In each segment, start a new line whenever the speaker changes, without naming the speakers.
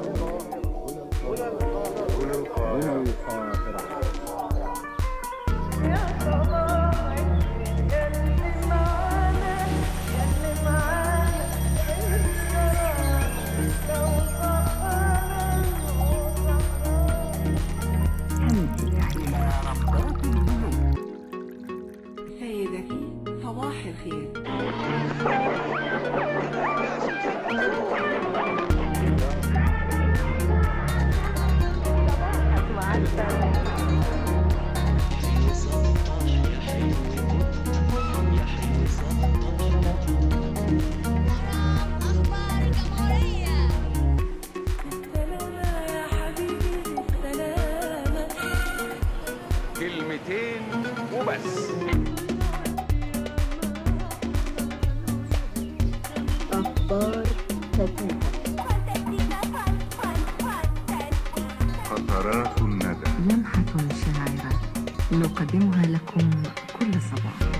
سيدتي صباح الخير
أخبار الجمهورية
سلامة يا حبيبي سلامة
كلمتين وبس
قطرات الندى
لمحة شاعرة نقدمها لكم كل صباح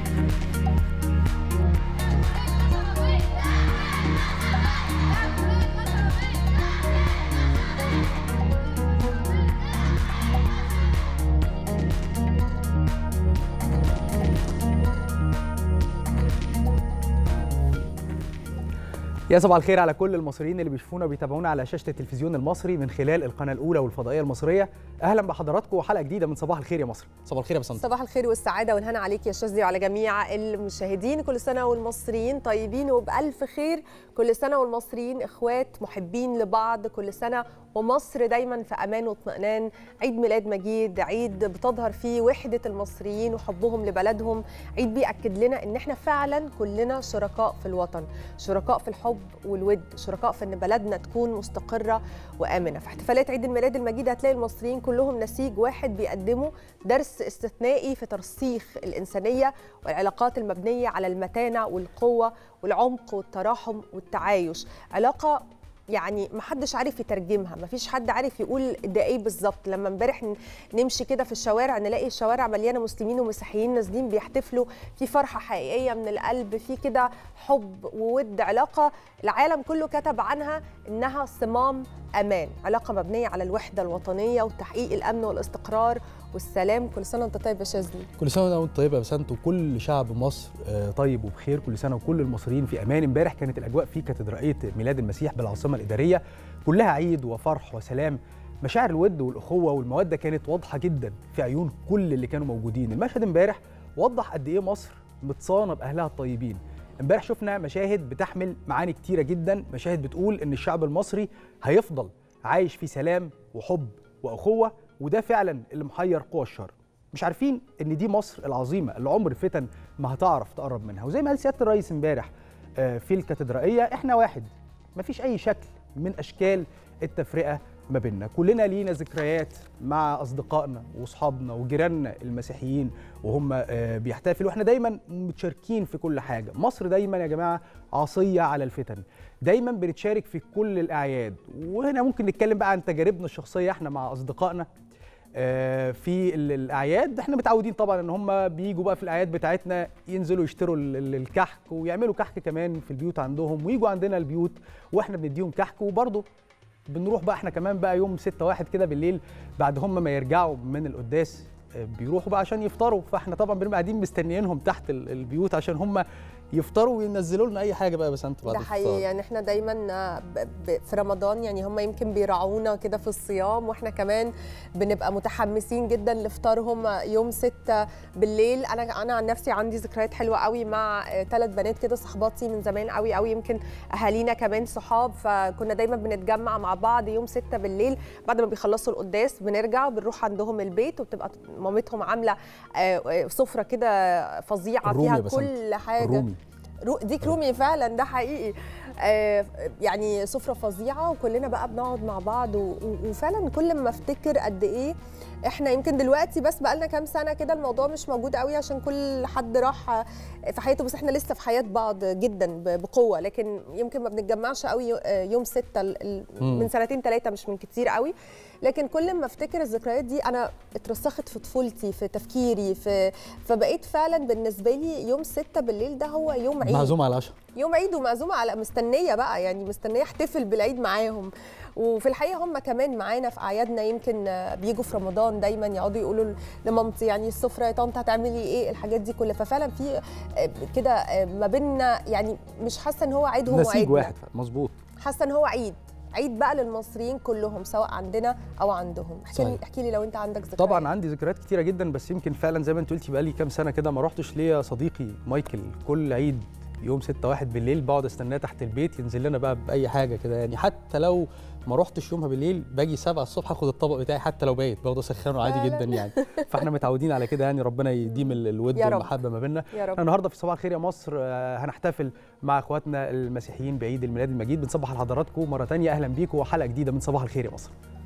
يا صباح الخير على كل المصريين اللي بيشوفونا وبيتابعونا على شاشه التلفزيون المصري من خلال القناه الاولى والفضائيه المصريه اهلا بحضراتكم وحلقه جديده من صباح الخير يا مصر صباح الخير يا بسنت
صباح الخير والسعادة والهنا عليك يا شاذلي وعلى جميع المشاهدين كل سنة والمصريين طيبين وبألف خير كل سنة والمصريين إخوات محبين لبعض كل سنة ومصر دايما في أمان واطمئنان عيد ميلاد مجيد عيد بتظهر فيه وحدة المصريين وحبهم لبلدهم عيد بيأكد لنا إن إحنا فعلا كلنا شركاء في الوطن شركاء في الحب والود شركاء في إن بلدنا تكون مستقرة وآمنة في احتفالات عيد الميلاد المجيد هتلاقي المصريين كلهم نسيج واحد بيقدموا درس استثنائي في ترسيخ الإنسانية والعلاقات المبنية على المتانة والقوة والعمق والتراحم والتعايش علاقة يعني ما حدش عارف يترجمها ما فيش حد عارف يقول ده ايه بالظبط لما امبارح ن- نمشي كده في الشوارع نلاقي الشوارع مليانه مسلمين ومسيحيين نازلين بيحتفلوا في فرحه حقيقيه من القلب في كده حب وود علاقه العالم كله كتب عنها انها صمام امان علاقه مبنيه على الوحده الوطنيه وتحقيق الامن والاستقرار والسلام كل سنه وانت طيب يا شاذلي
كل سنه وانت طيب يا بسنت وكل شعب مصر آه، طيب وبخير كل سنه وكل المصريين في امان امبارح كانت الاجواء في كاتدرائيه ميلاد المسيح بالعاصمه الاداريه كلها عيد وفرح وسلام مشاعر الود والاخوه والموده كانت واضحه جدا في عيون كل اللي كانوا موجودين المشهد امبارح وضح قد ايه مصر متصانه باهلها الطيبين امبارح شفنا مشاهد بتحمل معاني كتيره جدا مشاهد بتقول ان الشعب المصري هيفضل عايش في سلام وحب واخوه وده فعلا اللي محير قوى الشر مش عارفين ان دي مصر العظيمه اللي عمر الفتن ما هتعرف تقرب منها وزي ما قال سياده الرئيس امبارح آه، في الكاتدرائيه احنا واحد مفيش اي شكل من اشكال التفرقه ما بيننا كلنا لينا ذكريات مع اصدقائنا واصحابنا وجيراننا المسيحيين وهم آه، بيحتفلوا واحنا دايما متشاركين في كل حاجه مصر دايما يا جماعه عصيه على الفتن دايما بنتشارك في كل الاعياد وهنا ممكن نتكلم بقى عن تجاربنا الشخصيه احنا مع اصدقائنا آه، في ال- الاعياد احنا متعودين طبعا ان هم بيجوا بقى في الاعياد بتاعتنا ينزلوا يشتروا ال- ال- الكحك ويعملوا كحك كمان في البيوت عندهم ويجوا عندنا البيوت واحنا بنديهم كحك وبرضه بنروح بقى احنا كمان بقى يوم 6 واحد كده بالليل بعد هم ما يرجعوا من القداس آه، بيروحوا بقى عشان يفطروا فاحنا طبعا بنبقى قاعدين مستنيينهم تحت ال- البيوت عشان هم يفطروا وينزلوا لنا اي حاجه بقى بس انت بعد
ده حقيقي
الفطار.
يعني احنا دايما ب- ب- في رمضان يعني هم يمكن بيراعونا كده في الصيام واحنا كمان بنبقى متحمسين جدا لفطارهم يوم 6 بالليل انا انا عن نفسي عندي ذكريات حلوه قوي مع ثلاث بنات كده صحباتي من زمان قوي قوي يمكن اهالينا كمان صحاب فكنا دايما بنتجمع مع بعض يوم 6 بالليل بعد ما بيخلصوا القداس بنرجع بنروح عندهم البيت وبتبقى مامتهم عامله آه، آه، سفره كده فظيعه
الرومي
فيها
يا بسنت.
كل حاجه
الرومي
رو ديك رومي فعلا ده حقيقي آه يعني سفره فظيعه وكلنا بقى بنقعد مع بعض و- و- وفعلا كل ما افتكر قد ايه احنا يمكن دلوقتي بس بقالنا كام سنه كده الموضوع مش موجود قوي عشان كل حد راح في حياته بس احنا لسه في حياه بعض جدا ب- بقوه لكن يمكن ما بنتجمعش قوي يو- يوم ستة ال- ال-
مم.
من سنتين ثلاثه مش من كتير قوي لكن كل ما افتكر الذكريات دي انا اترسخت في طفولتي في تفكيري في فبقيت فعلا بالنسبه لي يوم ستة بالليل ده هو يوم عيد
معزوم على العشاء
يوم عيد ومعزومه على مستنيه بقى يعني مستنيه احتفل بالعيد معاهم وفي الحقيقه هم كمان معانا في اعيادنا يمكن آه، بيجوا في رمضان دايما يقعدوا يقولوا لمامتي يعني السفره يا طنط هتعملي ايه الحاجات دي كلها ففعلا في آه، كده آه، ما بيننا يعني مش حاسه ان هو عيدهم
نسيج
وعيدنا
واحد مظبوط
حاسه ان هو عيد عيد بقى للمصريين كلهم سواء عندنا او عندهم احكي لي
صحيح.
احكي لي لو انت عندك ذكريات
طبعا عندي ذكريات كتيره جدا بس يمكن فعلا زي ما انت قلتي بقالي كام سنه كده ما رحتش ليا صديقي مايكل كل عيد يوم 6 واحد بالليل بقعد استناه تحت البيت ينزل لنا بقى باي حاجه كده يعني حتى لو ما رحتش يومها بالليل باجي 7 الصبح اخد الطبق بتاعي حتى لو بايت باخده اسخنه عادي
فعلاً.
جدا يعني فاحنا متعودين على كده يعني ربنا يديم ال- الود
يا رب.
والمحبه ما بيننا
يا رب
احنا النهارده في صباح الخير يا مصر آه، هنحتفل مع اخواتنا المسيحيين بعيد الميلاد المجيد بنصبح لحضراتكم مره تانية اهلا بيكم وحلقه جديده من صباح الخير يا مصر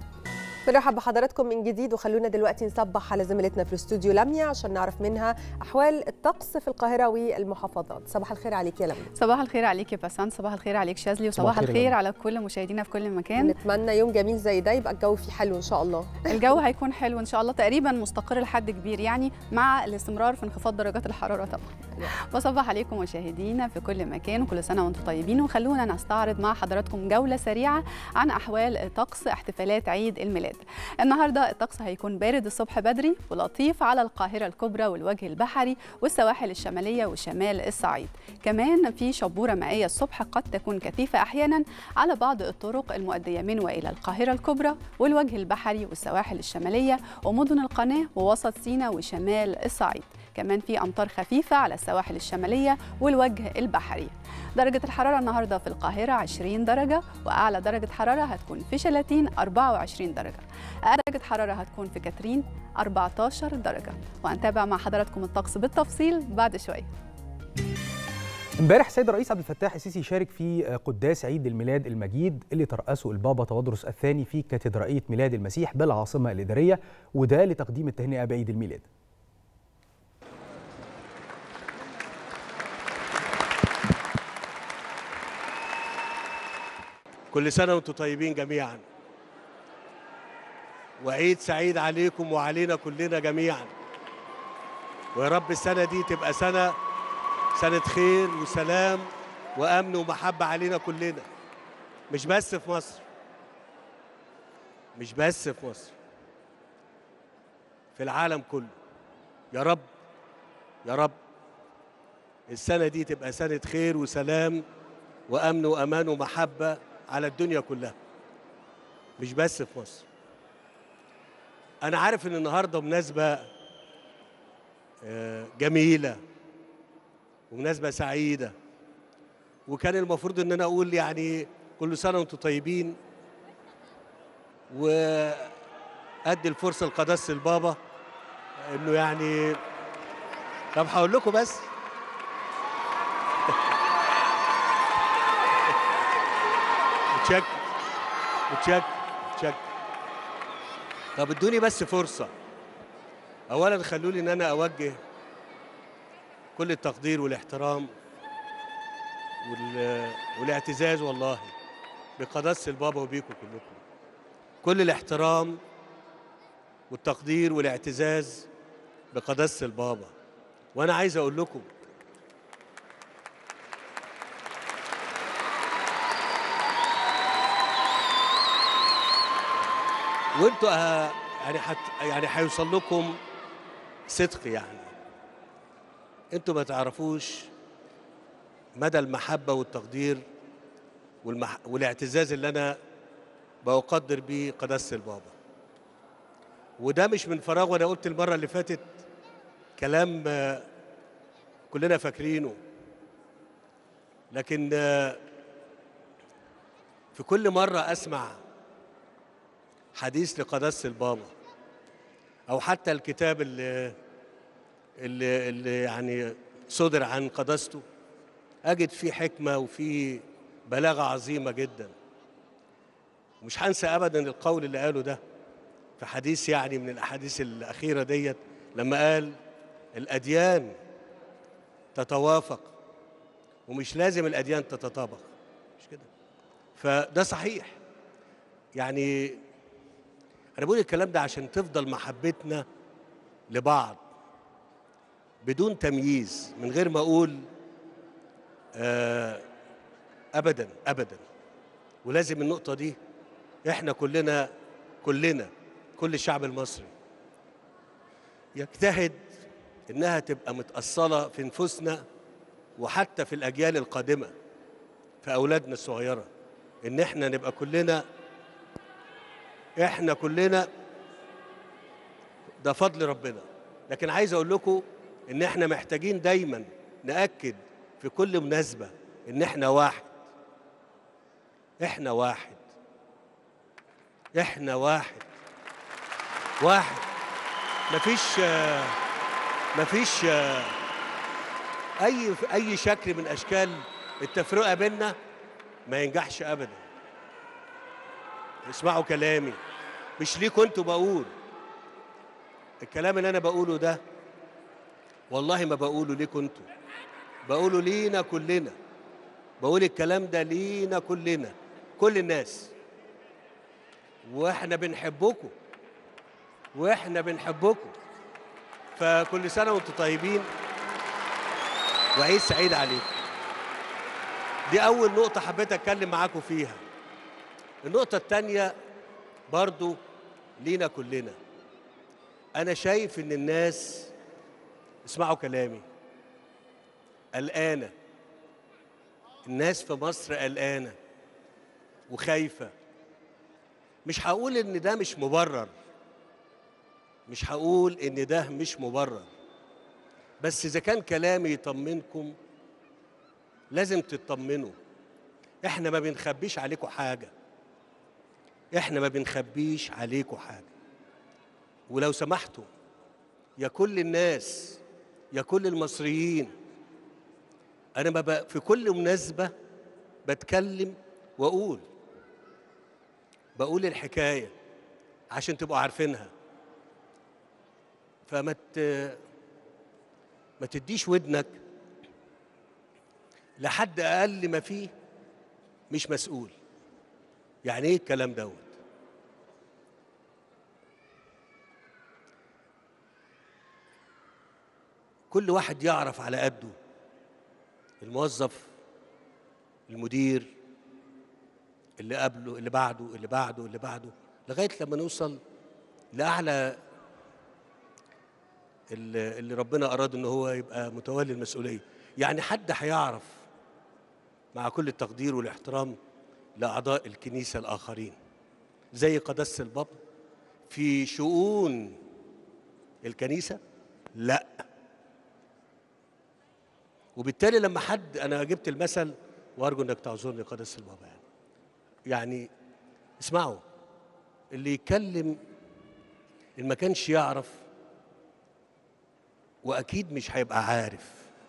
بنرحب بحضراتكم من جديد وخلونا دلوقتي نصبح على زميلتنا في الاستوديو لميا عشان نعرف منها احوال الطقس في القاهره والمحافظات صباح الخير عليك يا لميا
صباح الخير عليك يا بسان صباح الخير عليك شاذلي وصباح
الخير يا
الخير
جماعة.
على كل مشاهدينا في كل مكان
نتمنى يوم جميل زي ده يبقى الجو فيه حلو ان شاء الله
الجو هيكون حلو ان شاء الله تقريبا مستقر لحد كبير يعني مع الاستمرار في انخفاض درجات الحراره طبعا بصبح عليكم مشاهدينا في كل مكان وكل سنه وانتم طيبين وخلونا نستعرض مع حضراتكم جوله سريعه عن احوال طقس احتفالات عيد الميلاد النهارده الطقس هيكون بارد الصبح بدري ولطيف على القاهره الكبرى والوجه البحري والسواحل الشماليه وشمال الصعيد كمان في شبوره مائيه الصبح قد تكون كثيفه احيانا على بعض الطرق المؤديه من والى القاهره الكبرى والوجه البحري والسواحل الشماليه ومدن القناه ووسط سيناء وشمال الصعيد كمان في امطار خفيفه على السواحل الشماليه والوجه البحري درجة الحرارة النهاردة في القاهرة 20 درجة وأعلى درجة حرارة هتكون في شلاتين 24 درجة أقل درجة حرارة هتكون في كاترين 14 درجة وهنتابع مع حضراتكم الطقس بالتفصيل بعد شوية
امبارح السيد الرئيس عبد الفتاح السيسي شارك في قداس عيد الميلاد المجيد اللي ترأسه البابا تودرس الثاني في كاتدرائية ميلاد المسيح بالعاصمة الإدارية وده لتقديم التهنئة بعيد الميلاد
كل سنة وانتم طيبين جميعا وعيد سعيد عليكم وعلينا كلنا جميعا ويا رب السنة دي تبقى سنة سنة خير وسلام وأمن ومحبة علينا كلنا مش بس في مصر مش بس في مصر في العالم كله يا رب يا رب السنة دي تبقى سنة خير وسلام وأمن وأمان ومحبة على الدنيا كلها مش بس في مصر أنا عارف إن النهاردة مناسبة آه، جميلة ومناسبة سعيدة وكان المفروض إن أنا أقول يعني كل سنة وأنتم طيبين وأدي الفرصة لقداسة البابا إنه يعني طب هقول لكم بس متشكر متشكر متشكر طب ادوني بس فرصة أولا خلوني إن أنا أوجه كل التقدير والاحترام وال... والاعتزاز والله بقداسة البابا وبيكم كلكم كل الاحترام والتقدير والاعتزاز بقداسة البابا وأنا عايز أقول لكم وانتوا ه- يعني حت يعني هيوصل لكم صدق يعني انتوا ما تعرفوش مدى المحبة والتقدير والمح... والاعتزاز اللي انا بقدر بيه قداسة البابا وده مش من فراغ وانا قلت المرة اللي فاتت كلام آه، كلنا فاكرينه لكن آه، في كل مرة اسمع حديث لقداسة البابا أو حتى الكتاب اللي اللي, اللي يعني صدر عن قداسته أجد فيه حكمة وفيه بلاغة عظيمة جدا مش هنسى أبدا القول اللي قاله ده في حديث يعني من الاحاديث الاخيره ديت لما قال الاديان تتوافق ومش لازم الاديان تتطابق مش كده فده صحيح يعني انا بقول الكلام ده عشان تفضل محبتنا لبعض بدون تمييز من غير ما اقول آه ابدا ابدا ولازم النقطه دي احنا كلنا كلنا كل الشعب المصري يجتهد انها تبقى متاصله في نفوسنا وحتى في الاجيال القادمه في اولادنا الصغيره ان احنا نبقى كلنا احنا كلنا ده فضل ربنا لكن عايز اقول لكم ان احنا محتاجين دايما ناكد في كل مناسبه ان احنا واحد احنا واحد احنا واحد واحد مفيش آه، مفيش آه، اي اي شكل من اشكال التفرقه بيننا ما ينجحش ابدا اسمعوا كلامي مش ليكوا انتوا بقول الكلام اللي انا بقوله ده والله ما بقوله ليكوا انتوا بقوله لينا كلنا بقول الكلام ده لينا كلنا كل الناس واحنا بنحبكم واحنا بنحبكم فكل سنه وانتم طيبين وعيد سعيد عليكم دي اول نقطه حبيت اتكلم معاكم فيها النقطه الثانيه برضو لينا كلنا انا شايف ان الناس اسمعوا كلامي قلقانه الناس في مصر قلقانه وخايفه مش هقول ان ده مش مبرر مش هقول ان ده مش مبرر بس اذا كان كلامي يطمنكم لازم تطمنوا احنا ما بنخبيش عليكم حاجه احنا ما بنخبيش عليكم حاجه ولو سمحتوا يا كل الناس يا كل المصريين انا ما ب... في كل مناسبه بتكلم واقول بقول الحكايه عشان تبقوا عارفينها فما ت... ما تديش ودنك لحد اقل ما فيه مش مسؤول يعني ايه الكلام دوت كل واحد يعرف على قده الموظف المدير اللي قبله اللي بعده اللي بعده اللي بعده لغايه لما نوصل لاعلى اللي اللي ربنا اراد ان هو يبقى متولي المسؤوليه يعني حد هيعرف مع كل التقدير والاحترام لاعضاء الكنيسه الاخرين زي قداسه البابا في شؤون الكنيسه لا وبالتالي لما حد انا جبت المثل وارجو انك تعذرني قداسه البابا يعني يعني اسمعوا اللي يتكلم اللي ما كانش يعرف واكيد مش هيبقى عارف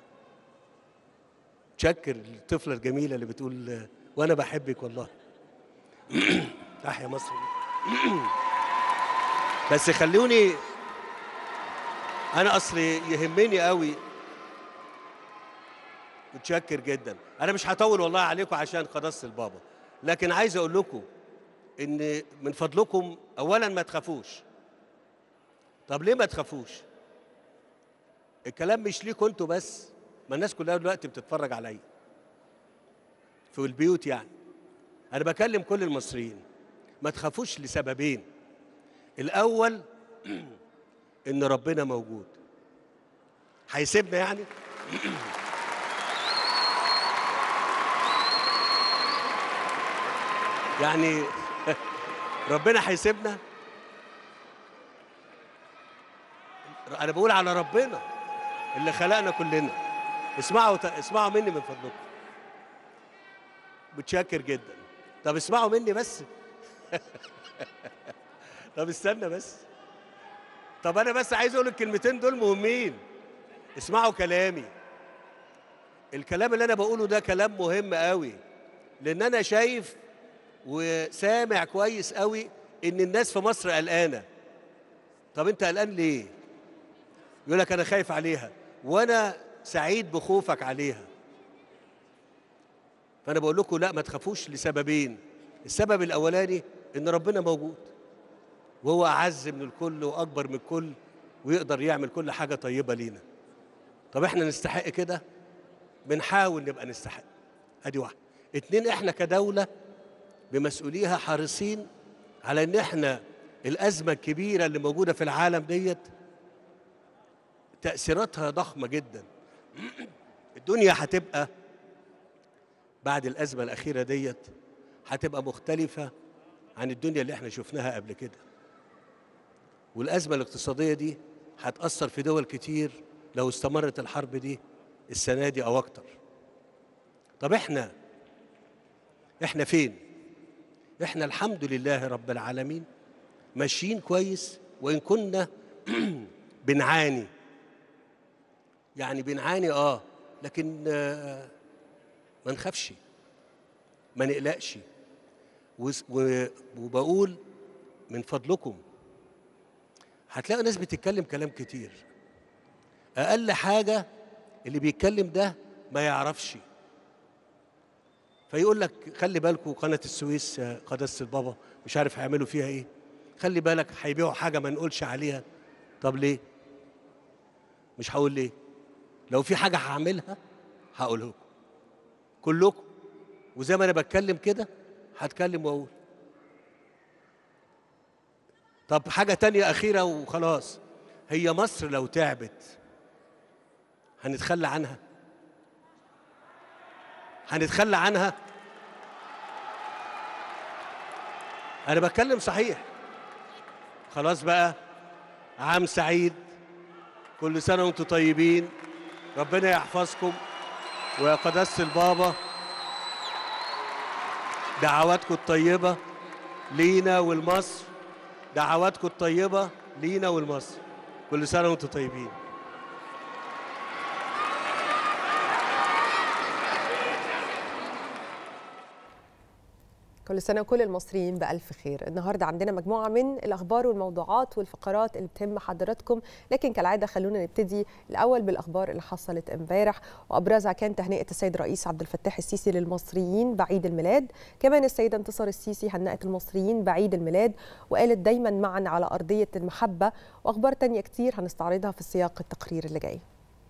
تشكر الطفله الجميله اللي بتقول آه، وانا بحبك والله تحيا مصر بس خلوني انا اصلي يهمني قوي متشكر جدا انا مش هطول والله عليكم عشان قداسه البابا لكن عايز اقول لكم ان من فضلكم اولا ما تخافوش طب ليه ما تخافوش الكلام مش ليكوا انتوا بس ما الناس كلها دلوقتي بتتفرج عليا في البيوت يعني انا بكلم كل المصريين ما تخافوش لسببين الاول ان ربنا موجود هيسيبنا يعني يعني ربنا هيسيبنا انا بقول على ربنا اللي خلقنا كلنا اسمعوا اسمعوا مني من فضلكم متشكر جدا طب اسمعوا مني بس طب استنى بس طب انا بس عايز اقول الكلمتين دول مهمين اسمعوا كلامي الكلام اللي انا بقوله ده كلام مهم قوي لان انا شايف وسامع كويس قوي ان الناس في مصر قلقانه طب انت قلقان ليه يقول لك انا خايف عليها وانا سعيد بخوفك عليها فانا بقول لكم لا ما تخافوش لسببين السبب الاولاني ان ربنا موجود وهو اعز من الكل واكبر من الكل ويقدر يعمل كل حاجه طيبه لينا طب احنا نستحق كده بنحاول نبقى نستحق ادي واحده اتنين احنا كدوله بمسؤوليها حريصين على ان احنا الازمه الكبيره اللي موجوده في العالم ديت تاثيراتها ضخمه جدا الدنيا هتبقى بعد الازمه الاخيره ديت هتبقى مختلفه عن الدنيا اللي احنا شفناها قبل كده والازمه الاقتصاديه دي هتاثر في دول كتير لو استمرت الحرب دي السنه دي او اكتر طب احنا احنا فين احنا الحمد لله رب العالمين ماشيين كويس وان كنا بنعاني يعني بنعاني اه لكن آه ما نخافش ما نقلقش وس- و- وبقول من فضلكم هتلاقوا ناس بتتكلم كلام كتير اقل حاجه اللي بيتكلم ده ما يعرفش فيقول لك خلي بالكم قناه السويس آه، قداسه البابا مش عارف هيعملوا فيها ايه خلي بالك هيبيعوا حاجه ما نقولش عليها طب ليه مش هقول ليه لو في حاجه هعملها هقول لكم كلكم وزي ما انا بتكلم كده هتكلم واقول طب حاجه تانية اخيره وخلاص هي مصر لو تعبت هنتخلى عنها هنتخلى عنها انا بتكلم صحيح خلاص بقى عام سعيد كل سنه وانتم طيبين ربنا يحفظكم ويا قداسه البابا دعواتكم الطيبه لينا ولمصر دعواتكم الطيبه لينا ولمصر كل سنه وانتم طيبين
كل سنة وكل المصريين بألف خير النهاردة عندنا مجموعة من الأخبار والموضوعات والفقرات اللي بتهم حضراتكم لكن كالعادة خلونا نبتدي الأول بالأخبار اللي حصلت امبارح وأبرزها كان تهنئة السيد الرئيس عبد الفتاح السيسي للمصريين بعيد الميلاد كمان السيدة انتصار السيسي هنأت المصريين بعيد الميلاد وقالت دايما معا على أرضية المحبة وأخبار تانية كتير هنستعرضها في سياق التقرير اللي جاي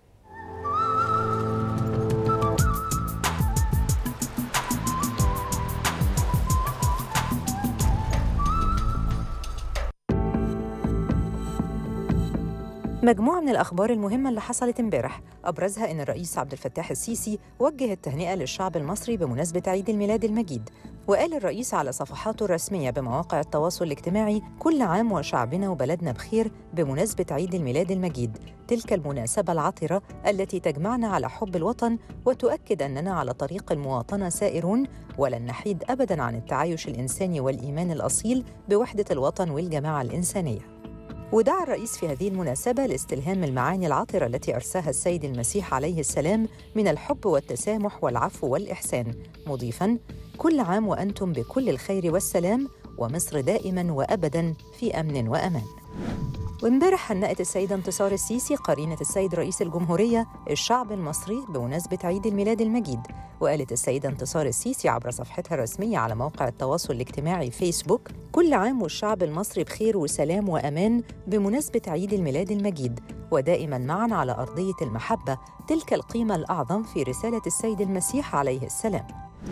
مجموعة من الأخبار المهمة اللي حصلت امبارح أبرزها أن الرئيس عبد الفتاح السيسي وجه التهنئة للشعب المصري بمناسبة عيد الميلاد المجيد وقال الرئيس على صفحاته الرسمية بمواقع التواصل الاجتماعي كل عام وشعبنا وبلدنا بخير بمناسبة عيد الميلاد المجيد تلك المناسبة العطرة التي تجمعنا على حب الوطن وتؤكد أننا على طريق المواطنة سائرون ولن نحيد أبداً عن التعايش الإنساني والإيمان الأصيل بوحدة الوطن والجماعة الإنسانية ودعا الرئيس في هذه المناسبة لاستلهام المعاني العطرة التي أرساها السيد المسيح عليه السلام من الحب والتسامح والعفو والإحسان مضيفاً كل عام وأنتم بكل الخير والسلام ومصر دائماً وأبداً في أمن وأمان وامبارح هنأت السيدة انتصار السيسي قرينة السيد رئيس الجمهورية الشعب المصري بمناسبة عيد الميلاد المجيد وقالت السيدة انتصار السيسي عبر صفحتها الرسمية على موقع التواصل الاجتماعي فيسبوك كل عام والشعب المصري بخير وسلام وأمان بمناسبة عيد الميلاد المجيد ودائما معا على أرضية المحبة تلك القيمة الأعظم في رسالة السيد المسيح عليه السلام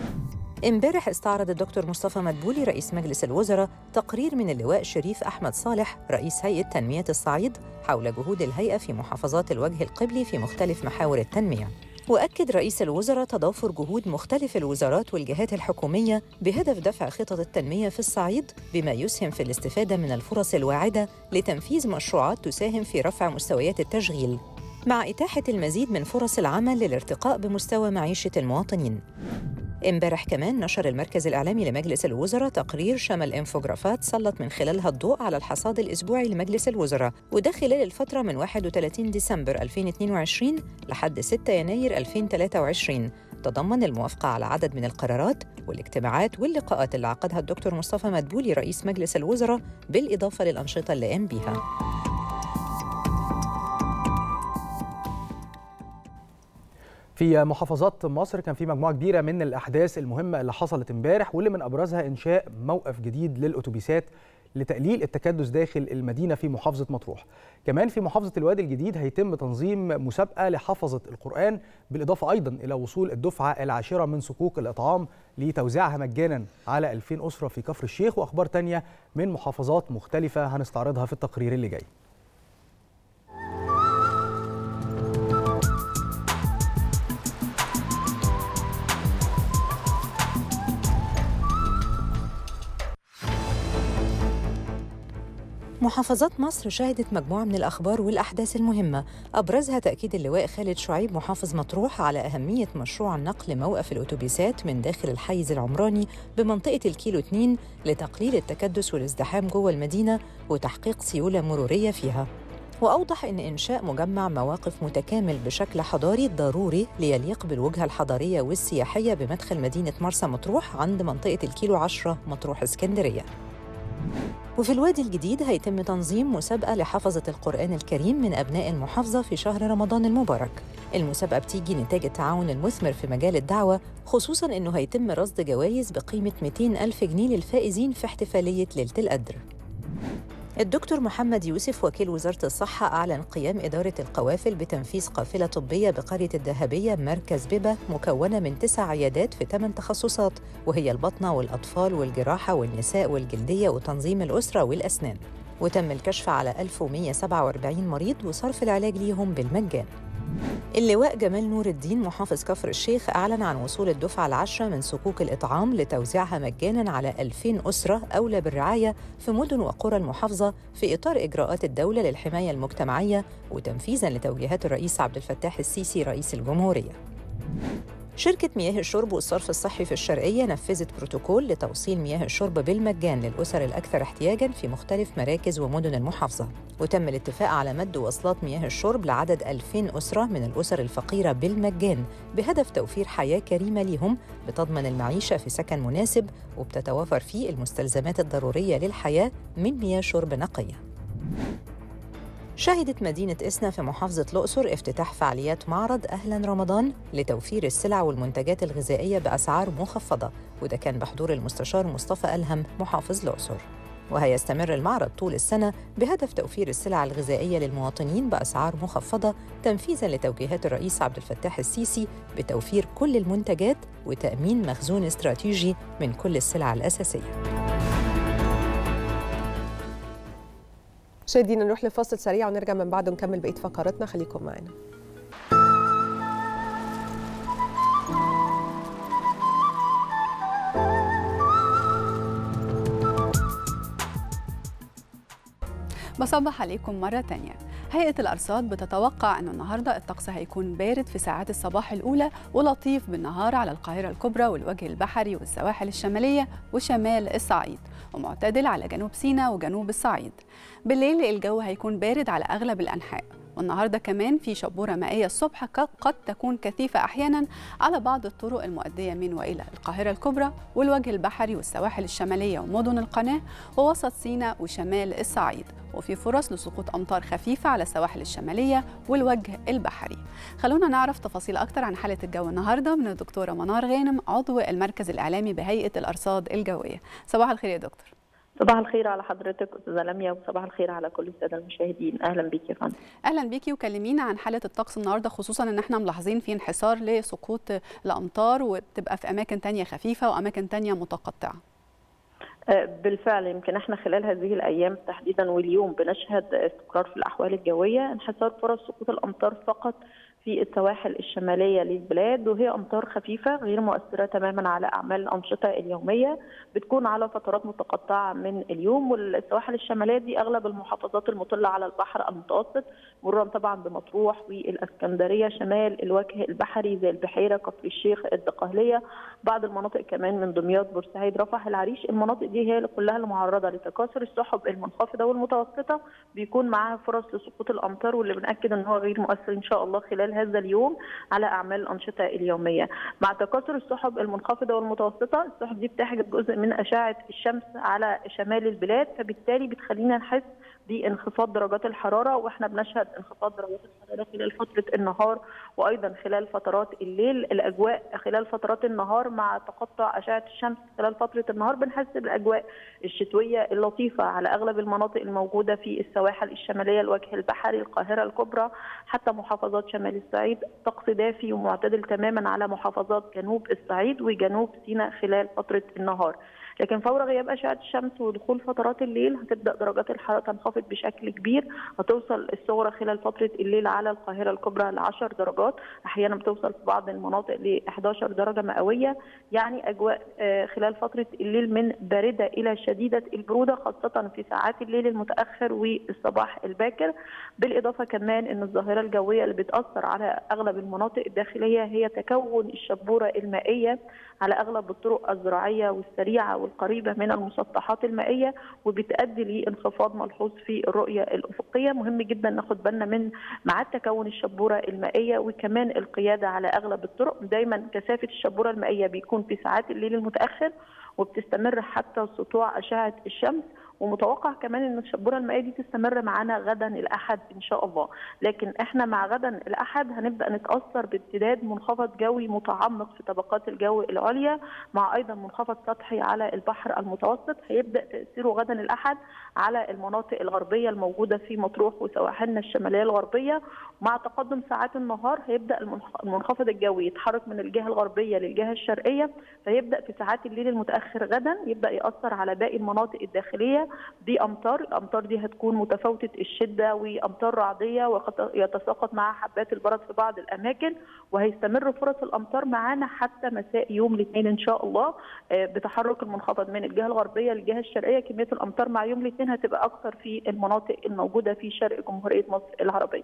امبارح استعرض الدكتور مصطفى مدبولي رئيس مجلس الوزراء تقرير من اللواء شريف احمد صالح رئيس هيئه تنميه الصعيد حول جهود الهيئه في محافظات الوجه القبلي في مختلف محاور التنميه واكد رئيس الوزراء تضافر جهود مختلف الوزارات والجهات الحكوميه بهدف دفع خطط التنميه في الصعيد بما يسهم في الاستفاده من الفرص الواعده لتنفيذ مشروعات تساهم في رفع مستويات التشغيل مع اتاحه المزيد من فرص العمل للارتقاء بمستوى معيشه المواطنين امبارح كمان نشر المركز الإعلامي لمجلس الوزراء تقرير شمل انفوجرافات سلط من خلالها الضوء على الحصاد الأسبوعي لمجلس الوزراء وده خلال الفترة من 31 ديسمبر 2022 لحد 6 يناير 2023 تضمن الموافقة على عدد من القرارات والاجتماعات واللقاءات اللي عقدها الدكتور مصطفى مدبولي رئيس مجلس الوزراء بالإضافة للأنشطة اللي قام بيها
في محافظات مصر كان في مجموعه كبيره من الاحداث المهمه اللي حصلت امبارح واللي من ابرزها انشاء موقف جديد للاتوبيسات لتقليل التكدس داخل المدينه في محافظه مطروح. كمان في محافظه الوادي الجديد هيتم تنظيم مسابقه لحفظه القران بالاضافه ايضا الى وصول الدفعه العاشره من صكوك الاطعام لتوزيعها مجانا على 2000 اسره في كفر الشيخ واخبار تانية من محافظات مختلفه هنستعرضها في التقرير اللي جاي.
محافظات مصر شهدت مجموعة من الأخبار والأحداث المهمة أبرزها تأكيد اللواء خالد شعيب محافظ مطروح على أهمية مشروع نقل موقف الأتوبيسات من داخل الحيز العمراني بمنطقة الكيلو 2 لتقليل التكدس والازدحام جوه المدينة وتحقيق سيولة مرورية فيها وأوضح أن إنشاء مجمع مواقف متكامل بشكل حضاري ضروري ليليق بالوجهة الحضارية والسياحية بمدخل مدينة مرسى مطروح عند منطقة الكيلو 10 مطروح اسكندرية وفي الوادي الجديد هيتم تنظيم مسابقة لحفظة القرآن الكريم من أبناء المحافظة في شهر رمضان المبارك المسابقة بتيجي نتاج التعاون المثمر في مجال الدعوة خصوصاً أنه هيتم رصد جوائز بقيمة 200 ألف جنيه للفائزين في احتفالية ليلة القدر الدكتور محمد يوسف وكيل وزارة الصحة أعلن قيام إدارة القوافل بتنفيذ قافلة طبية بقرية الذهبية مركز بيبة مكونة من تسع عيادات في ثمان تخصصات وهي البطنة والأطفال والجراحة والنساء والجلدية وتنظيم الأسرة والأسنان وتم الكشف على 1147 مريض وصرف العلاج ليهم بالمجان اللواء جمال نور الدين محافظ كفر الشيخ أعلن عن وصول الدفعة العشرة من صكوك الإطعام لتوزيعها مجاناً على 2000 أسرة أولى بالرعاية في مدن وقرى المحافظة في إطار إجراءات الدولة للحماية المجتمعية وتنفيذاً لتوجيهات الرئيس عبد الفتاح السيسي رئيس الجمهورية. شركة مياه الشرب والصرف الصحي في الشرقية نفذت بروتوكول لتوصيل مياه الشرب بالمجان للأسر الأكثر احتياجاً في مختلف مراكز ومدن المحافظة وتم الاتفاق على مد وصلات مياه الشرب لعدد 2000 أسرة من الأسر الفقيرة بالمجان بهدف توفير حياة كريمة ليهم بتضمن المعيشة في سكن مناسب وبتتوافر فيه المستلزمات الضرورية للحياة من مياه شرب نقية شهدت مدينة إسنا في محافظة الأقصر افتتاح فعاليات معرض أهلا رمضان لتوفير السلع والمنتجات الغذائية بأسعار مخفضة وده كان بحضور المستشار مصطفى ألهم محافظ الأقصر وهيستمر المعرض طول السنة بهدف توفير السلع الغذائية للمواطنين بأسعار مخفضة تنفيذاً لتوجيهات الرئيس عبد الفتاح السيسي بتوفير كل المنتجات وتأمين مخزون استراتيجي من كل السلع الأساسية
مشاهدينا نروح لفاصل سريع ونرجع من بعده نكمل بقيه فقراتنا خليكم معنا
بصبح عليكم مرة تانية هيئة الأرصاد بتتوقع أن النهاردة الطقس هيكون بارد في ساعات الصباح الأولى ولطيف بالنهار على القاهرة الكبرى والوجه البحري والسواحل الشمالية وشمال الصعيد ومعتدل على جنوب سيناء وجنوب الصعيد بالليل الجو هيكون بارد على أغلب الأنحاء والنهارده كمان في شبوره مائيه الصبح ق- قد تكون كثيفه احيانا على بعض الطرق المؤديه من والى القاهره الكبرى والوجه البحري والسواحل الشماليه ومدن القناه ووسط سيناء وشمال الصعيد وفي فرص لسقوط امطار خفيفه على السواحل الشماليه والوجه البحري. خلونا نعرف تفاصيل اكتر عن حاله الجو النهارده من الدكتوره منار غانم عضو المركز الاعلامي بهيئه الارصاد الجويه. صباح الخير يا دكتور.
صباح الخير على حضرتك استاذه لميا وصباح الخير على كل الساده المشاهدين اهلا بيك يا فندم
اهلا بيكي وكلمينا عن حاله الطقس النهارده خصوصا ان احنا ملاحظين في انحسار لسقوط الامطار وبتبقى في اماكن تانية خفيفه واماكن تانية متقطعه
آه، بالفعل يمكن احنا خلال هذه الايام تحديدا واليوم بنشهد استقرار في الاحوال الجويه انحسار فرص سقوط الامطار فقط في السواحل الشماليه للبلاد وهي امطار خفيفه غير مؤثره تماما على اعمال الانشطه اليوميه بتكون على فترات متقطعه من اليوم والسواحل الشماليه دي اغلب المحافظات المطله على البحر المتوسط مرورا طبعا بمطروح والاسكندريه شمال الوجه البحري زي البحيره كفر الشيخ الدقهليه بعض المناطق كمان من دمياط بورسعيد رفح العريش المناطق دي هي اللي كلها المعرضه لتكاثر السحب المنخفضه والمتوسطه بيكون معاها فرص لسقوط الامطار واللي بناكد ان هو غير مؤثر ان شاء الله خلال هذا اليوم على اعمال الانشطه اليوميه مع تكاثر السحب المنخفضه والمتوسطه السحب دي بتحجب جزء من اشعه الشمس على شمال البلاد فبالتالي بتخلينا نحس بانخفاض درجات الحراره واحنا بنشهد انخفاض درجات الحراره القاهره خلال فتره النهار وايضا خلال فترات الليل الاجواء خلال فترات النهار مع تقطع اشعه الشمس خلال فتره النهار بنحس بالاجواء الشتويه اللطيفه على اغلب المناطق الموجوده في السواحل الشماليه الوجه البحري القاهره الكبرى حتى محافظات شمال الصعيد طقس دافي ومعتدل تماما على محافظات جنوب الصعيد وجنوب سيناء خلال فتره النهار لكن فور غياب اشعه الشمس ودخول فترات الليل هتبدا درجات الحراره تنخفض بشكل كبير هتوصل الصغرى خلال فتره الليل على القاهره الكبرى ل 10 درجات احيانا بتوصل في بعض المناطق ل 11 درجه مئويه يعني اجواء آه، خلال فتره الليل من بارده الى شديده البروده خاصه في ساعات الليل المتاخر والصباح الباكر بالاضافه كمان ان الظاهره الجويه اللي بتاثر على اغلب المناطق الداخليه هي تكون الشبوره المائيه على اغلب الطرق الزراعيه والسريعه والقريبه من المسطحات المائيه وبتؤدي لانخفاض ملحوظ في الرؤيه الافقيه مهم جدا ناخد بالنا من ميعاد تكون الشبوره المائيه وكمان القياده على اغلب الطرق دايما كثافه الشبوره المائيه بيكون في ساعات الليل المتاخر وبتستمر حتى سطوع اشعه الشمس ومتوقع كمان ان الشبوره المائيه دي تستمر معانا غدا الاحد ان شاء الله لكن احنا مع غدا الاحد هنبدا نتاثر بامتداد منخفض جوي متعمق في طبقات الجو العليا مع ايضا منخفض سطحي على البحر المتوسط هيبدا تاثيره غدا الاحد على المناطق الغربيه الموجوده في مطروح وسواحلنا الشماليه الغربيه مع تقدم ساعات النهار هيبدا المنخ- المنخفض الجوي يتحرك من الجهه الغربيه للجهه الشرقيه فيبدا في ساعات الليل المتاخر غدا يبدا ياثر على باقي المناطق الداخليه بامطار الامطار دي هتكون متفاوته الشده وامطار رعديه ويتساقط معها حبات البرد في بعض الاماكن وهيستمر فرص الامطار معانا حتى مساء يوم الاثنين ان شاء الله آه، بتحرك المنخفض من الجهه الغربيه للجهه الشرقيه كميه الامطار مع يوم الاثنين هتبقى اكثر في المناطق الموجوده في شرق جمهوريه مصر العربيه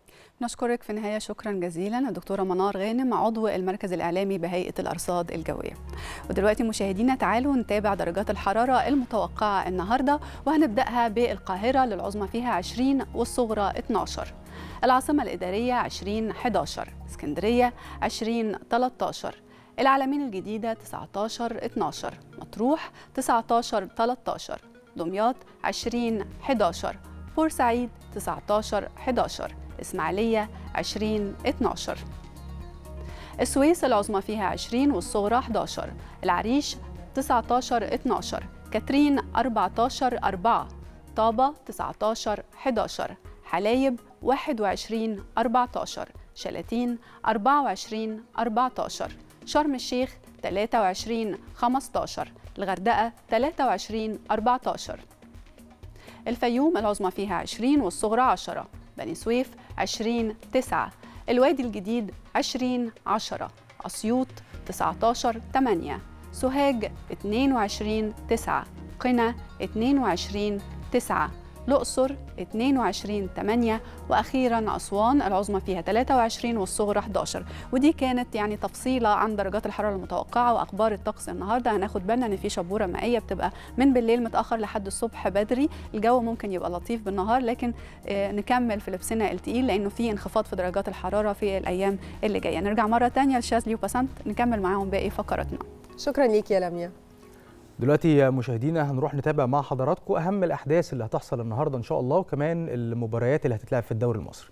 نشكرك في النهاية شكرا جزيلا الدكتورة منار غانم عضو المركز الإعلامي بهيئة الأرصاد الجوية ودلوقتي مشاهدينا تعالوا نتابع درجات الحرارة المتوقعة النهاردة وهنبدأها بالقاهرة للعظمى فيها 20 والصغرى 12 العاصمة الإدارية 20 11 اسكندرية 20 13 العلمين الجديدة 19 12 مطروح 19 13 دمياط 20 11 بورسعيد 19 11 إسماعيلية 20 12 السويس العظمى فيها 20 والصغرى 11 العريش 19 12 كاترين 14 4 طابة 19 11 حلايب 21 14 شلاتين 24 14 شرم الشيخ 23 15 الغردقة 23 14 الفيوم العظمى فيها 20 والصغرى 10 بني سويف 20 9 الوادي الجديد 20 10 أسيوط 19 8 سوهاج 22 9 قنا 22 9 الأقصر 22 8 وأخيرا أسوان العظمى فيها 23 والصغرى 11 ودي كانت يعني تفصيلة عن درجات الحرارة المتوقعة وأخبار الطقس النهاردة هناخد بالنا إن في شبورة مائية بتبقى من بالليل متأخر لحد الصبح بدري الجو ممكن يبقى لطيف بالنهار لكن آه، نكمل في لبسنا التقيل لأنه في انخفاض في درجات الحرارة في الأيام اللي جاية نرجع مرة تانية لشاذلي وبسنت نكمل معاهم باقي فقراتنا
شكرا ليك يا لميا
دلوقتي يا مشاهدينا هنروح نتابع مع حضراتكم اهم الاحداث اللي هتحصل النهارده ان شاء الله وكمان المباريات اللي هتتلعب في الدوري المصري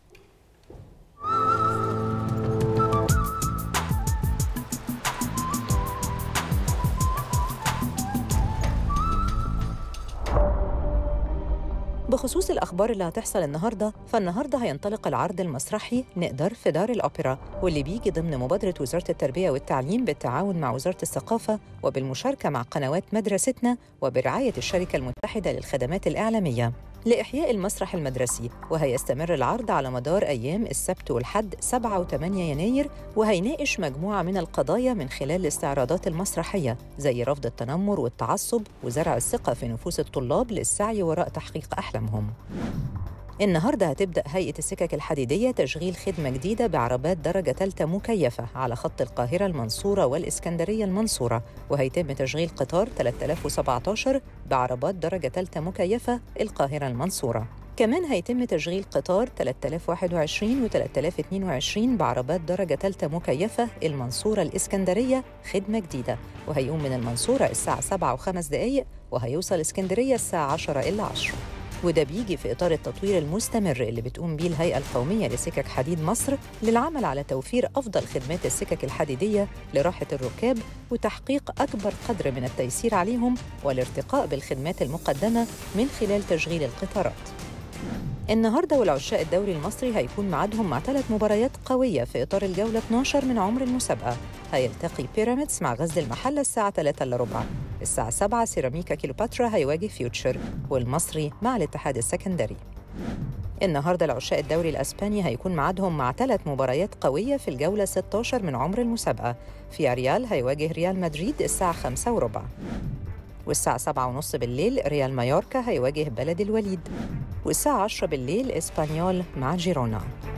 بخصوص الأخبار اللي هتحصل النهاردة فالنهاردة هينطلق العرض المسرحي نقدر في دار الأوبرا واللي بيجي ضمن مبادرة وزارة التربية والتعليم بالتعاون مع وزارة الثقافة وبالمشاركة مع قنوات مدرستنا وبرعاية الشركة المتحدة للخدمات الإعلامية لإحياء المسرح المدرسي وهيستمر العرض على مدار أيام السبت والحد 7 و8 يناير وهيناقش مجموعة من القضايا من خلال الاستعراضات المسرحية زي رفض التنمر والتعصب وزرع الثقة في نفوس الطلاب للسعي وراء تحقيق أحلامهم النهارده هتبدأ هيئة السكك الحديدية تشغيل خدمة جديدة بعربات درجة ثالثة مكيفة على خط القاهرة المنصورة والإسكندرية المنصورة وهيتم تشغيل قطار 3017 بعربات درجة ثالثة مكيفة القاهرة المنصورة كمان هيتم تشغيل قطار 3021 و 3022 بعربات درجة ثالثة مكيفة المنصورة الإسكندرية خدمة جديدة وهيقوم من المنصورة الساعة 7 وخمس دقايق وهيوصل اسكندرية الساعة 10 إلا 10 وده بيجي في إطار التطوير المستمر اللي بتقوم بيه الهيئة القومية لسكك حديد مصر للعمل على توفير أفضل خدمات السكك الحديدية لراحة الركاب وتحقيق أكبر قدر من التيسير عليهم والارتقاء بالخدمات المقدمة من خلال تشغيل القطارات النهارده والعشاق الدوري المصري هيكون ميعادهم مع ثلاث مباريات قوية في إطار الجولة 12 من عمر المسابقة هيلتقي بيراميدز مع غزل المحلة الساعة 3 إلا ربع الساعة 7 سيراميكا كيلوباترا هيواجه فيوتشر والمصري مع الاتحاد السكندري النهارده العشاق الدوري الاسباني هيكون ميعادهم مع ثلاث مباريات قويه في الجوله 16 من عمر المسابقه في ريال هيواجه ريال مدريد الساعه 5 وربع والساعة 7 ونص بالليل ريال مايوركا هيواجه بلد الوليد والساعة 10 بالليل إسبانيول مع جيرونا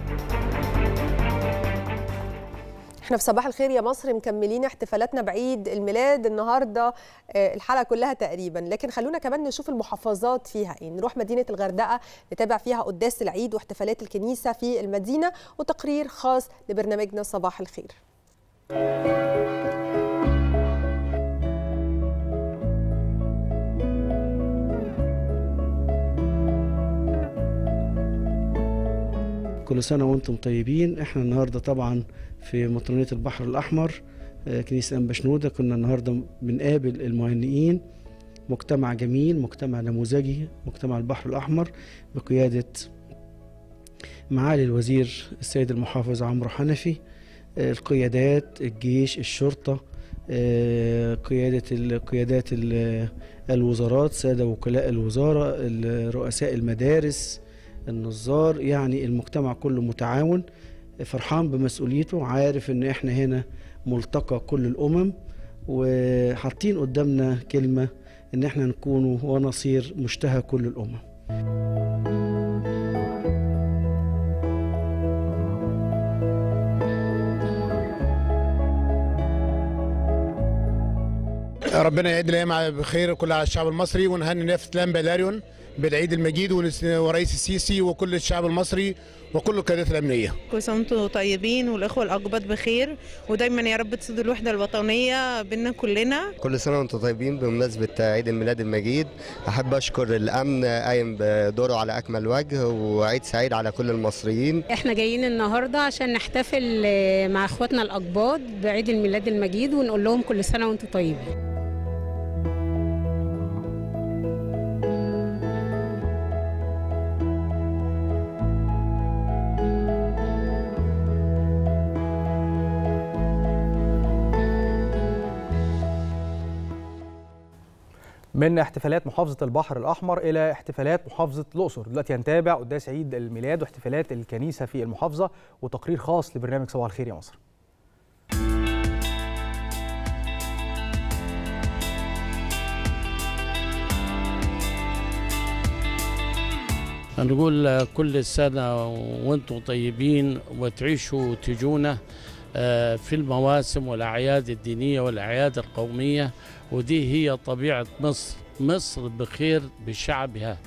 احنا في صباح الخير يا مصر مكملين احتفالاتنا بعيد الميلاد النهارده آه، الحلقه كلها تقريبا لكن خلونا كمان نشوف المحافظات فيها ايه نروح مدينه الغردقه نتابع فيها قداس العيد واحتفالات الكنيسه في المدينه وتقرير خاص لبرنامجنا صباح الخير
كل سنة وانتم طيبين احنا النهاردة طبعا في مطرانية البحر الأحمر آه، كنيسة أنبا شنودة كنا النهاردة بنقابل المهنئين مجتمع جميل مجتمع نموذجي مجتمع البحر الأحمر بقيادة معالي الوزير السيد المحافظ عمرو حنفي آه، القيادات الجيش الشرطة آه، قيادة القيادات ال- الوزارات سادة وكلاء الوزارة ال- رؤساء المدارس النظار يعني المجتمع كله متعاون فرحان بمسؤوليته عارف ان احنا هنا ملتقى كل الامم وحاطين قدامنا كلمة ان احنا نكون ونصير مشتهى كل الامم
ربنا يعيد الايام بخير كل على الشعب المصري ونهني نافذ لام بلاريون بالعيد المجيد ونس- ورئيس السيسي وكل الشعب المصري وكل القيادات الامنيه
كل سنة وانتم طيبين والإخوة الأقباط بخير ودايما يا رب تسود الوحدة الوطنية بينا كلنا
كل سنة وانتم طيبين بمناسبة عيد الميلاد المجيد أحب أشكر الأمن قايم بدوره على أكمل وجه وعيد سعيد على كل المصريين
احنا جايين النهارده عشان نحتفل آه، مع اخواتنا الاقباط بعيد الميلاد المجيد ونقول لهم كل سنه وانتم طيبين
من احتفالات محافظة البحر الأحمر إلى احتفالات محافظة الأقصر دلوقتي هنتابع قداس عيد الميلاد واحتفالات الكنيسة في المحافظة وتقرير خاص لبرنامج صباح الخير يا مصر
نقول كل سنة وانتم طيبين وتعيشوا وتجونا آه، في المواسم والأعياد الدينية والأعياد القومية ودي هي طبيعة مصر مصر بخير بشعبها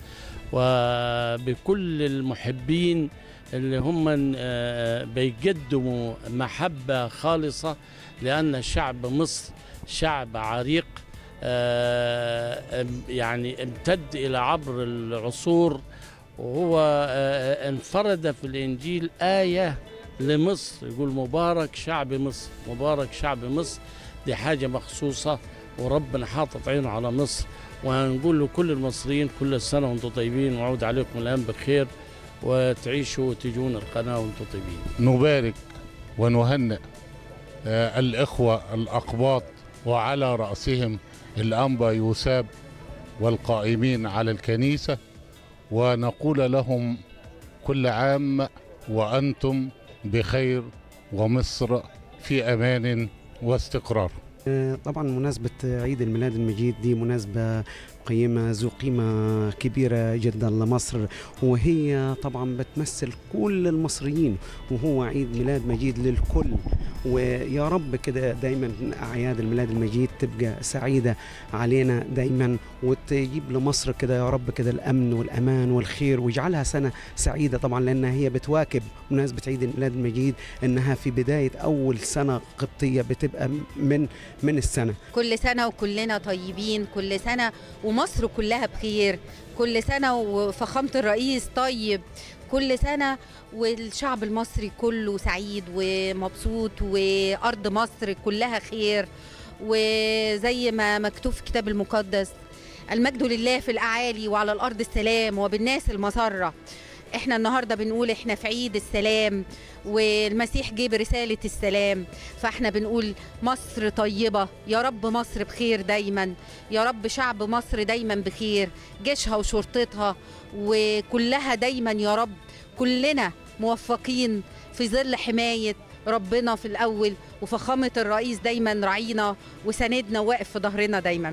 وبكل المحبين اللي هم آه، بيقدموا محبة خالصة لأن شعب مصر شعب عريق آه، يعني امتد إلى عبر العصور وهو آه، انفرد في الإنجيل آية لمصر يقول مبارك شعب مصر مبارك شعب مصر دي حاجة مخصوصة وربنا حاطط عينه على مصر وهنقول لكل المصريين كل سنة وانتم طيبين وعود عليكم الأيام بخير وتعيشوا وتجون القناة وانتم طيبين
نبارك ونهنئ آه، الإخوة الأقباط وعلى رأسهم الأنبا يوساب والقائمين على الكنيسة ونقول لهم كل عام وأنتم بخير ومصر في أمان واستقرار
طبعا مناسبة عيد الميلاد المجيد دي مناسبة قيمة ذو قيمة كبيرة جدا لمصر وهي طبعا بتمثل كل المصريين وهو عيد ميلاد مجيد للكل ويا رب كده دايما اعياد الميلاد المجيد تبقى سعيده علينا دايما وتجيب لمصر كده يا رب كده الامن والامان والخير ويجعلها سنه سعيده طبعا لانها هي بتواكب مناسبه عيد الميلاد المجيد انها في بدايه اول سنه قبطيه بتبقى من من السنه
كل سنة وكلنا طيبين كل سنة ومصر كلها بخير كل سنة وفخامة الرئيس طيب كل سنة والشعب المصري كله سعيد ومبسوط وأرض مصر كلها خير وزي ما مكتوب في الكتاب المقدس المجد لله في الأعالي وعلى الأرض السلام وبالناس المسرة احنا النهارده بنقول احنا في عيد السلام والمسيح جه برساله السلام فاحنا بنقول مصر طيبه يا رب مصر بخير دايما يا رب شعب مصر دايما بخير جيشها وشرطتها وكلها دايما يا رب كلنا موفقين في ظل حمايه ربنا في الاول وفخامه الرئيس دايما راعينا وساندنا واقف في ظهرنا دايما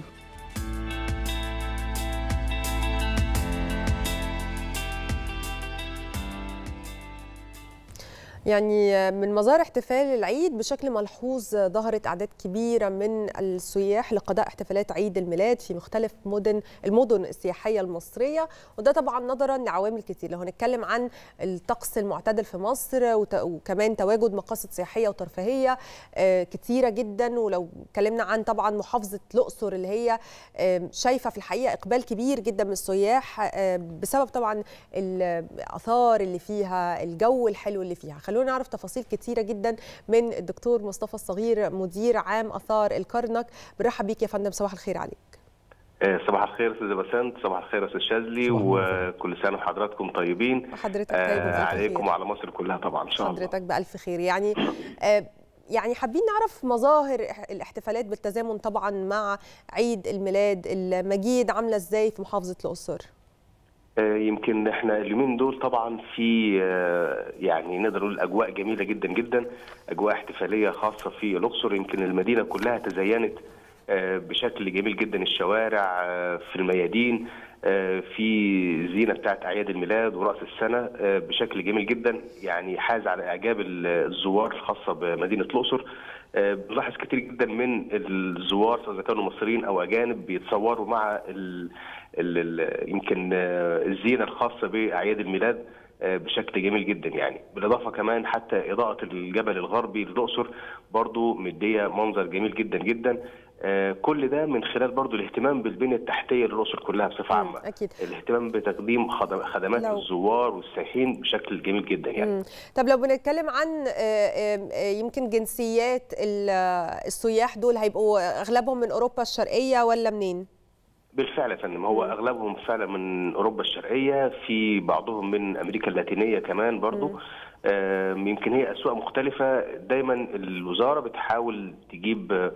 يعني من مظاهر احتفال العيد بشكل ملحوظ ظهرت اعداد كبيره من السياح لقضاء احتفالات عيد الميلاد في مختلف مدن المدن السياحيه المصريه وده طبعا نظرا لعوامل كتير لو هنتكلم عن الطقس المعتدل في مصر وت- وكمان تواجد مقاصد سياحيه وترفيهيه آه، كتيره جدا ولو اتكلمنا عن طبعا محافظه الاقصر اللي هي آه، شايفه في الحقيقه اقبال كبير جدا من السياح آه، بسبب طبعا الاثار اللي فيها الجو الحلو اللي فيها خلونا نعرف تفاصيل كتيره جدا من الدكتور مصطفى الصغير مدير عام اثار الكرنك برحب بيك يا فندم صباح الخير عليك
آه، صباح الخير استاذ بسنت صباح الخير يا استاذ شاذلي وكل سنه وحضراتكم طيبين
وحضرتك طيب
آه
وبألف
عليكم
خير.
وعلى مصر كلها طبعا ان شاء الله
حضرتك بألف خير يعني آه، يعني حابين نعرف مظاهر إح- الاحتفالات بالتزامن طبعا مع عيد الميلاد المجيد عامله ازاي في محافظه الاقصر
آه، يمكن احنا اليومين دول طبعا في آه، يعني نقدر نقول اجواء جميله جدا جدا اجواء احتفاليه خاصه في الاقصر يمكن المدينه كلها تزينت آه، بشكل جميل جدا الشوارع آه، في الميادين آه، في زينه بتاعت اعياد الميلاد وراس السنه آه، بشكل جميل جدا يعني حاز على اعجاب الزوار الخاصه بمدينه الاقصر آه، بنلاحظ كتير جدا من الزوار سواء إذا كانوا مصريين او اجانب بيتصوروا مع ال ال ال يمكن آه، الزينه الخاصه باعياد الميلاد آه، بشكل جميل جدا يعني بالاضافه كمان حتى اضاءه الجبل الغربي للاقصر برضو مديه منظر جميل جدا جدا آه، كل ده من خلال برضو الاهتمام بالبنيه التحتيه للاقصر كلها بصفه عامه
اكيد
الاهتمام بتقديم خدم- خدمات
لو-
الزوار والسائحين بشكل جميل جدا يعني
مم. طب لو بنتكلم عن آه، آه، آه، يمكن جنسيات ال- آه، السياح دول هيبقوا اغلبهم من اوروبا الشرقيه ولا منين؟
بالفعل يا فندم هو اغلبهم فعلا من اوروبا الشرقيه في بعضهم من امريكا اللاتينيه كمان برضو آم، يمكن هي اسواق مختلفه دايما الوزاره بتحاول تجيب آه،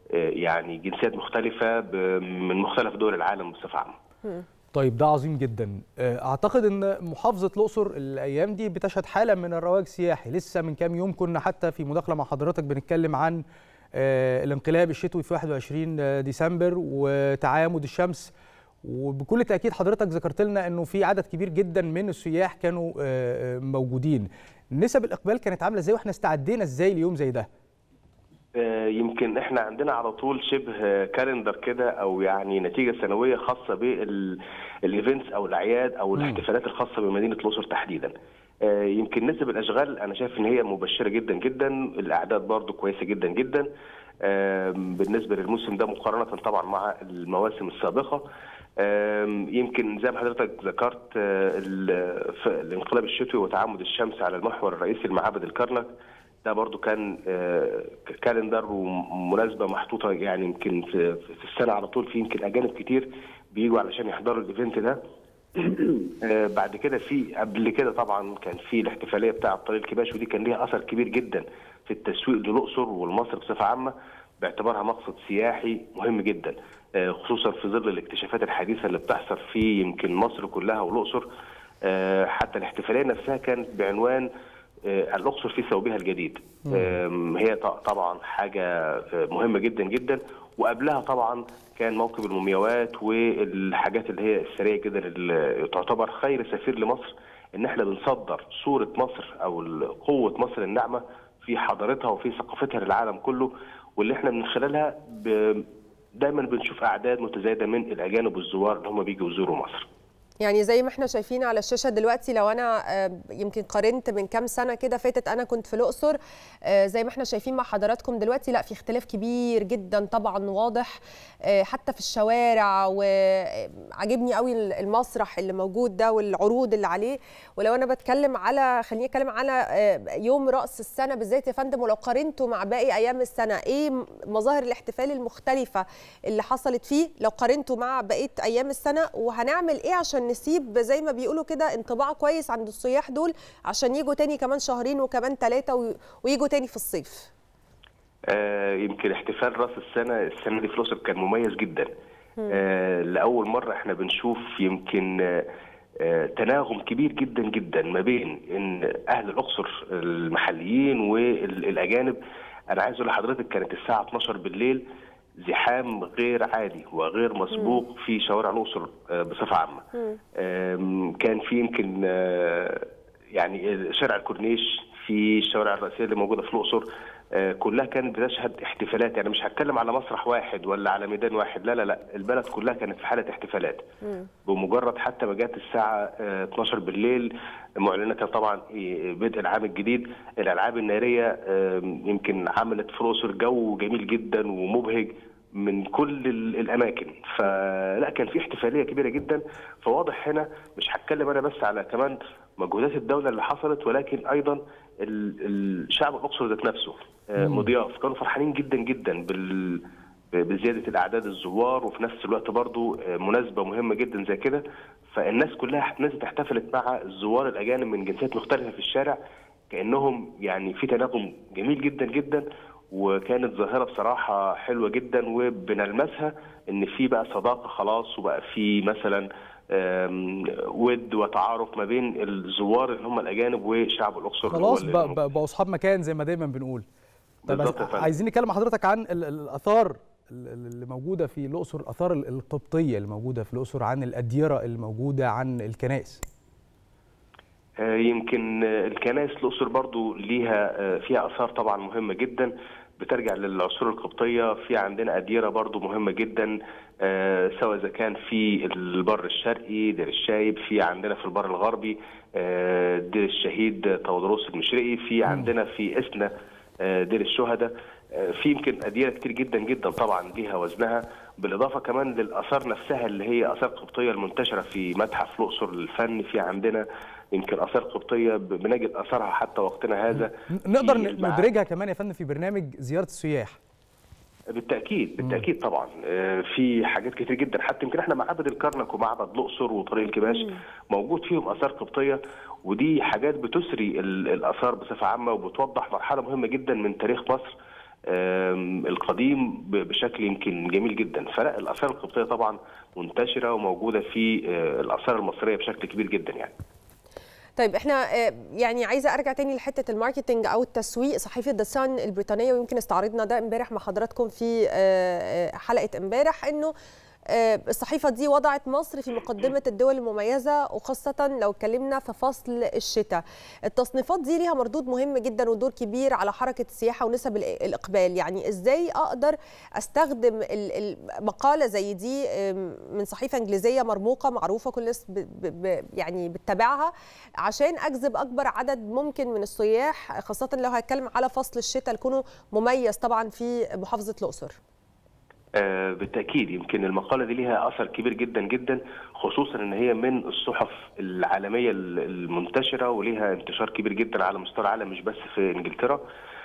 يعني جنسيات مختلفه ب- من مختلف دول العالم بصفه عامه
طيب ده عظيم جدا آه، اعتقد ان محافظه الاقصر الايام دي بتشهد حاله من الرواج السياحي لسه من كام يوم كنا حتى في مداخله مع حضرتك بنتكلم عن آه، الانقلاب الشتوي في 21 ديسمبر وتعامد الشمس وبكل تاكيد حضرتك ذكرت لنا انه في عدد كبير جدا من السياح كانوا آه، آه، موجودين نسب الاقبال كانت عامله ازاي واحنا استعدينا ازاي ليوم زي ده
آه، يمكن احنا عندنا على طول شبه كالندر كده او يعني نتيجه سنويه خاصه بالايفنتس او الاعياد او الاحتفالات الخاصه بمدينه الاقصر تحديدا. آه، يمكن نسب الاشغال انا شايف ان هي مبشره جدا جدا، الاعداد برضو كويسه جدا جدا. آم، بالنسبه للموسم ده مقارنه طبعا مع المواسم السابقه. آم، يمكن زي ما حضرتك ذكرت آه، ال- ف- الانقلاب الشتوي وتعامد الشمس على المحور الرئيسي لمعابد الكرنك ده برضو كان آه، ك- كالندر ومناسبه محطوطه يعني يمكن في, في السنه على طول في يمكن اجانب كتير بيجوا علشان يحضروا الايفنت ده آه، بعد كده في قبل كده طبعا كان في الاحتفاليه بتاعه طريق الكباش ودي كان ليها اثر كبير جدا في التسويق للاقصر والمصر بصفه عامه باعتبارها مقصد سياحي مهم جدا آه، خصوصا في ظل الاكتشافات الحديثه اللي بتحصل في يمكن مصر كلها والاقصر آه، حتى الاحتفاليه نفسها كانت بعنوان آه، الاقصر في ثوبها الجديد آم، هي ط- طبعا حاجه آه، مهمه جدا جدا وقبلها طبعا كان موكب المومياوات والحاجات اللي هي السريعه جدا اللي تعتبر خير سفير لمصر ان احنا بنصدر صوره مصر او ال- قوه مصر الناعمه في حضارتها وفي ثقافتها للعالم كله واللي احنا من خلالها ب... دايما بنشوف اعداد متزايده من الاجانب والزوار اللي هم بيجوا يزوروا مصر
يعني زي ما احنا شايفين على الشاشه دلوقتي لو انا آه، يمكن قارنت من كام سنه كده فاتت انا كنت في الاقصر آه، زي ما احنا شايفين مع حضراتكم دلوقتي لا في اختلاف كبير جدا طبعا واضح آه، حتى في الشوارع وعجبني قوي المسرح اللي موجود ده والعروض اللي عليه ولو انا بتكلم على خليني اتكلم على آه، يوم راس السنه بالذات يا فندم ولو قارنته مع باقي ايام السنه ايه مظاهر الاحتفال المختلفه اللي حصلت فيه لو قارنته مع بقيه ايام السنه وهنعمل ايه عشان نسيب زي ما بيقولوا كده انطباع كويس عند السياح دول عشان يجوا تاني كمان شهرين وكمان ثلاثه ويجوا تاني في الصيف
آه يمكن احتفال راس السنه السنه دي في الاقصر كان مميز جدا آه لاول مره احنا بنشوف يمكن آه آه، تناغم كبير جدا جدا ما بين ان اهل الاقصر المحليين والاجانب انا عايز اقول لحضرتك كانت الساعه 12 بالليل زحام غير عادي وغير مسبوق في شوارع الاقصر آه، بصفه عامه آم، كان في يمكن آه، يعني شارع الكورنيش في الشوارع الرئيسيه اللي موجوده في الاقصر آه، كلها كانت بتشهد احتفالات يعني مش هتكلم على مسرح واحد ولا على ميدان واحد لا لا لا البلد كلها كانت في حاله احتفالات بمجرد حتى ما جت الساعه آه، 12 بالليل معلنه طبعا آه، بدء العام الجديد الالعاب الناريه آه، يمكن عملت في الاقصر جو جميل جدا ومبهج من كل ال- الاماكن فلا كان في احتفاليه كبيره جدا فواضح هنا مش هتكلم انا بس على كمان مجهودات الدوله اللي حصلت ولكن ايضا ال- الشعب الاقصر ذات نفسه آه،
مم.
مضياف كانوا فرحانين جدا جدا بال بزياده الاعداد الزوار وفي نفس الوقت برضو آه، مناسبه مهمه جدا زي كده فالناس كلها نزلت احتفلت مع الزوار الاجانب من جنسيات مختلفه في الشارع كانهم يعني في تناغم جميل جدا جدا وكانت ظاهره بصراحه حلوه جدا وبنلمسها ان في بقى صداقه خلاص وبقى في مثلا آم، ود وتعارف ما بين الزوار اللي هم الاجانب وشعب الاقصر اللي هو
خلاص
اللي
بقى- بقى- بقوا اصحاب مكان زي ما دايما بنقول طب
بالظبط يا
بس
فندم.
عايزين نتكلم مع حضرتك عن ال- ال- الاثار ال- ال- اللي موجوده في الاقصر الاثار ال- القبطيه اللي موجوده في الاقصر عن الاديره اللي موجوده عن الكنائس
آه، يمكن آه، الكنائس الاقصر برضو ليها آه، فيها اثار طبعا مهمه جدا بترجع للعصور القبطيه في عندنا اديره برضو مهمه جدا آه، سواء اذا كان في البر الشرقي دير الشايب في عندنا في البر الغربي آه، دير الشهيد تودروس المشرقي في عندنا في اسنا آه، دير الشهداء آه، في يمكن اديره كتير جدا جدا طبعا ليها وزنها بالاضافه كمان للاثار نفسها اللي هي اثار قبطيه المنتشره في متحف الاقصر للفن في عندنا يمكن اثار قبطيه ب- بنجد اثرها حتى وقتنا هذا
ن- نقدر
في
ن-
المعابد.
ندرجها كمان يا فندم في برنامج زياره السياح
بالتاكيد بالتاكيد طبعا آه، في حاجات كتير جدا حتى يمكن احنا معابد الكرنك ومعبد الاقصر وطريق الكباش موجود فيهم اثار قبطيه ودي حاجات بتسري ال- الاثار بصفه عامه وبتوضح مرحله مهمه جدا من تاريخ مصر آم، القديم ب- بشكل يمكن جميل جدا فلا الاثار القبطيه طبعا منتشره وموجوده في آه، الاثار المصريه بشكل كبير جدا يعني
طيب احنا آه، يعني عايزه ارجع تاني لحته الماركتنج او التسويق صحيفه ذا سان البريطانيه ويمكن استعرضنا ده امبارح مع حضراتكم في آه، آه، حلقه امبارح انه آه، الصحيفه دي وضعت مصر في مقدمه الدول المميزه وخاصه لو اتكلمنا في فصل الشتاء التصنيفات دي ليها مردود مهم جدا ودور كبير على حركه السياحه ونسب ال- الاقبال يعني ازاي اقدر استخدم ال- المقاله زي دي آم، من صحيفه انجليزيه مرموقه معروفه كل الناس ب- ب- ب- يعني بتتابعها عشان اجذب اكبر عدد ممكن من السياح خاصه لو هتكلم على فصل الشتاء اللي مميز طبعا في محافظه الاقصر
آه، بالتاكيد يمكن المقاله دي ليها اثر كبير جدا جدا خصوصا ان هي من الصحف العالميه ال- المنتشره وليها انتشار كبير جدا على مستوى العالم مش بس في انجلترا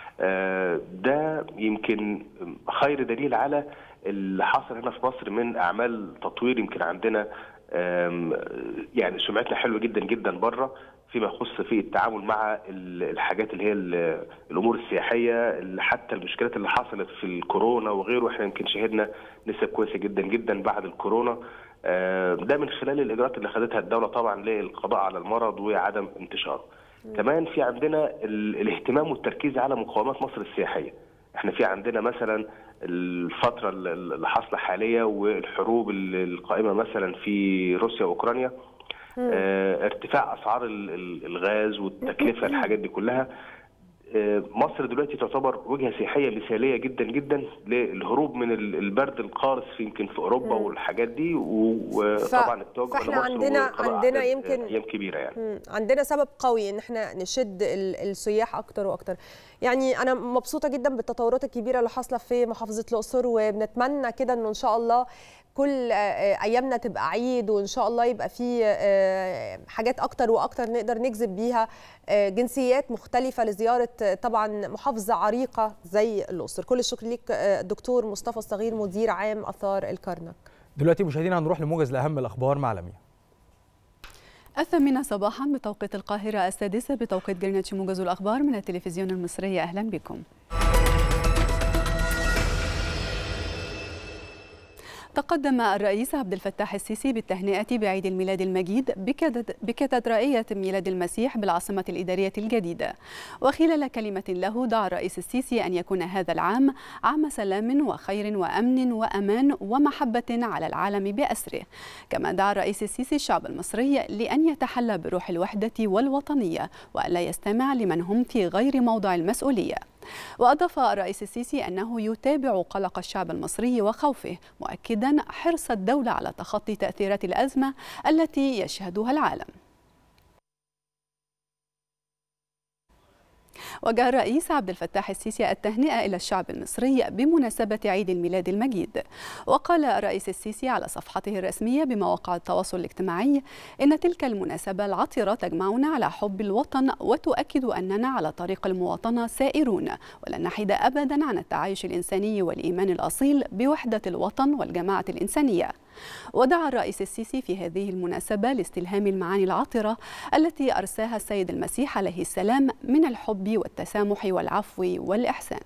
آه، ده يمكن خير دليل على اللي حصل هنا في مصر من اعمال تطوير يمكن عندنا آم، يعني سمعتنا حلوه جدا جدا بره فيما يخص في التعامل مع ال- الحاجات اللي هي ال- الامور السياحيه اللي حتى المشكلات اللي حصلت في الكورونا وغيره احنا يمكن شهدنا نسب كويسه جدا جدا بعد الكورونا آه، ده من خلال الاجراءات اللي خدتها الدوله طبعا للقضاء على المرض وعدم انتشاره. كمان في عندنا ال- الاهتمام والتركيز على مقومات مصر السياحيه. احنا في عندنا مثلا الفتره ال- ال- اللي حاصله حاليا والحروب ال- القائمه مثلا في روسيا واوكرانيا آه، ارتفاع اسعار ال- ال- الغاز والتكلفه الحاجات دي كلها آه، مصر دلوقتي تعتبر وجهه سياحيه مثاليه جدا جدا للهروب من ال- البرد القارس في يمكن في اوروبا
مم.
والحاجات دي و- وطبعا التوجه
فإحنا
لمصر
عندنا-
وقضاء
عندنا
أعداد،
يمكن-
آه، ايام كبيره يعني
مم. عندنا سبب قوي ان احنا نشد ال- السياح اكتر واكتر يعني انا مبسوطه جدا بالتطورات الكبيره اللي حاصله في محافظه الاقصر وبنتمنى كده انه ان شاء الله كل آه، آه، ايامنا تبقى عيد وان شاء الله يبقى في آه، حاجات اكتر واكتر نقدر نجذب بيها آه، جنسيات مختلفه لزياره آه، طبعا محافظه عريقه زي الاقصر كل الشكر ليك آه، دكتور مصطفى الصغير مدير عام اثار الكرنك
دلوقتي مشاهدينا هنروح لموجز لاهم الاخبار مع لميا
الثامنة صباحا بتوقيت القاهرة السادسة بتوقيت جرينتش موجز الأخبار من التلفزيون المصري أهلا بكم تقدم الرئيس عبد الفتاح السيسي بالتهنئة بعيد الميلاد المجيد بكاتد- بكاتدرائية ميلاد المسيح بالعاصمة الإدارية الجديدة وخلال كلمة له دعا الرئيس السيسي أن يكون هذا العام عام سلام وخير وأمن وأمان ومحبة على العالم بأسره كما دعا الرئيس السيسي الشعب المصري لأن يتحلى بروح الوحدة والوطنية وألا يستمع لمن هم في غير موضع المسؤولية وأضاف الرئيس السيسي أنه يتابع قلق الشعب المصري وخوفه مؤكدا حرص الدولة على تخطي تأثيرات الأزمة التي يشهدها العالم وجه الرئيس عبد الفتاح السيسي التهنئة إلى الشعب المصري بمناسبة عيد الميلاد المجيد وقال الرئيس السيسي على صفحته الرسمية بمواقع التواصل الاجتماعي إن تلك المناسبة العطرة تجمعنا على حب الوطن وتؤكد أننا على طريق المواطنة سائرون ولن نحيد أبدا عن التعايش الإنساني والإيمان الأصيل بوحدة الوطن والجماعة الإنسانية ودعا الرئيس السيسي في هذه المناسبة لاستلهام المعاني العطرة التي أرساها السيد المسيح عليه السلام من الحب والتسامح والعفو والإحسان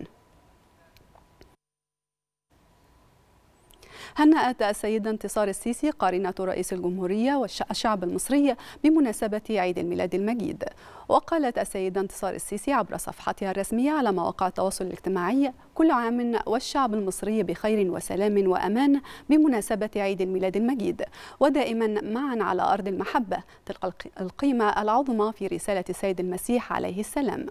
هنأت السيدة انتصار السيسي قارنة رئيس الجمهورية والشعب المصري بمناسبة عيد الميلاد المجيد وقالت السيدة انتصار السيسي عبر صفحتها الرسمية على مواقع التواصل الاجتماعي كل عام والشعب المصري بخير وسلام وأمان بمناسبة عيد الميلاد المجيد ودائما معا على أرض المحبة تلك الق- القيمة العظمى في رسالة السيد المسيح عليه السلام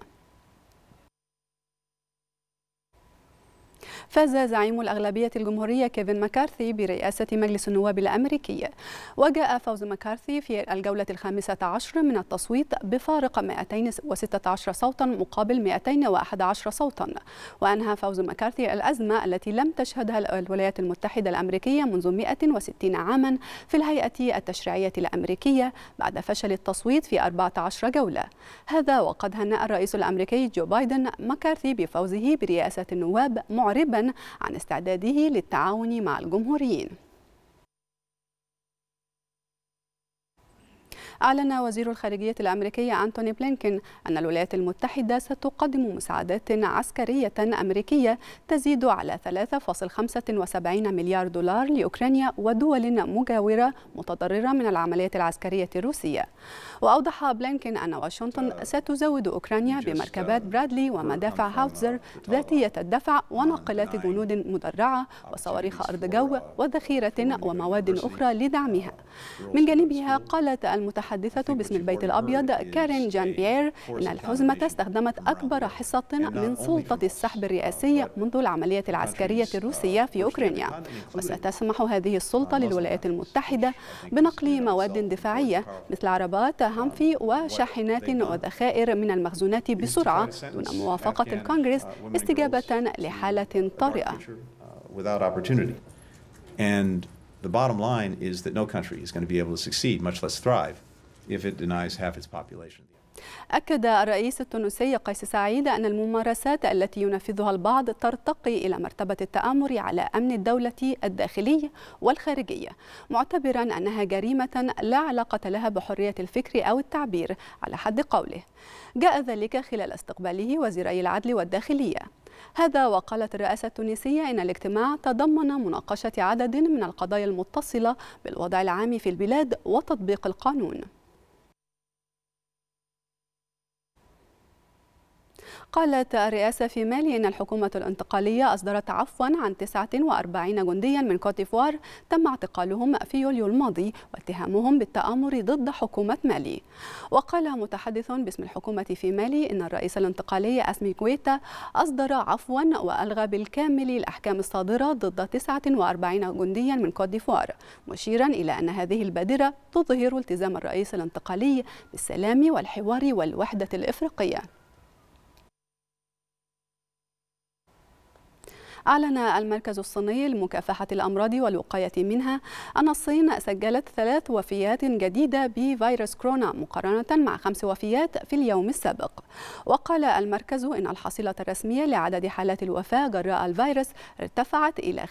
فاز زعيم الأغلبية الجمهورية كيفن مكارثي برئاسة مجلس النواب الأمريكي وجاء فوز مكارثي في الجولة الخامسة عشر من التصويت بفارق 216 صوتا مقابل 211 صوتا وأنهى فوز مكارثي الأزمة التي لم تشهدها الولايات المتحدة الأمريكية منذ 160 عاما في الهيئة التشريعية الأمريكية بعد فشل التصويت في 14 جولة هذا وقد هنأ الرئيس الأمريكي جو بايدن مكارثي بفوزه برئاسة النواب معربا عن استعداده للتعاون مع الجمهوريين أعلن وزير الخارجية الأمريكي أنتوني بلينكين أن الولايات المتحدة ستقدم مساعدات عسكرية أمريكية تزيد على 3.75 مليار دولار لأوكرانيا ودول مجاورة متضررة من العمليات العسكرية الروسية وأوضح بلينكين أن واشنطن ستزود أوكرانيا بمركبات برادلي ومدافع هاوتزر ذاتية الدفع وناقلات جنود مدرعة وصواريخ أرض جو وذخيرة ومواد أخرى لدعمها من جانبها قالت المتحدثة باسم البيت الأبيض كارين جان بيير إن الحزمة استخدمت أكبر حصة من سلطة السحب الرئاسي منذ العملية العسكرية الروسية في أوكرانيا وستسمح هذه السلطة للولايات المتحدة بنقل مواد دفاعية مثل عربات هامفي وشاحنات وذخائر من المخزونات بسرعة دون موافقة الكونغرس استجابة لحالة طارئة
without opportunity. And the bottom line is that no country is going to be able to succeed, much less thrive, if it denies half its population.
أكد الرئيس التونسي قيس سعيد أن الممارسات التي ينفذها البعض ترتقي إلى مرتبة التآمر على أمن الدولة الداخلي والخارجي معتبرا أنها جريمة لا علاقة لها بحرية الفكر أو التعبير على حد قوله جاء ذلك خلال استقباله وزيري العدل والداخلية هذا وقالت الرئاسة التونسية إن الاجتماع تضمن مناقشة عدد من القضايا المتصلة بالوضع العام في البلاد وتطبيق القانون قالت الرئاسة في مالي إن الحكومة الانتقالية أصدرت عفوا عن 49 جنديا من كوت ديفوار تم اعتقالهم في يوليو الماضي واتهامهم بالتآمر ضد حكومة مالي وقال متحدث باسم الحكومة في مالي إن الرئيس الانتقالي أسمي كويتا أصدر عفوا وألغى بالكامل الأحكام الصادرة ضد 49 جنديا من كوت ديفوار مشيرا إلى أن هذه البادرة تظهر التزام الرئيس الانتقالي بالسلام والحوار والوحدة الإفريقية أعلن المركز الصيني لمكافحة الأمراض والوقاية منها أن الصين سجلت ثلاث وفيات جديدة بفيروس كورونا مقارنة مع خمس وفيات في اليوم السابق وقال المركز إن الحصيلة الرسمية لعدد حالات الوفاة جراء الفيروس ارتفعت إلى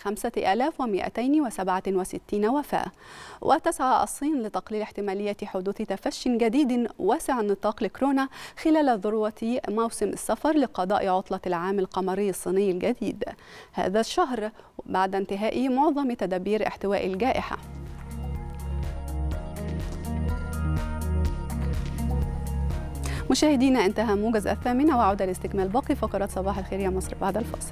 5267 وفاة وتسعى الصين لتقليل احتمالية حدوث تفش جديد واسع النطاق لكورونا خلال ذروة موسم السفر لقضاء عطلة العام القمري الصيني الجديد هذا الشهر بعد انتهاء معظم تدابير احتواء الجائحة مشاهدينا انتهى موجز الثامنة وعودة لاستكمال باقي فقرات صباح الخير يا مصر بعد الفاصل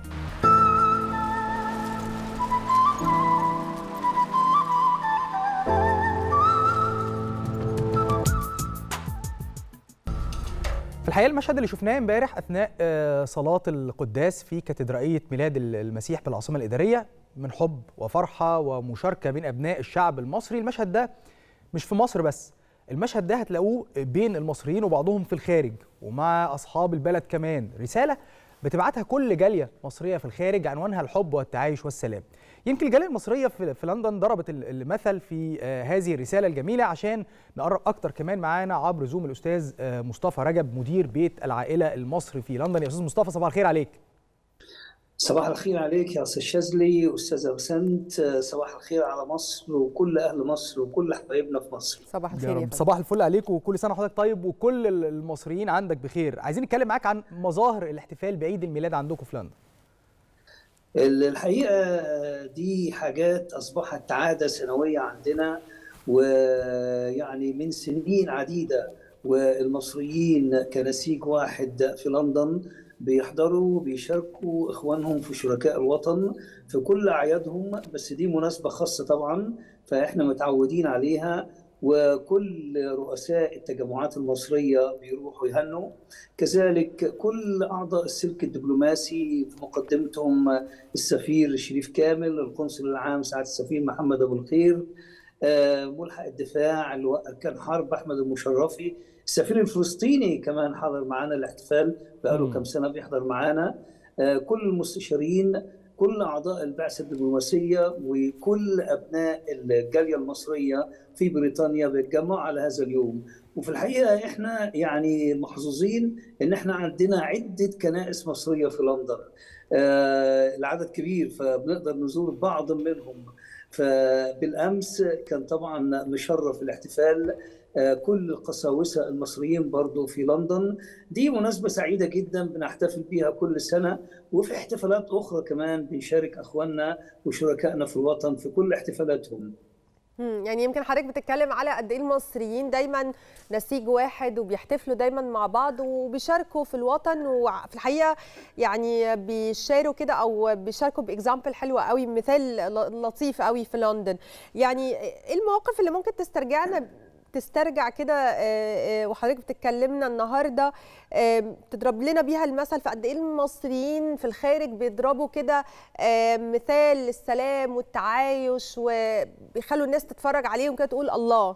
في الحقيقه المشهد اللي شفناه امبارح اثناء آه، صلاه القداس في كاتدرائيه ميلاد المسيح بالعاصمه الاداريه من حب وفرحه ومشاركه بين ابناء الشعب المصري المشهد ده مش في مصر بس المشهد ده هتلاقوه بين المصريين وبعضهم في الخارج ومع اصحاب البلد كمان رساله بتبعتها كل جاليه مصريه في الخارج عنوانها الحب والتعايش والسلام يمكن الجاليه المصريه في في لندن ضربت ال- المثل في آه، هذه الرساله الجميله عشان نقرب اكتر كمان معانا عبر زوم الاستاذ آه، مصطفى رجب مدير بيت العائله المصري في لندن يا استاذ مصطفى صباح الخير عليك
صباح الخير عليك يا استاذ شاذلي استاذه بسنت صباح الخير على مصر وكل اهل مصر وكل حبايبنا في مصر
صباح
يا رب صباح الفل عليك وكل سنه وحضرتك طيب وكل ال- المصريين عندك بخير عايزين نتكلم معاك عن مظاهر الاحتفال بعيد الميلاد عندكم في لندن
الحقيقه دي حاجات اصبحت عاده سنويه عندنا ويعني من سنين عديده والمصريين كنسيج واحد في لندن بيحضروا بيشاركوا اخوانهم في شركاء الوطن في كل اعيادهم بس دي مناسبه خاصه طبعا فاحنا متعودين عليها وكل رؤساء التجمعات المصريه بيروحوا يهنوا كذلك كل اعضاء السلك الدبلوماسي في مقدمتهم السفير شريف كامل القنصل العام سعاده السفير محمد ابو الخير آه، ملحق الدفاع اللواء كان حرب احمد المشرفي السفير الفلسطيني كمان حضر معنا الاحتفال بقاله كم سنه بيحضر معنا آه، كل المستشارين كل اعضاء البعثه الدبلوماسيه وكل ابناء الجاليه المصريه في بريطانيا بيتجمعوا على هذا اليوم وفي الحقيقه احنا يعني محظوظين ان احنا عندنا عده كنائس مصريه في لندن آه، العدد كبير فبنقدر نزور بعض منهم فبالامس كان طبعا مشرف الاحتفال آه، كل القساوسه المصريين برضو في لندن دي مناسبه سعيده جدا بنحتفل بيها كل سنه وفي احتفالات اخرى كمان بنشارك اخواننا وشركائنا في الوطن في كل احتفالاتهم
مم، يعني يمكن حضرتك بتتكلم على قد ايه المصريين دايما نسيج واحد وبيحتفلوا دايما مع بعض وبيشاركوا في الوطن وفي الحقيقه يعني بيشاروا كده او بيشاركوا باكزامبل حلوه قوي مثال ل- لطيف قوي في لندن يعني ايه المواقف اللي ممكن تسترجعنا تسترجع كده آه، آه، وحضرتك بتتكلمنا النهارده آه، تضرب لنا بيها المثل في قد ايه المصريين في الخارج بيضربوا كده آه، مثال للسلام والتعايش وبيخلوا الناس تتفرج عليهم كده تقول الله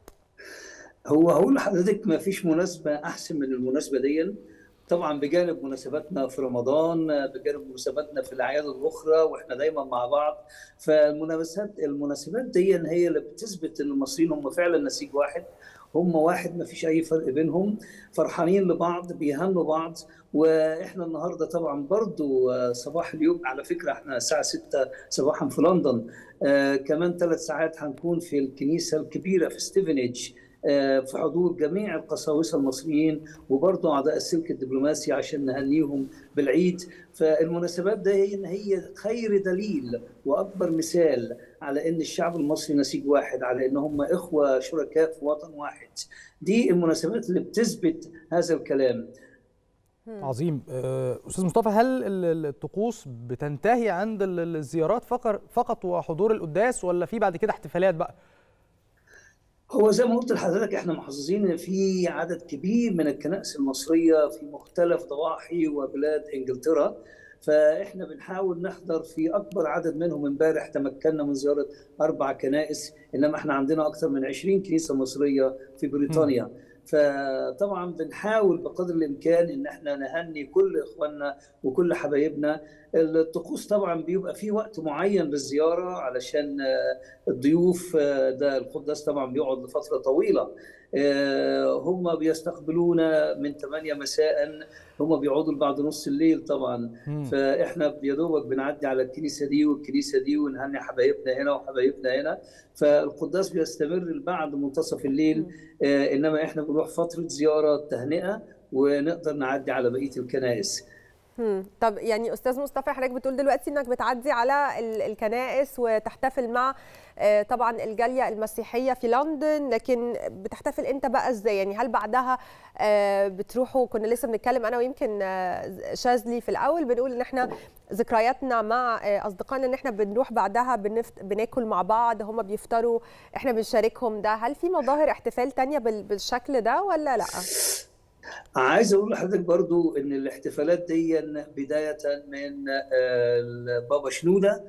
هو هقول لحضرتك ما فيش مناسبة أحسن من المناسبة دي طبعا بجانب مناسباتنا في رمضان بجانب مناسباتنا في الأعياد الأخرى وإحنا دايما مع بعض فالمناسبات المناسبات دي هي اللي بتثبت إن المصريين هم فعلا نسيج واحد هم واحد ما فيش أي فرق بينهم فرحانين لبعض بيهنوا بعض واحنا النهارده طبعا برضو آه، صباح اليوم على فكره احنا الساعه 6 صباحا في لندن آه كمان ثلاث ساعات هنكون في الكنيسه الكبيره في ستيفنج آه، في حضور جميع القساوسه المصريين وبرضه اعضاء السلك الدبلوماسي عشان نهنيهم بالعيد فالمناسبات دي هي خير دليل واكبر مثال على ان الشعب المصري نسيج واحد على ان هم اخوه شركاء في وطن واحد دي المناسبات اللي بتثبت هذا الكلام
عظيم آه، استاذ مصطفى هل ال- ال- الطقوس بتنتهي عند ال- ال- الزيارات فقط فقط وحضور القداس ولا في بعد كده احتفالات بقى
هو زي ما قلت لحضرتك احنا محظوظين ان في عدد كبير من الكنائس المصريه في مختلف ضواحي وبلاد انجلترا فاحنا بنحاول نحضر في اكبر عدد منهم امبارح تمكنا من زياره اربع كنائس انما احنا عندنا اكثر من 20 كنيسه مصريه في بريطانيا فطبعا بنحاول بقدر الامكان ان احنا نهني كل اخواننا وكل حبايبنا الطقوس طبعا بيبقى في وقت معين للزياره علشان آه، الضيوف آه، ده القداس طبعا بيقعد لفتره طويله آه، هم بيستقبلونا من 8 مساء هم بيقعدوا لبعد نص الليل طبعا
مم.
فاحنا يا دوبك بنعدي على الكنيسه دي والكنيسه دي ونهني حبايبنا هنا وحبايبنا هنا فالقداس بيستمر لبعد منتصف الليل آه، انما احنا بنروح فتره زياره تهنئه ونقدر نعدي على بقيه الكنائس
مم. طب يعني استاذ مصطفى حضرتك بتقول دلوقتي انك بتعدي على ال- الكنائس وتحتفل مع آه، طبعا الجاليه المسيحيه في لندن لكن بتحتفل انت بقى ازاي يعني هل بعدها آه، بتروحوا كنا لسه بنتكلم انا ويمكن آه، شاذلي في الاول بنقول ان احنا ذكرياتنا مع آه، اصدقائنا ان احنا بنروح بعدها بنفت... بناكل مع بعض هم بيفطروا احنا بنشاركهم ده هل في مظاهر احتفال تانية بال- بالشكل ده ولا لا
عايز اقول لحضرتك برضو ان الاحتفالات دي بدايه من آه، البابا شنوده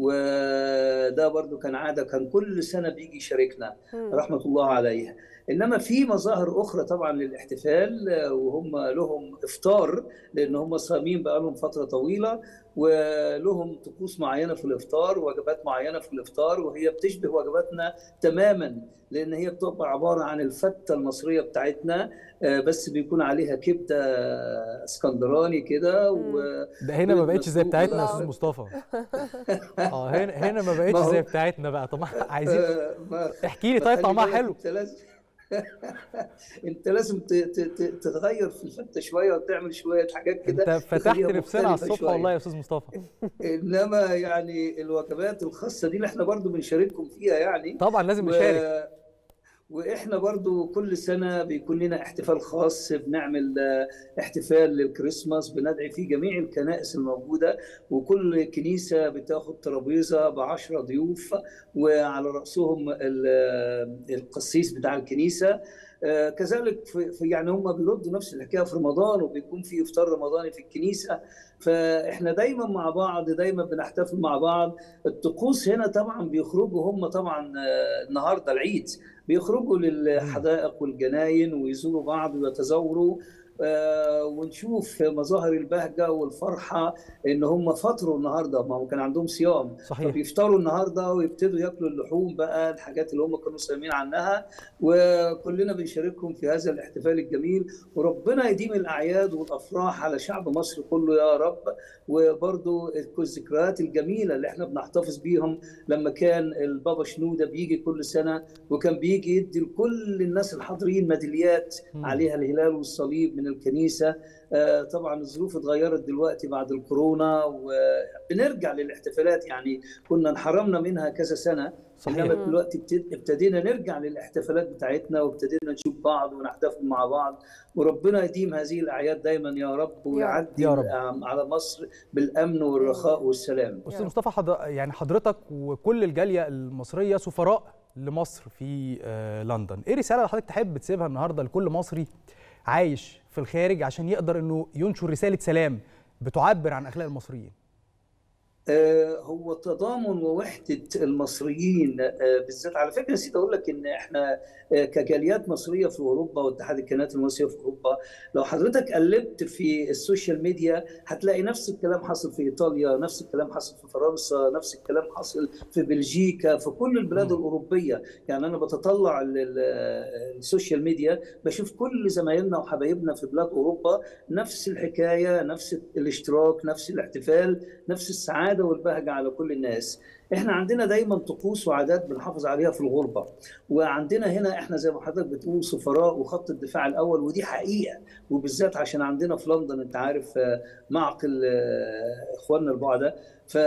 وده برضو كان عاده كان كل سنه بيجي يشاركنا
مم.
رحمه الله عليه انما في مظاهر اخرى طبعا للاحتفال آه، وهم لهم افطار لان هم صايمين بقالهم فتره طويله ولهم طقوس معينه في الافطار ووجبات معينه في الافطار وهي بتشبه وجباتنا تماما لان هي بتبقى عباره عن الفته المصريه بتاعتنا آه، بس بيكون عليها كبده اسكندراني كده و
ده هنا ما بقتش زي
مسلوق
بتاعتنا يا
كده.
استاذ مصطفى اه هنا هنا ما
ما
بقتش
هو-
زي بتاعتنا بقى طب عايزين
آه، ما-
احكي لي
ما
طيب
خلي
طعمها
بالك
حلو
انت لازم انت لازم ت- ت- ت- تتغير في الفته شويه وتعمل شويه حاجات كده
انت فتحت
تخليها
نفسنا على
مختلفة
الصبح
شوية.
والله يا استاذ مصطفى
انما يعني الوجبات الخاصه دي اللي احنا برضو بنشارككم فيها يعني
طبعا لازم
و-
نشارك.
واحنا برضو كل سنه بيكون لنا احتفال خاص بنعمل آه، احتفال للكريسماس بندعي فيه جميع الكنائس الموجوده وكل كنيسه بتاخد ترابيزه بعشرة ضيوف وعلى راسهم ال- آه، القسيس بتاع الكنيسه آه، كذلك في في- يعني هم بيردوا نفس الحكايه في رمضان وبيكون في افطار رمضاني في الكنيسه فاحنا دايما مع بعض دايما بنحتفل مع بعض الطقوس هنا طبعا بيخرجوا هم طبعا آه، النهارده العيد بيخرجوا للحدائق والجناين ويزوروا بعض ويتزوروا آه، ونشوف مظاهر البهجه والفرحه ان هم فطروا النهارده ما هم كان عندهم صيام
صحيح.
فبيفطروا النهارده ويبتدوا ياكلوا اللحوم بقى الحاجات اللي هم كانوا صايمين عنها وكلنا بنشاركهم في هذا الاحتفال الجميل وربنا يديم الاعياد والافراح على شعب مصر كله يا رب وبرضو الذكريات الجميله اللي احنا بنحتفظ بيهم لما كان البابا شنوده بيجي كل سنه وكان بيجي يدي لكل الناس الحاضرين ميداليات
مم.
عليها الهلال والصليب من الكنيسه آه، طبعا الظروف اتغيرت دلوقتي بعد الكورونا وبنرجع للاحتفالات يعني كنا انحرمنا منها كذا سنه
صحيح.
انما دلوقتي ابتد- ابتدينا نرجع للاحتفالات بتاعتنا وابتدينا نشوف بعض ونحتفل مع بعض وربنا يديم هذه الاعياد دايما يا رب ويعدي
يا رب.
على مصر بالامن والرخاء والسلام
استاذ مصطفى حضر... يعني حضرتك وكل الجاليه المصريه سفراء لمصر في آه، لندن ايه الرساله اللي حضرتك تحب تسيبها النهارده لكل مصري عايش في الخارج عشان يقدر انه ينشر رساله سلام بتعبر عن اخلاق المصريين
آه، هو تضامن ووحدة المصريين آه، بالذات على فكرة نسيت أقول لك إن إحنا آه، كجاليات مصرية في أوروبا واتحاد الكيانات المصرية في أوروبا لو حضرتك قلبت في السوشيال ميديا هتلاقي نفس الكلام حصل في إيطاليا نفس الكلام حصل في فرنسا نفس الكلام حصل في بلجيكا في كل البلاد الأوروبية يعني أنا بتطلع ال- ال- السوشيال ميديا بشوف كل زمايلنا وحبايبنا في بلاد أوروبا نفس الحكاية نفس الاشتراك نفس الاحتفال نفس السعادة والبهجة على كل الناس احنا عندنا دايما طقوس وعادات بنحافظ عليها في الغربة وعندنا هنا احنا زي ما حضرتك بتقول سفراء وخط الدفاع الاول ودي حقيقة وبالذات عشان عندنا في لندن انت عارف آه، معقل آه، اخواننا البعدة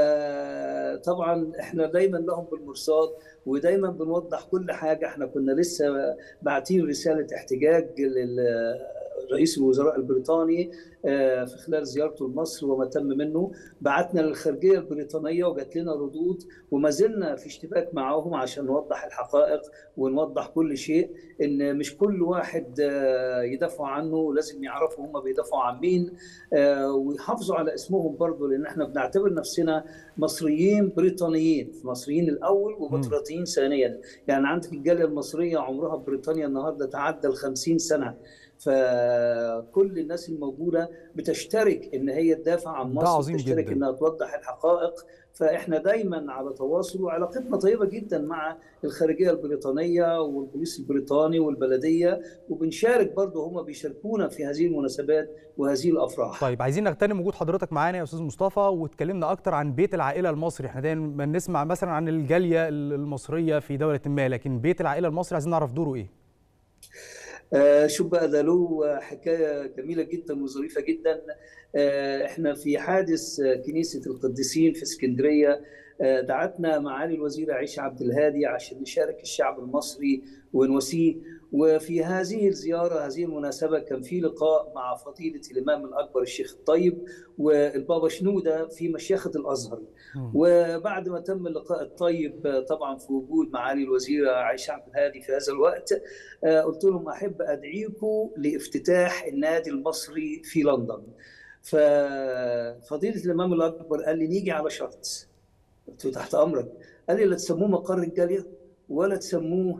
فطبعا احنا دايما لهم بالمرصاد ودايما بنوضح كل حاجة احنا كنا لسه باعتين رسالة احتجاج لل رئيس الوزراء البريطاني في خلال زيارته لمصر وما تم منه بعتنا للخارجيه البريطانيه وجات لنا ردود وما زلنا في اشتباك معاهم عشان نوضح الحقائق ونوضح كل شيء ان مش كل واحد يدافعوا عنه لازم يعرفوا هم بيدافعوا عن مين ويحافظوا على اسمهم برضه لان احنا بنعتبر نفسنا مصريين بريطانيين مصريين الاول وبريطانيين ثانيا يعني عندك الجاليه المصريه عمرها بريطانيا النهارده تعدى ال 50 سنه فكل الناس الموجوده بتشترك ان هي تدافع عن مصر
عظيم
بتشترك
جداً.
انها توضح الحقائق فاحنا دايما على تواصل وعلاقتنا طيبه جدا مع الخارجيه البريطانيه والبوليس البريطاني والبلديه وبنشارك برضه هم بيشاركونا في هذه المناسبات وهذه الافراح
طيب عايزين نغتنم وجود حضرتك معانا يا استاذ مصطفى وتكلمنا اكتر عن بيت العائله المصري احنا دايما نسمع مثلا عن الجاليه المصريه في دوله ما لكن بيت العائله المصري عايزين نعرف دوره ايه
آه شوف بقى ده له حكايه جميله جدا وظريفه جدا آه احنا في حادث آه، كنيسه القديسين في اسكندريه آه، دعتنا معالي الوزيره عائشه عبد الهادي عشان نشارك الشعب المصري ونواسيه وفي هذه الزياره هذه المناسبه كان في لقاء مع فضيله الامام الاكبر الشيخ الطيب والبابا شنوده في مشيخه الازهر وبعد ما تم اللقاء الطيب طبعا في وجود معالي الوزيره عائشه عبد الهادي في هذا الوقت آه، قلت لهم احب ادعيكم لافتتاح النادي المصري في لندن ففضيله الامام الاكبر قال لي نيجي على شرط قلت له تحت امرك قال لي لا تسموه مقر الجاليه ولا تسموه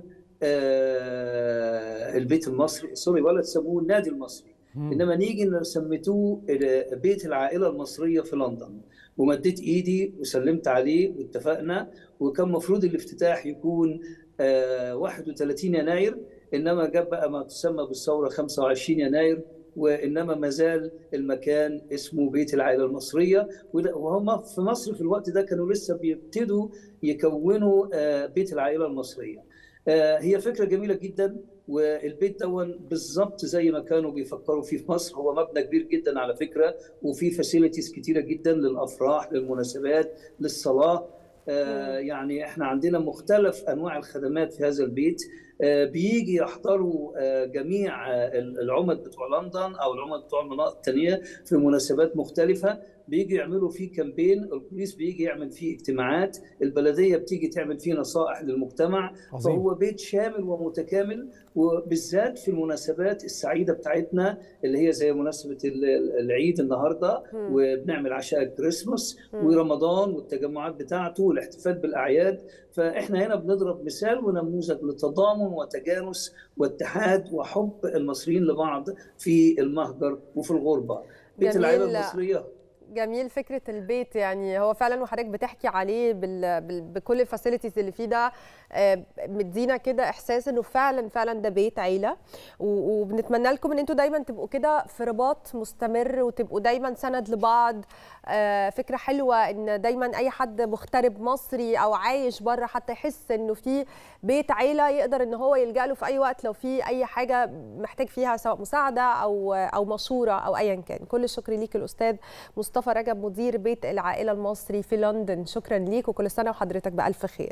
آه، البيت المصري سوري ولا تسموه النادي المصري انما نيجي إن سميتوه بيت العائله المصريه في لندن ومديت ايدي وسلمت عليه واتفقنا وكان مفروض الافتتاح يكون آه، 31 يناير انما جاب بقى ما تسمى بالثوره 25 يناير وانما ما زال المكان اسمه بيت العائله المصريه وده- وهم في مصر في الوقت ده كانوا لسه بيبتدوا يكونوا آه، بيت العائله المصريه. آه، هي فكره جميله جدا والبيت دون بالظبط زي ما كانوا بيفكروا فيه في مصر هو مبنى كبير جدا على فكره وفي فاسيلتيز كتيره جدا للافراح للمناسبات للصلاه آه، يعني احنا عندنا مختلف انواع الخدمات في هذا البيت آه، بيجي يحضروا آه، جميع آه، العمد بتوع لندن او العمد بتوع المناطق الثانيه في مناسبات مختلفه بيجي يعملوا فيه كامبين البوليس بيجي يعمل فيه اجتماعات البلديه بتيجي تعمل فيه نصائح للمجتمع
عظيم.
فهو بيت شامل ومتكامل وبالذات في المناسبات السعيده بتاعتنا اللي هي زي مناسبه ال- ال- العيد النهارده
مم.
وبنعمل عشاء الكريسماس
مم.
ورمضان والتجمعات بتاعته والاحتفال بالاعياد فاحنا هنا بنضرب مثال ونموذج للتضامن وتجانس واتحاد وحب المصريين لبعض في المهجر وفي الغربه بيت
جميل.
العائله المصريه
جميل فكره البيت يعني هو فعلا وحضرتك بتحكي عليه بال... بال... بكل الفاسيلتيز اللي فيه ده آه، مدينا كده احساس انه فعلا فعلا ده بيت عيله و... وبنتمنى لكم ان انتوا دايما تبقوا كده في رباط مستمر وتبقوا دايما سند لبعض آه، فكره حلوه ان دايما اي حد مغترب مصري او عايش بره حتى يحس انه في بيت عيله يقدر ان هو يلجا له في اي وقت لو في اي حاجه محتاج فيها سواء مساعده او او مشوره او ايا كان كل الشكر ليك الاستاذ مصطفى رجب مدير بيت العائله المصري في لندن شكرا ليك وكل سنه وحضرتك بالف خير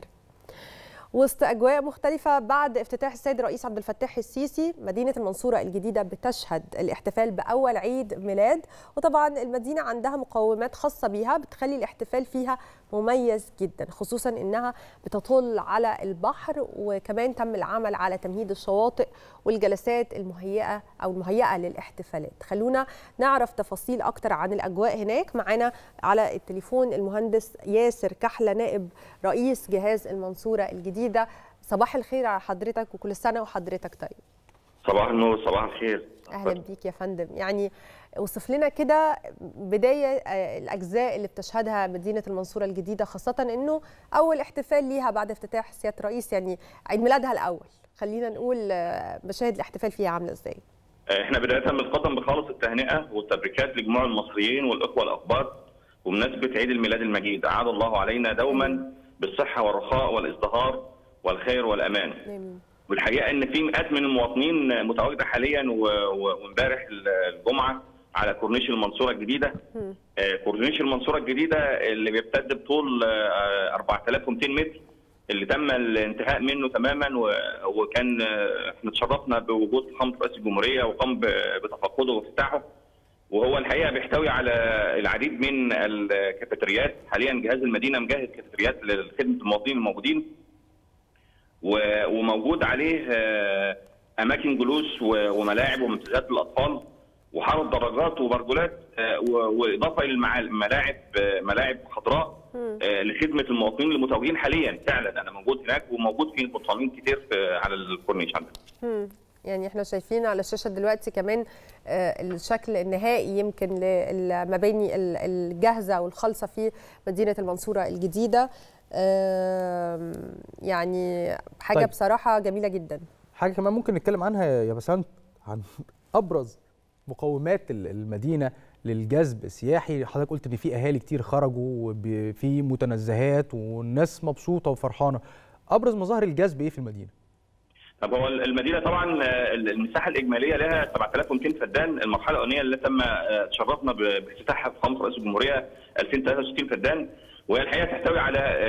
وسط اجواء مختلفه بعد افتتاح السيد الرئيس عبد الفتاح السيسي مدينه المنصوره الجديده بتشهد الاحتفال باول عيد ميلاد وطبعا المدينه عندها مقومات خاصه بيها بتخلي الاحتفال فيها مميز جدا خصوصا انها بتطل على البحر وكمان تم العمل على تمهيد الشواطئ والجلسات المهيئه او المهيئه للاحتفالات خلونا نعرف تفاصيل اكتر عن الاجواء هناك معانا على التليفون المهندس ياسر كحله نائب رئيس جهاز المنصوره الجديده صباح الخير على حضرتك وكل سنه وحضرتك طيب
صباح النور صباح الخير
اهلا بيك يا فندم يعني وصف لنا كده بدايه آه، الاجزاء اللي بتشهدها مدينه المنصوره الجديده خاصه انه اول احتفال ليها بعد افتتاح سياده الرئيس يعني عيد ميلادها الاول خلينا نقول آه، مشاهد الاحتفال فيها عامله ازاي
احنا بدايه بنقدم بخالص التهنئه والتبريكات لجموع المصريين والاخوه الاقباط بمناسبه عيد الميلاد المجيد اعاد الله علينا دوما بالصحه والرخاء والازدهار والخير والامان
امين
والحقيقه ان في مئات من المواطنين متواجده حاليا و- و- وامبارح الجمعه على كورنيش المنصوره الجديده آه، كورنيش المنصوره الجديده اللي بيمتد بطول آه، 4200 متر اللي تم الانتهاء منه تماما و- وكان آه، احنا اتشرفنا بوجود فخامه رئيس الجمهوريه وقام ب- بتفقده وافتتاحه وهو الحقيقه بيحتوي على العديد من الكافيتريات حاليا جهاز المدينه مجهز كافيتريات لخدمه المواطنين الموجودين و- وموجود عليه آه، اماكن جلوس و- وملاعب ومنتزهات للاطفال وحاره دراجات وبرجولات آه، و- واضافه الى المعا- ملاعب آه، ملاعب خضراء آه، لخدمه المواطنين المتواجدين حاليا فعلا انا موجود هناك وموجود في مطعمين كتير في على الكورنيش عندنا
مم. يعني احنا شايفين على الشاشه دلوقتي كمان آه، الشكل النهائي يمكن للمباني ال- الجاهزه والخالصه في مدينه المنصوره الجديده آم، يعني حاجه
طيب.
بصراحه جميله جدا
حاجه كمان ممكن نتكلم عنها يا بسنت عن ابرز مقومات ال- المدينه للجذب السياحي حضرتك قلت ان في اهالي كتير خرجوا وفي متنزهات والناس مبسوطه وفرحانه ابرز مظاهر الجذب ايه في المدينه
طب هو المدينه طبعا آه، المساحه الاجماليه لها 7200 فدان المرحله الاولانيه اللي تم آه، تشرفنا ب- بافتتاحها في خمس رئيس الجمهوريه 2063 فدان وهي الحقيقه تحتوي على آه،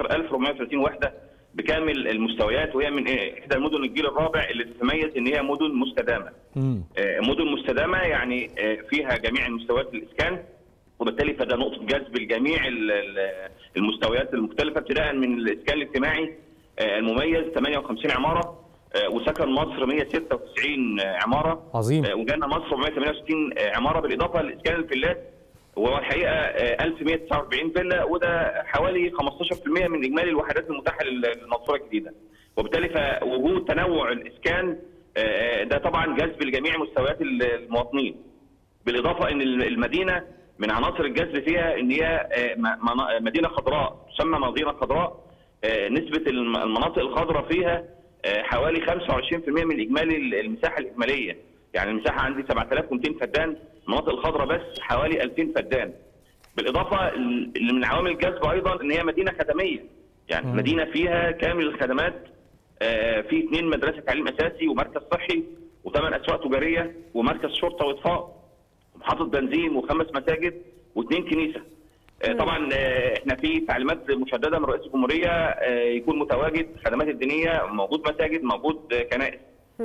19430 وحده بكامل المستويات وهي من آه، احدى المدن الجيل الرابع اللي تتميز ان هي مدن مستدامه آه، مدن مستدامه يعني آه، فيها جميع المستويات الاسكان وبالتالي فده نقطه جذب لجميع ال- ال- المستويات المختلفه ابتداء من الاسكان الاجتماعي آه، المميز 58 عماره آه، وسكن مصر 196 عماره
عظيم
آه، وجنة مصر 468 عماره بالاضافه لاسكان الفيلات وهو الحقيقه آه، 1149 فيلا وده حوالي 15% من اجمالي الوحدات المتاحه لل- للمنصوره الجديده وبالتالي فوجود تنوع الاسكان آه، ده طبعا جذب لجميع مستويات المواطنين بالاضافه ان المدينه من عناصر الجذب فيها ان هي آه، م- من- مدينه خضراء تسمى مدينه خضراء آه، نسبه الم- المناطق الخضراء فيها آه، حوالي 25% من اجمالي المساحه الاجماليه يعني المساحه عندي 7200 فدان المناطق الخضراء بس حوالي 2000 فدان بالاضافه اللي من عوامل الجذب ايضا ان هي مدينه خدميه يعني
مم.
مدينه فيها كامل الخدمات آه، في اثنين مدرسه تعليم اساسي ومركز صحي وثمان اسواق تجاريه ومركز شرطه واطفاء ومحطه بنزين وخمس مساجد واثنين كنيسه آه، طبعا آه، احنا في تعليمات مشدده من رئيس الجمهوريه آه، يكون متواجد خدمات الدينيه موجود مساجد موجود آه، كنائس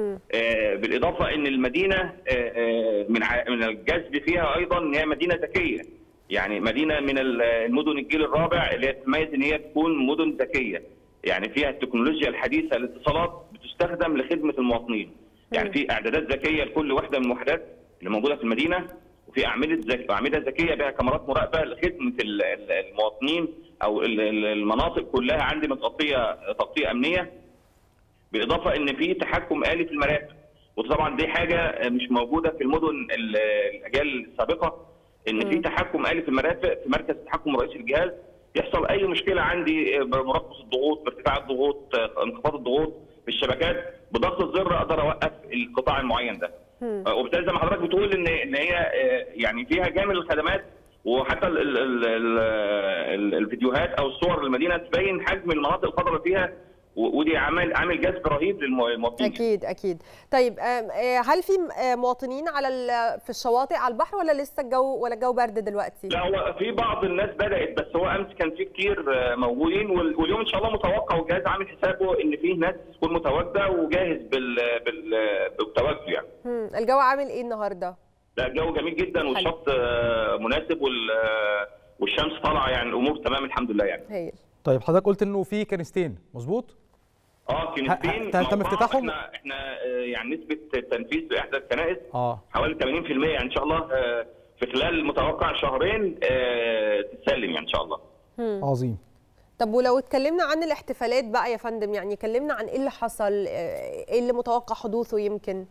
آه، بالاضافه ان المدينه آه، آه، من ع- من الجذب فيها ايضا ان هي مدينه ذكيه يعني مدينه من ال- المدن الجيل الرابع اللي هي تتميز ان هي تكون مدن ذكيه يعني فيها التكنولوجيا الحديثه للاتصالات بتستخدم لخدمه المواطنين يعني في اعدادات ذكيه لكل واحده من الوحدات اللي موجوده في المدينه وفي اعمده ذك... اعمده ذكيه بها كاميرات مراقبه لخدمه ال- ال- المواطنين او ال- ال- المناطق كلها عندي متغطيه تغطيه امنيه بالاضافه ان في تحكم الي في المرافق وطبعا دي حاجه مش موجوده في المدن ال- الاجيال السابقه ان في تحكم الي في المرافق في مركز تحكم رئيس الجهاز يحصل اي مشكله عندي بمراقبه الضغوط بارتفاع الضغوط انخفاض الضغوط في الشبكات بضغط الزر اقدر اوقف القطاع المعين ده وبالتالي زي ما حضرتك بتقول ان ان هي آه، يعني فيها جامل الخدمات وحتى ال ال ال ال ال الفيديوهات او الصور للمدينه تبين حجم المناطق الخضراء فيها و- ودي عامل عامل جذب رهيب للمواطنين
اكيد اكيد طيب آم، آه، هل في آه، مواطنين على ال- في الشواطئ على البحر ولا لسه الجو ولا الجو برد دلوقتي
لا هو في بعض الناس بدات بس هو امس كان في كتير آه، موجودين وال- واليوم ان شاء الله متوقع والجهاز عامل حسابه ان في ناس تكون متواجده وجاهز بال بال بالتواجد يعني
مم، الجو عامل ايه النهارده
لا الجو جميل جدا والشط آه، مناسب وال آه، والشمس طالعه يعني الامور تمام الحمد لله يعني
هايل
طيب حضرتك قلت انه في كنيستين مظبوط
اه كنيستين
ه- ه- تم
مع بعض
افتتاحهم؟
احنا احنا آه، يعني نسبه التنفيذ في احدى الكنائس
اه
حوالي 80% يعني ان شاء الله آه، في خلال متوقع شهرين آه، تتسلم يعني ان شاء الله
مم.
عظيم
طب ولو اتكلمنا عن الاحتفالات بقى يا فندم يعني كلمنا عن ايه اللي حصل آه، ايه اللي متوقع حدوثه يمكن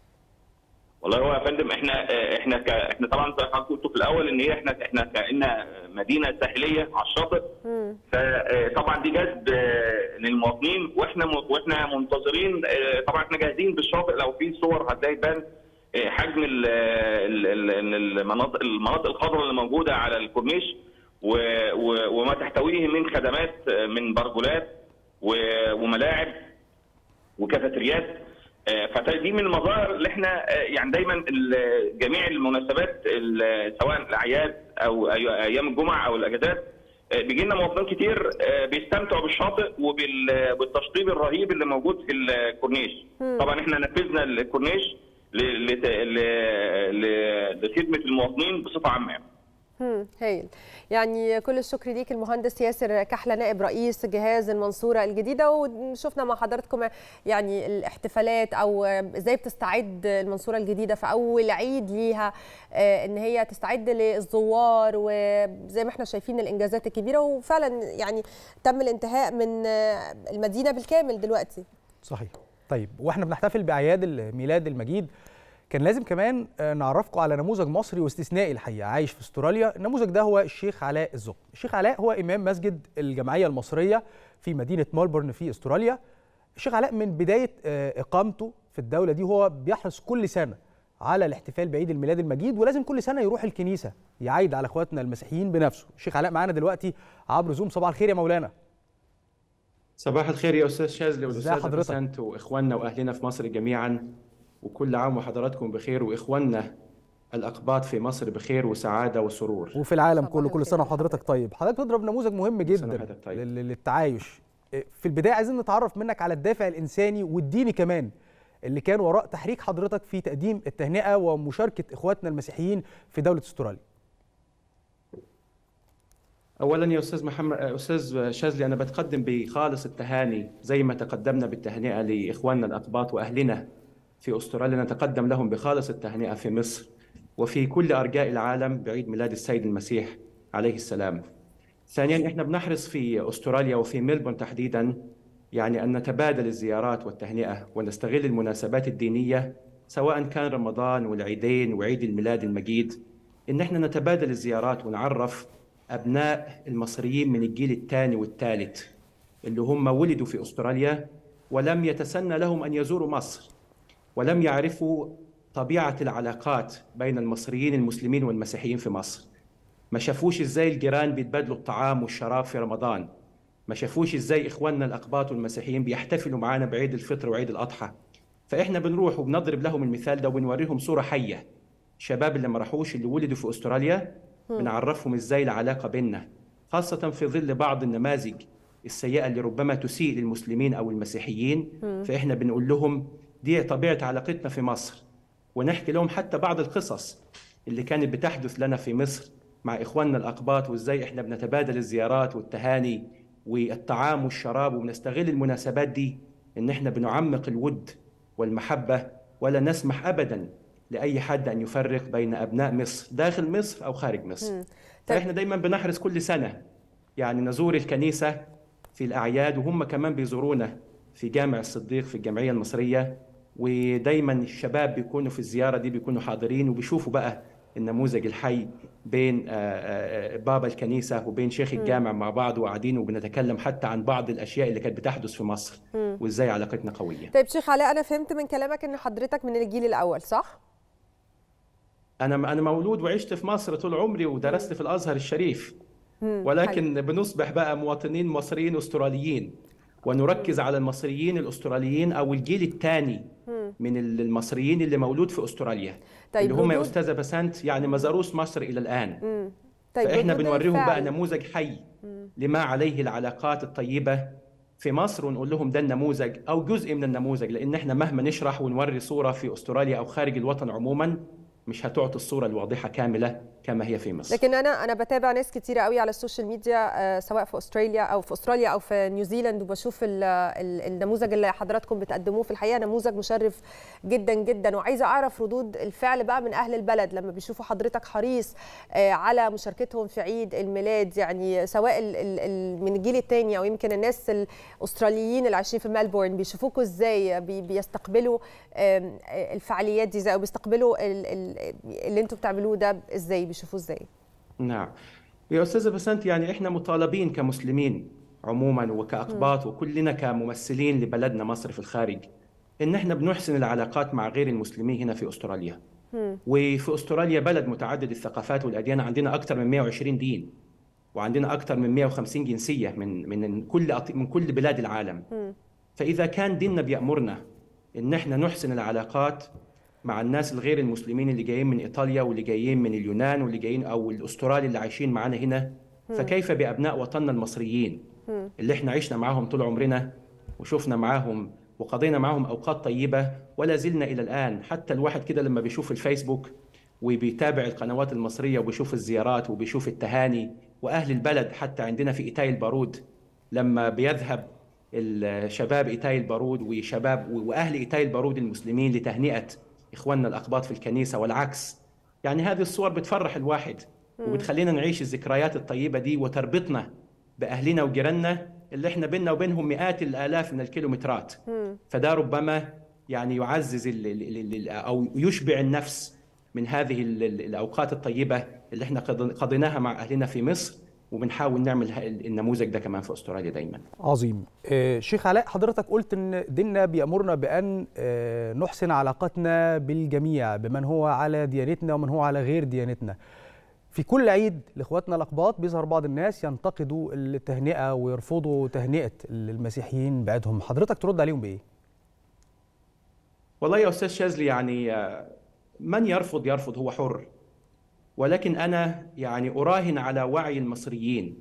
والله هو يا فندم احنا اه، احنا ك... احنا طبعا زي ما حضرتك قلت في الاول ان هي احنا احنا كأننا مدينه ساحليه على الشاطئ فطبعا دي جذب اه، للمواطنين واحنا م... واحنا منتظرين اه، طبعا احنا جاهزين بالشاطئ لو في صور هتلاقي تبان اه، حجم ال- ال- ال- المناطق المناطق الخضراء اللي موجوده على الكورنيش و... و... وما تحتويه من خدمات اه، من برجولات و... وملاعب وكافيتريات آه، فدي من المظاهر اللي احنا آه، يعني دايما ال- جميع المناسبات ال- سواء الاعياد او أي- ايام الجمعه او الاجازات بيجي لنا مواطنين كتير آه، بيستمتعوا بالشاطئ وبالتشطيب الرهيب اللي موجود في الكورنيش
مم.
طبعا احنا نفذنا الكورنيش ل- لت- ل- ل- لخدمه المواطنين بصفه عامه يعني.
مم، هايل يعني كل الشكر ليك المهندس ياسر كحلة نائب رئيس جهاز المنصورة الجديدة وشفنا مع حضراتكم يعني الاحتفالات أو إزاي بتستعد المنصورة الجديدة في أول عيد ليها آه، إن هي تستعد للزوار وزي ما احنا شايفين الإنجازات الكبيرة وفعلا يعني تم الانتهاء من آه، المدينة بالكامل دلوقتي
صحيح طيب واحنا بنحتفل باعياد الميلاد المجيد كان لازم كمان آه، نعرفكم على نموذج مصري واستثنائي الحقيقه عايش في استراليا النموذج ده هو الشيخ علاء الزق الشيخ علاء هو امام مسجد الجمعيه المصريه في مدينه ملبورن في استراليا الشيخ علاء من بدايه آه، اقامته في الدوله دي هو بيحرص كل سنه على الاحتفال بعيد الميلاد المجيد ولازم كل سنه يروح الكنيسه يعيد على اخواتنا المسيحيين بنفسه الشيخ علاء معانا دلوقتي عبر زوم صباح الخير يا مولانا
صباح الخير يا استاذ شاذلي
ازي
والاستاذ
حضرتك؟
بسنت واخواننا واهلنا في مصر جميعا وكل عام وحضراتكم بخير واخواننا الاقباط في مصر بخير وسعاده وسرور
وفي العالم كله كل سنه وحضرتك طيب حضرتك بتضرب نموذج مهم جدا
وحضرتك طيب.
لل- للتعايش إيه، في البدايه عايزين نتعرف منك على الدافع الانساني والديني كمان اللي كان وراء تحريك حضرتك في تقديم التهنئه ومشاركه اخواتنا المسيحيين في دوله استراليا
اولا يا استاذ محمد استاذ شاذلي انا بتقدم بخالص التهاني زي ما تقدمنا بالتهنئه لاخواننا الاقباط واهلنا في استراليا نتقدم لهم بخالص التهنئه في مصر وفي كل ارجاء العالم بعيد ميلاد السيد المسيح عليه السلام. ثانيا احنا بنحرص في استراليا وفي ملبورن تحديدا يعني ان نتبادل الزيارات والتهنئه ونستغل المناسبات الدينيه سواء كان رمضان والعيدين وعيد الميلاد المجيد ان احنا نتبادل الزيارات ونعرف ابناء المصريين من الجيل الثاني والثالث اللي هم ولدوا في استراليا ولم يتسنى لهم ان يزوروا مصر ولم يعرفوا طبيعه العلاقات بين المصريين المسلمين والمسيحيين في مصر ما شافوش ازاي الجيران بيتبادلوا الطعام والشراب في رمضان ما شافوش ازاي اخواننا الاقباط والمسيحيين بيحتفلوا معانا بعيد الفطر وعيد الاضحى فاحنا بنروح وبنضرب لهم المثال ده وبنوريهم صوره حيه الشباب اللي ما راحوش اللي ولدوا في استراليا بنعرفهم ازاي العلاقه بيننا خاصه في ظل بعض النماذج السيئه اللي ربما تسيء للمسلمين او المسيحيين
مم.
فاحنا بنقول لهم دي طبيعه علاقتنا في مصر ونحكي لهم حتى بعض القصص اللي كانت بتحدث لنا في مصر مع اخواننا الاقباط وازاي احنا بنتبادل الزيارات والتهاني والطعام والشراب وبنستغل المناسبات دي ان احنا بنعمق الود والمحبه ولا نسمح ابدا لاي حد ان يفرق بين ابناء مصر داخل مصر او خارج مصر
مم.
فاحنا دايما بنحرص كل سنه يعني نزور الكنيسه في الاعياد وهم كمان بيزورونا في جامع الصديق في الجمعيه المصريه ودايما الشباب بيكونوا في الزياره دي بيكونوا حاضرين وبيشوفوا بقى النموذج الحي بين آه، آه، بابا الكنيسه وبين شيخ
مم.
الجامع مع بعض وقاعدين وبنتكلم حتى عن بعض الاشياء اللي كانت بتحدث في مصر
مم.
وازاي علاقتنا قويه
طيب شيخ علاء أنا فهمت من كلامك إن حضرتك من الجيل الأول صح؟
انا انا مولود وعشت في مصر طول عمري ودرست في الازهر الشريف
مم.
ولكن بنصبح بقى مواطنين مصريين استراليين ونركز على المصريين الاستراليين او الجيل الثاني
مم.
من المصريين اللي مولود في استراليا
طيب
اللي هم يا
ردود-
استاذه بسنت يعني ما زاروش مصر الى الان
مم. طيب
فاحنا
ردود
بنوريهم بقى
الفعل.
نموذج حي
مم.
لما عليه العلاقات الطيبه في مصر ونقول لهم ده النموذج او جزء من النموذج لان احنا مهما نشرح ونوري صوره في استراليا او خارج الوطن عموما مش هتعطي الصوره الواضحه كامله كما هي في مصر
لكن انا انا بتابع ناس كتيره قوي على السوشيال ميديا آه، سواء في استراليا او في استراليا او في نيوزيلاند وبشوف ال- ال- النموذج اللي حضراتكم بتقدموه في الحقيقه نموذج مشرف جدا جدا وعايزه اعرف ردود الفعل بقى من اهل البلد لما بيشوفوا حضرتك حريص آه، على مشاركتهم في عيد الميلاد يعني سواء ال ال ال من الجيل الثاني او يمكن الناس الاستراليين اللي عايشين في ملبورن بيشوفوكوا ازاي بي- بيستقبلوا آم، آه، الفعاليات دي ازاي او بيستقبلوا ال- ال- اللي انتوا بتعملوه ده ازاي بيشوفوه ازاي
نعم يا استاذه بسنت يعني احنا مطالبين كمسلمين عموما وكاقباط وكلنا كممثلين لبلدنا مصر في الخارج ان احنا بنحسن العلاقات مع غير المسلمين هنا في استراليا
مم.
وفي استراليا بلد متعدد الثقافات والاديان عندنا اكثر من 120 دين وعندنا اكثر من 150 جنسيه من من كل أط- من كل بلاد العالم
مم.
فاذا كان ديننا بيامرنا ان احنا نحسن العلاقات مع الناس الغير المسلمين اللي جايين من ايطاليا واللي جايين من اليونان واللي جايين او الاسترالي اللي عايشين معانا هنا فكيف بابناء وطننا المصريين
مم.
اللي احنا عشنا معاهم طول عمرنا وشفنا معاهم وقضينا معاهم اوقات طيبه ولا زلنا الى الان حتى الواحد كده لما بيشوف الفيسبوك وبيتابع القنوات المصريه وبيشوف الزيارات وبيشوف التهاني واهل البلد حتى عندنا في ايتاي البارود لما بيذهب الشباب ايتاي البارود وشباب واهل ايتاي البارود المسلمين لتهنئه اخواننا الاقباط في الكنيسه والعكس يعني هذه الصور بتفرح الواحد وبتخلينا نعيش الذكريات الطيبه دي وتربطنا باهلنا وجيراننا اللي احنا بيننا وبينهم مئات الالاف من الكيلومترات فده ربما يعني يعزز ال ال ال او يشبع النفس من هذه ال ال الاوقات الطيبه اللي احنا قض- قضيناها مع اهلنا في مصر وبنحاول نعمل ه- النموذج ده كمان في استراليا دايما
عظيم آه، شيخ علاء حضرتك قلت ان ديننا بيامرنا بان آه، نحسن علاقتنا بالجميع بمن هو على ديانتنا ومن هو على غير ديانتنا في كل عيد لاخواتنا الاقباط بيظهر بعض الناس ينتقدوا التهنئه ويرفضوا تهنئه المسيحيين بعدهم حضرتك ترد عليهم بايه
والله يا استاذ شاذلي يعني آه، من يرفض يرفض هو حر ولكن انا يعني اراهن على وعي المصريين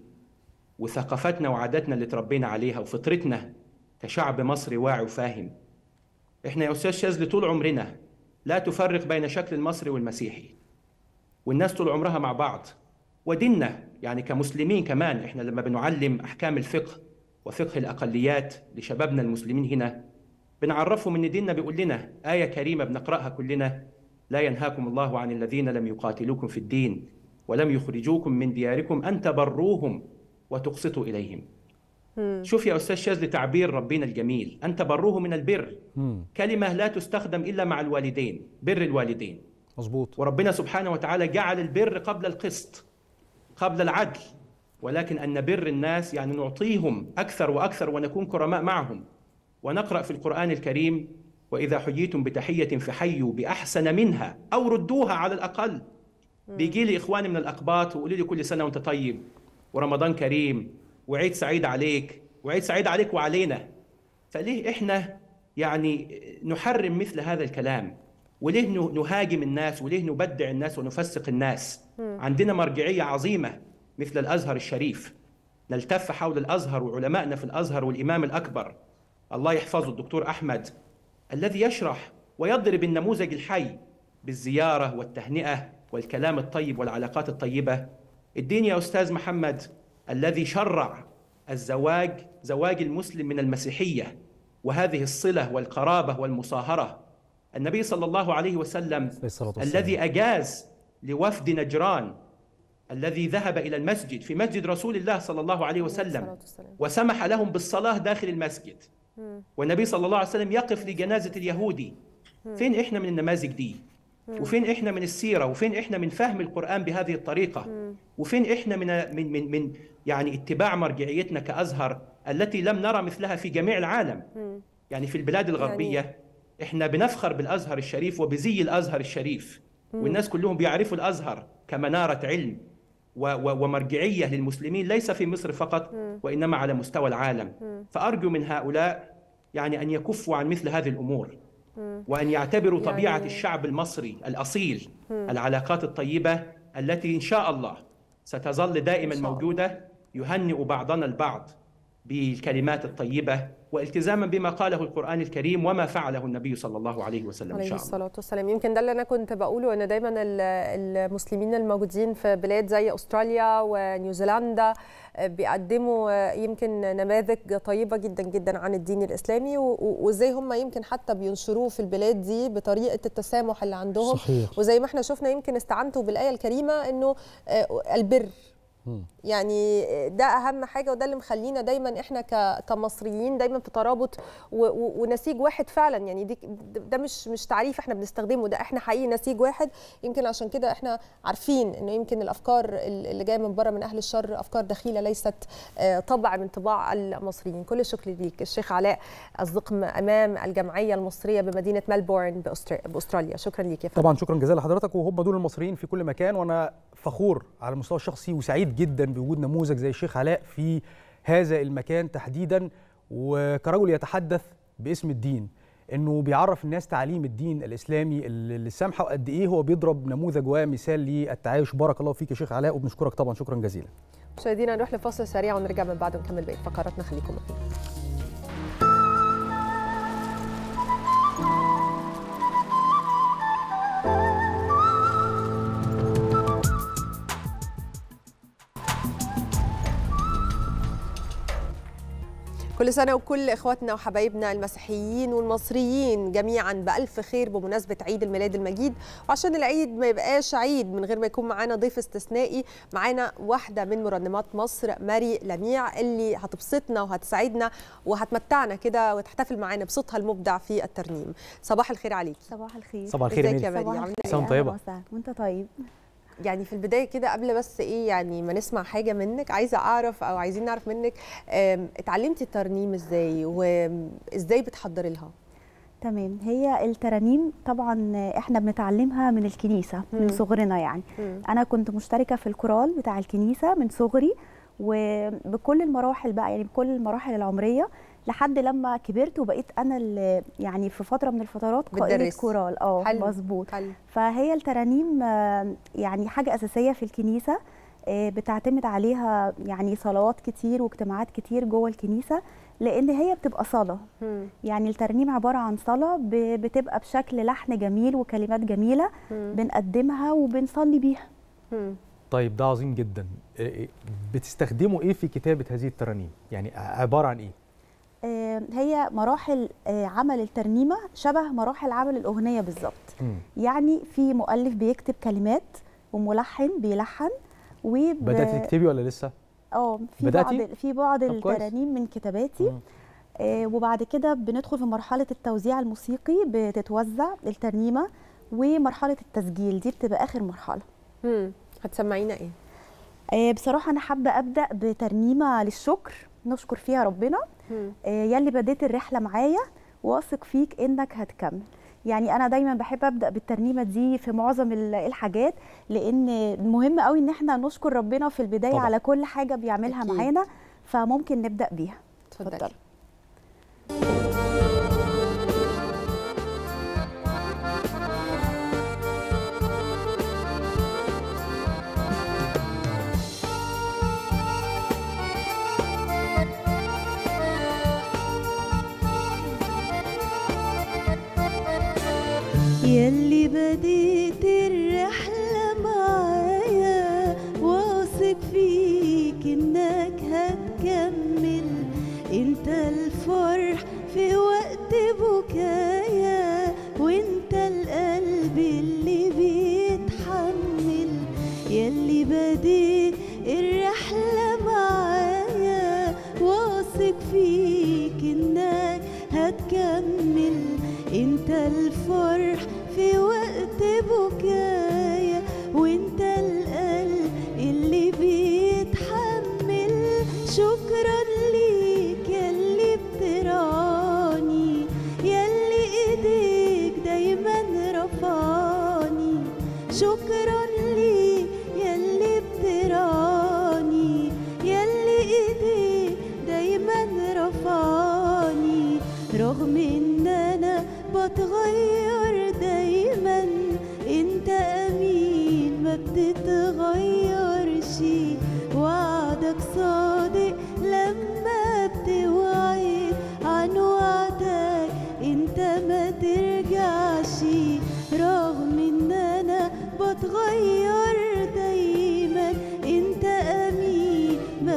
وثقافتنا وعاداتنا اللي تربينا عليها وفطرتنا كشعب مصري واعي وفاهم احنا يا استاذ شاذلي طول عمرنا لا تفرق بين شكل المصري والمسيحي والناس طول عمرها مع بعض وديننا يعني كمسلمين كمان احنا لما بنعلم احكام الفقه وفقه الاقليات لشبابنا المسلمين هنا بنعرفهم ان ديننا بيقول لنا ايه كريمه بنقراها كلنا لا ينهاكم الله عن الذين لم يقاتلوكم في الدين ولم يخرجوكم من دياركم ان تبروهم وتقسطوا اليهم شوف يا استاذ شاذلي تعبير ربنا الجميل ان تبروه من البر كلمه لا تستخدم الا مع الوالدين بر الوالدين
مظبوط
وربنا سبحانه وتعالى جعل البر قبل القسط قبل العدل ولكن ان نبر الناس يعني نعطيهم اكثر واكثر ونكون كرماء معهم ونقرا في القران الكريم واذا حييتم بتحيه فحيوا باحسن منها او ردوها على الاقل بيجي لي اخواني من الاقباط ويقولوا لي كل سنه وانت طيب ورمضان كريم وعيد سعيد عليك وعيد سعيد عليك وعلينا فليه احنا يعني نحرم مثل هذا الكلام وليه ن- نهاجم الناس وليه نبدع الناس ونفسق الناس عندنا مرجعيه عظيمه مثل الازهر الشريف نلتف حول الازهر وعلمائنا في الازهر والامام الاكبر الله يحفظه الدكتور احمد الذي يشرح ويضرب النموذج الحي بالزياره والتهنئه والكلام الطيب والعلاقات الطيبه الدين يا استاذ محمد الذي شرع الزواج زواج المسلم من المسيحيه وهذه الصله والقرابه والمصاهره النبي صلى الله عليه وسلم
والسلام.
الذي اجاز لوفد نجران الذي ذهب الى المسجد في مسجد رسول الله صلى الله عليه وسلم وسمح لهم بالصلاه داخل المسجد والنبي صلى الله عليه وسلم يقف لجنازه اليهودي فين احنا من النماذج دي وفين احنا من السيره وفين احنا من فهم القران بهذه الطريقه وفين احنا من من من, من يعني اتباع مرجعيتنا كازهر التي لم نرى مثلها في جميع العالم يعني في البلاد الغربيه
يعني-
احنا بنفخر بالازهر الشريف وبزي الازهر الشريف
مم.
والناس كلهم بيعرفوا الازهر كمناره علم و و ومرجعيه للمسلمين ليس في مصر فقط
مم.
وانما على مستوى العالم
مم.
فارجو من هؤلاء يعني ان يكفوا عن مثل هذه الامور
مم.
وان يعتبروا
يعني-
طبيعه الشعب المصري الاصيل
مم.
العلاقات الطيبه التي ان شاء الله ستظل دائما موجوده يهنئ بعضنا البعض بالكلمات الطيبه والتزاما بما قاله القران الكريم وما فعله النبي صلى الله عليه وسلم ان
عليه
شاء الله
الصلاة والسلام يمكن ده اللي أنا كنت بقوله إن دايما ال- المسلمين الموجودين في بلاد زي أستراليا ونيوزيلندا بيقدموا يمكن نماذج طيبة جدا جدا عن الدين الإسلامي و- و- وإزاي هم يمكن حتى بينشروه في البلاد دي بطريقة التسامح اللي عندهم
صحيح.
وزي ما احنا شفنا يمكن استعنتوا بالآية الكريمة إنه آه، البر يعني ده اهم حاجه وده اللي مخلينا دايما احنا ك- كمصريين دايما في ترابط و- و- ونسيج واحد فعلا يعني دي ده مش مش تعريف احنا بنستخدمه ده احنا حقيقي نسيج واحد يمكن عشان كده احنا عارفين انه يمكن الافكار اللي جايه من بره من اهل الشر افكار دخيله ليست آه، طبع من طباع المصريين كل الشكر ليك الشيخ علاء الزقم امام الجمعيه المصريه بمدينه ملبورن بأستر- باستراليا شكرا ليك يا فندم
طبعا شكرا جزيلا لحضرتك وهم دول المصريين في كل مكان وانا فخور على المستوى الشخصي وسعيد جدا بوجود نموذج زي الشيخ علاء في هذا المكان تحديدا وكرجل يتحدث باسم الدين انه بيعرف الناس تعاليم الدين الاسلامي اللي السامحه وقد ايه هو بيضرب نموذج ومثال للتعايش بارك الله فيك يا شيخ علاء وبنشكرك طبعا شكرا جزيلا
مشاهدينا نروح لفاصل سريع ونرجع من بعده نكمل بقيه فقراتنا خليكم معانا كل سنة وكل إخواتنا وحبايبنا المسيحيين والمصريين جميعا بألف خير بمناسبة عيد الميلاد المجيد وعشان العيد ما يبقاش عيد من غير ما يكون معانا ضيف استثنائي معانا واحدة من مرنمات مصر ماري لميع اللي هتبسطنا وهتسعدنا وهتمتعنا كده وتحتفل معانا بصوتها المبدع في الترنيم صباح الخير عليكي
صباح الخير
صباح الخير يا
ازيك يا
ميري.
ماري عاملة
صباح الخير. طيبة.
وانت طيب
يعني في البدايه كده قبل بس ايه يعني ما نسمع حاجه منك عايزه اعرف او عايزين نعرف منك آم، اتعلمتي الترنيم ازاي وازاي بتحضري لها
تمام هي الترانيم طبعا احنا بنتعلمها من الكنيسه
مم.
من صغرنا يعني
مم.
انا كنت مشتركه في الكورال بتاع الكنيسه من صغري وبكل المراحل بقى يعني بكل المراحل العمريه لحد لما كبرت وبقيت انا اللي يعني في فتره من الفترات قائده
بتدرسي.
كورال اه
حلو.
مظبوط
حلو.
فهي الترانيم آه، يعني حاجه اساسيه في الكنيسه آه، بتعتمد عليها يعني صلوات كتير واجتماعات كتير جوه الكنيسه لان هي بتبقى صلاه
مم.
يعني الترنيم عباره عن صلاه ب- بتبقى بشكل لحن جميل وكلمات جميله
مم.
بنقدمها وبنصلي بيها
مم.
طيب ده عظيم جدا إيه- إيه- بتستخدموا ايه في كتابه هذه الترانيم يعني عباره عن ايه
آه، هي مراحل آه، عمل الترنيمه شبه مراحل عمل الاغنيه بالظبط
مم.
يعني في مؤلف بيكتب كلمات وملحن بيلحن وب...
بداتي تكتبي ولا لسه
اه في
بدأتي؟
بعض في بعض
طب كويس.
الترانيم من كتاباتي آه وبعد كده بندخل في مرحله التوزيع الموسيقي بتتوزع الترنيمه ومرحله التسجيل دي بتبقى اخر مرحله
مم. هتسمعينا ايه
آه بصراحه انا حابه ابدا بترنيمه للشكر نشكر فيها ربنا
مم.
آه يلي بديت الرحله معايا واثق فيك انك هتكمل يعني انا دايما بحب ابدا بالترنيمه دي في معظم ال- الحاجات لان مهم قوي ان احنا نشكر ربنا في البدايه
طبعاً.
على كل حاجه بيعملها
أكيد.
معانا فممكن نبدا بيها
اتفضلي
يلي بديت الرحلة معايا واثق فيك انك هتكمل انت الفرح في وقت بكايا وانت القلب اللي بيتحمل يلي بديت الرحلة معايا واثق فيك انك هتكمل انت الفرح في وقت بكايا وانت القلب اللي بيتحمل شكرا ليك يلي بتراني يلي ايديك دايما رفعني شكرا ليك يلي بتراني يلي ايديك دايما رفعني رغم ان انا بتغير دايما انت امين ما بتتغيرش وعدك صادق لما بتوعد عن وعدك انت ما ترجعش رغم ان انا بتغير دايما انت امين ما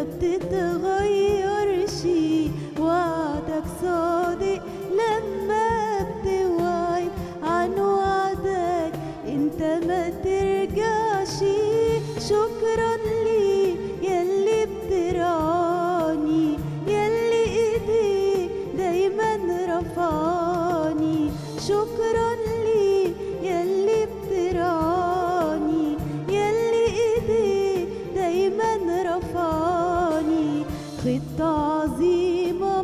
بتتغيرش وعدك صادق لما بتوعد عن وعدك انت ما ترجعش شكرا ليك يلي بتراني يلي ايديك دايما رفعني شكرا ليك يلي بتراني يلي ايديك دايما رفعني خطة عظيمة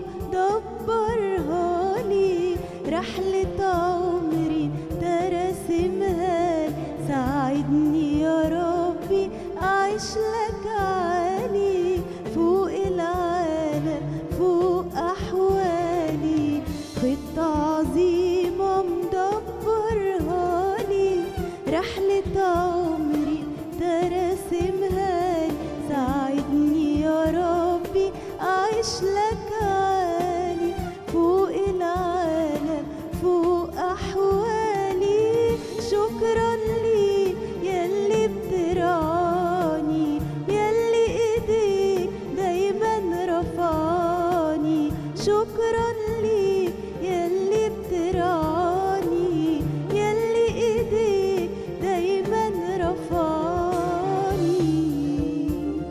مدبرها لي رحلة عمري ترسمها لي. ساعدني يا ربي أعيش لك عالي فوق العالم فوق أحوالي خطة عظيمة مدبرها لي رحلة عمري ترسمها لي. ساعدني أعيش لك عالي فوق العالم فوق أحوالي شكرا لي يلي بترعاني يلي إيديك دايما رفعني شكرا لي يلي بترعاني يلي إيديك دايما رفعني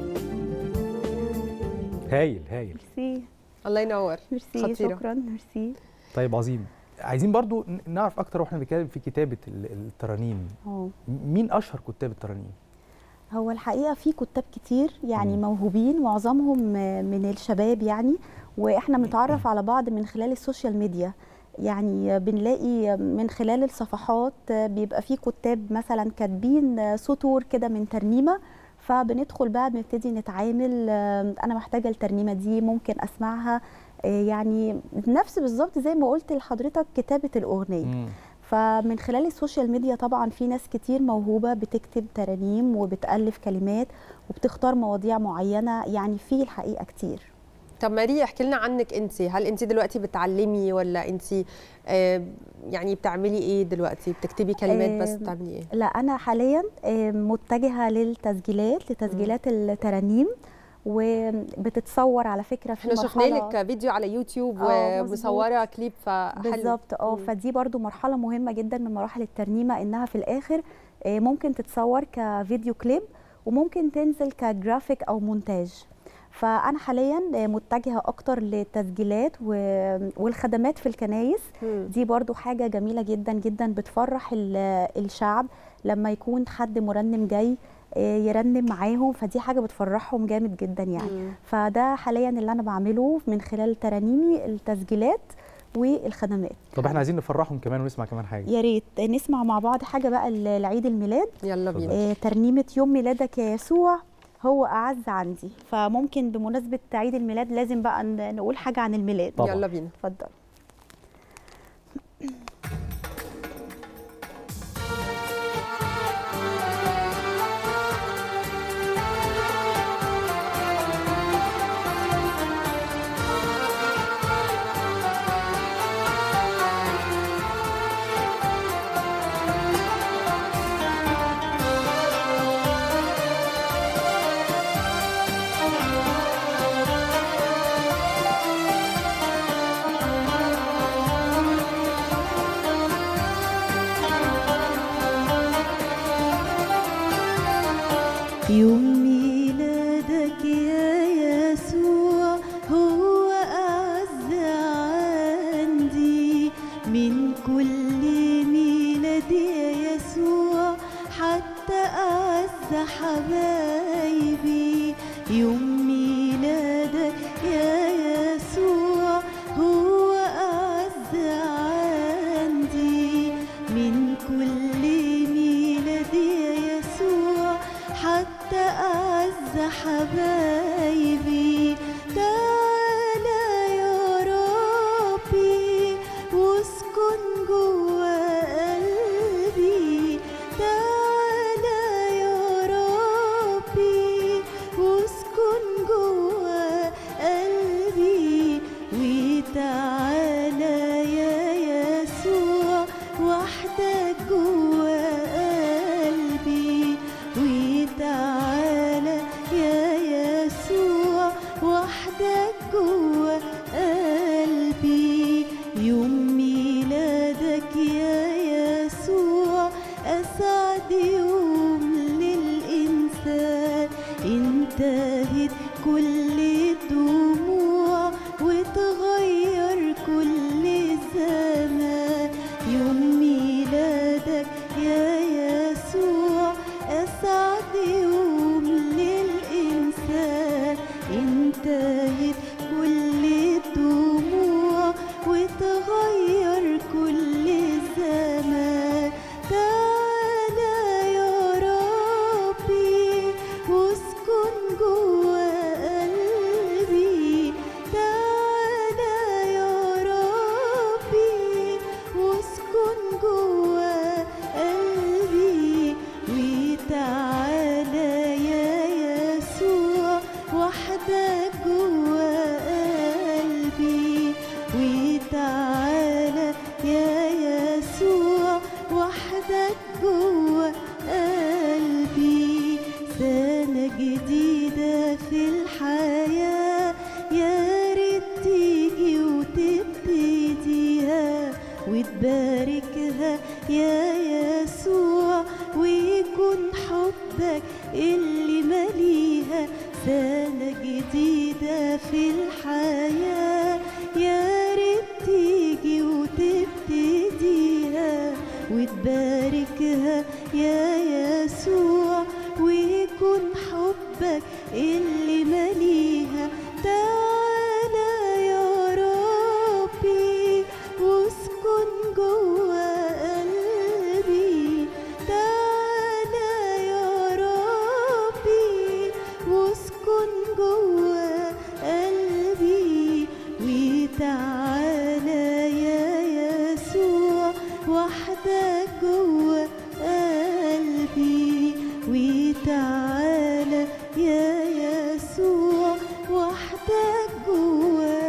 هايل هايل
ميرسي
الله ينور
ميرسي
خطيرة.
شكرا ميرسي
طيب عظيم عايزين برضو ن- نعرف اكتر واحنا بنتكلم في كتابه ال- الترانيم
اه
مين اشهر كتاب الترانيم
هو الحقيقه في كتاب كتير يعني موهوبين معظمهم من الشباب يعني واحنا بنتعرف على بعض من خلال السوشيال ميديا يعني بنلاقي من خلال الصفحات بيبقى في كتاب مثلا كاتبين سطور كده من ترنيمه فبندخل بقى بنبتدي نتعامل انا محتاجه الترنيمه دي ممكن اسمعها يعني نفس بالظبط زي ما قلت لحضرتك كتابه الاغنيه فمن خلال السوشيال ميديا طبعا في ناس كتير موهوبه بتكتب ترانيم وبتالف كلمات وبتختار مواضيع معينه يعني في الحقيقه كتير
طب ماريا احكي لنا عنك انت هل انت دلوقتي بتعلمي ولا انت آه يعني بتعملي ايه دلوقتي بتكتبي كلمات بس
آم،
بتعملي ايه
لا انا حاليا آم، متجهه للتسجيلات لتسجيلات الترانيم وبتتصور على فكره في
احنا شفنا
مرحلة-
لك فيديو على يوتيوب
آه،
ومصوره كليب فحلو
بالظبط اه فدي برضو مرحله مهمه جدا من مراحل الترنيمه انها في الاخر آه، ممكن تتصور كفيديو كليب وممكن تنزل كجرافيك او مونتاج فانا حاليا آه، متجهه اكتر للتسجيلات و- والخدمات في الكنايس دي برضو حاجه جميله جدا جدا بتفرح ال- الشعب لما يكون حد مرنم جاي آه، يرنم معاهم فدي حاجه بتفرحهم جامد جدا يعني
مم.
فده حاليا اللي انا بعمله من خلال ترانيمي التسجيلات والخدمات
طب احنا عايزين نفرحهم كمان ونسمع كمان حاجه
يا ريت نسمع مع بعض حاجه بقى ل- لعيد الميلاد
يلا
بينا.
آه ترنيمه يوم ميلادك يا يسوع هو اعز عندي فممكن بمناسبه عيد الميلاد لازم بقى ن- نقول حاجه عن الميلاد
طبعاً. يلا بينا.
اتفضل يوم ميلادك يا يسوع هو أعز عندي من كل ميلاد يا يسوع حتى أعز حبايبي يوم ميلادك يا يسوع هو أعز عندي من كل ميلاد يا يسوع حتى أعز حبايبي تعالى يا ربي واسكن جوا قلبي تعالى يا ربي واسكن جوا قلبي وتعالى يا يسوع وحدك جوا قلبي وتعالى يا يسوع وحدك جوا قلبي يوم ميلادك يا يسوع أسعد يوم للإنسان انتهت كل الدموع وتغير كل الزمان يوم ميلادك يا يسوع أسعد يوم للإنسان انتهت كل الدموع وتغير كل الزمان تعالى يا ربي واسكن جوا قلبي تعالى يا ربي واسكن جوا قلبي وتعالى يا يسوع وحدك جوا
الحياة يا ريت تيجي وتبتديها وتباركها يا يسوع ويكون حبك اللي مليها سنة جديدة في الحياة يا ريت تيجي وتبتديها وتباركها يا يسوع ويكون حبك اللي مليها تعالى يا ربي واسكن جوا قلبي تعالى يا ربي واسكن جوا قلبي وتعالى يا يسوع وحدك جوا قلبي وتعالى يا يسوع وحدك جوا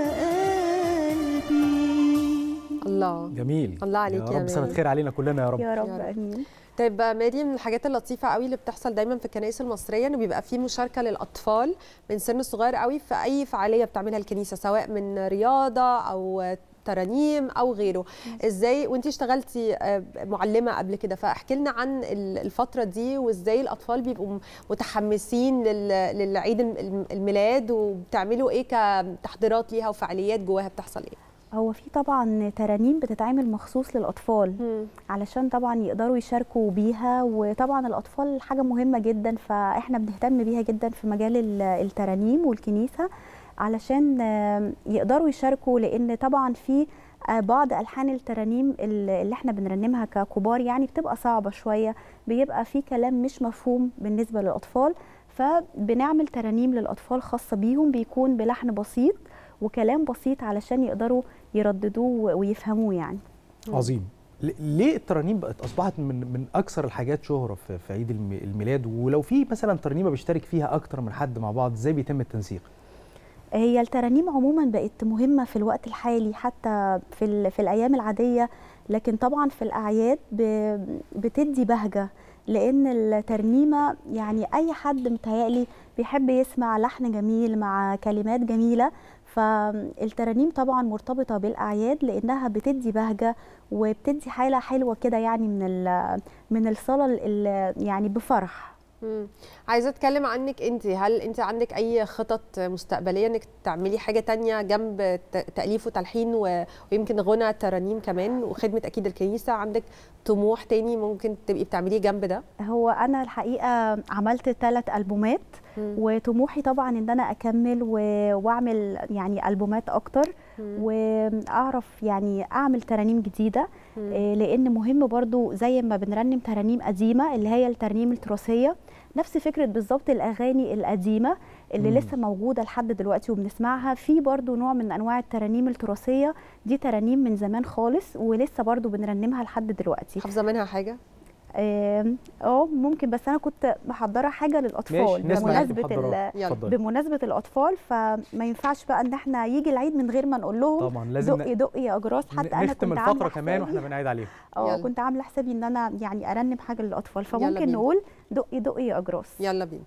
قلبي
الله
جميل
الله عليك
يا
يا
رب سنه
ماري.
خير علينا كلنا يا رب
يا رب
يا رب.
امين
طيب بقى ماري من الحاجات اللطيفه قوي اللي بتحصل دايما في الكنائس المصريه انه بيبقى في مشاركه للاطفال من سن صغير قوي في اي فعاليه بتعملها الكنيسه سواء من رياضه او ترانيم او غيره ازاي وانت اشتغلتي آه، معلمه قبل كده فاحكي لنا عن ال- الفتره دي وازاي الاطفال بيبقوا م- متحمسين لل- للعيد الم- الميلاد وبتعملوا ايه كتحضيرات ليها وفعاليات جواها بتحصل ايه
هو في طبعا ترانيم بتتعمل مخصوص للاطفال علشان طبعا يقدروا يشاركوا بيها وطبعا الاطفال حاجه مهمه جدا فاحنا بنهتم بيها جدا في مجال ال- الترانيم والكنيسه علشان آم، يقدروا يشاركوا لان طبعا في آه، بعض الحان الترانيم ال- اللي احنا بنرنمها ككبار يعني بتبقى صعبه شويه بيبقى في كلام مش مفهوم بالنسبه للاطفال فبنعمل ترانيم للاطفال خاصه بيهم بيكون بلحن بسيط وكلام بسيط علشان يقدروا يرددوه ويفهموه يعني
عظيم ل- ليه الترانيم بقت اصبحت من من اكثر الحاجات شهره في في عيد الم- الميلاد ولو في مثلا ترنيمه بيشترك فيها اكتر من حد مع بعض ازاي بيتم التنسيق
هي الترانيم عموما بقت مهمة في الوقت الحالي حتى في, ال- في الأيام العادية لكن طبعا في الأعياد ب- بتدي بهجة لأن الترنيمة يعني أي حد متهيألي بيحب يسمع لحن جميل مع كلمات جميلة فالترانيم طبعا مرتبطة بالأعياد لأنها بتدي بهجة وبتدي حالة حلوة كده يعني من ال- من الصلاة ال- يعني بفرح
مم. عايزه اتكلم عنك انت هل انت عندك اي خطط مستقبليه انك تعملي حاجه تانية جنب ت- تاليف وتلحين و- ويمكن غنى ترانيم كمان وخدمه اكيد الكنيسه عندك طموح تاني ممكن تبقي بتعمليه جنب ده
هو انا الحقيقه عملت ثلاث البومات وطموحي طبعا ان انا اكمل و- واعمل يعني البومات اكتر واعرف يعني اعمل ترانيم جديده آه، لان مهم برضو زي ما بنرنم ترانيم قديمه اللي هي الترانيم التراثيه نفس فكره بالظبط الاغاني القديمه اللي
مم.
لسه موجوده لحد دلوقتي وبنسمعها في برضو نوع من انواع الترانيم التراثيه دي ترانيم من زمان خالص ولسه برضو بنرنمها لحد دلوقتي
حافظه منها حاجه
آم، اه ممكن بس انا كنت محضره حاجه للاطفال
ماشي، نسمع اللي انت
بمناسبه
محضراه.
ال-
اتفضلي.
بمناسبه الاطفال فما ينفعش بقى ان احنا يجي العيد من غير ما نقول لهم
طبعا لازم
دقي دقي يا اجراس حتى انا
نختم
كنت عامله
الفقره كمان
حسابي-
واحنا بنعيد عليها
اه
يلا.
كنت عامله حسابي ان انا يعني ارنم حاجه للاطفال
يلا
فممكن
بينا.
نقول دقي دقي يا اجراس
يلا بينا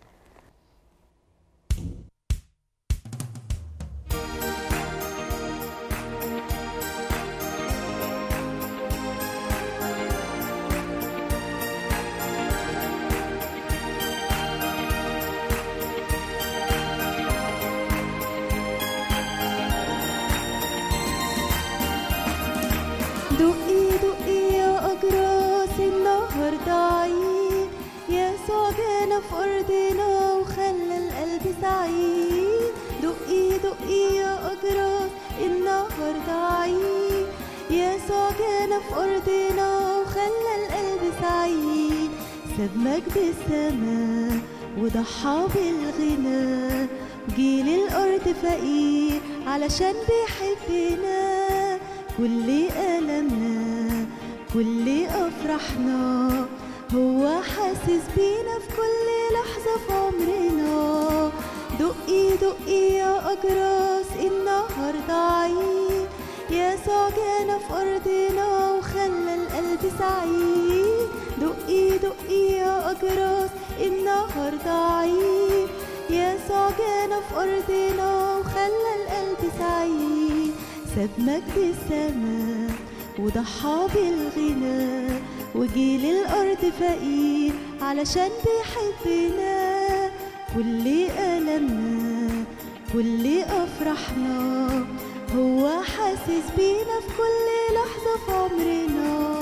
دقي دقي يا أجراس النهاردة عيد يسوع جانا في أرضنا وخلى القلب سعيد دقي دقي يا أجراس النهاردة عيد يسوع جانا في أرضنا وخلى القلب سعيد ساب مجد السماء وضحى بالغنى جيل الأرض فقير علشان بيحبنا كل ألمنا كل أفرحنا هو حاسس بينا في كل لحظة في عمرنا دقي دقي يا أجراس النهاردة عيد يسوع جانا في أرضنا وخلى القلب سعيد دقي دقي يا أجراس النهاردة عيد يسوع جانا في أرضنا وخلى القلب سعيد ساب مجد السماء وضحى بالغنى وجي للأرض فقير علشان بيحبنا كل ألمنا كل أفرحنا هو حاسس بينا في كل لحظة في عمرنا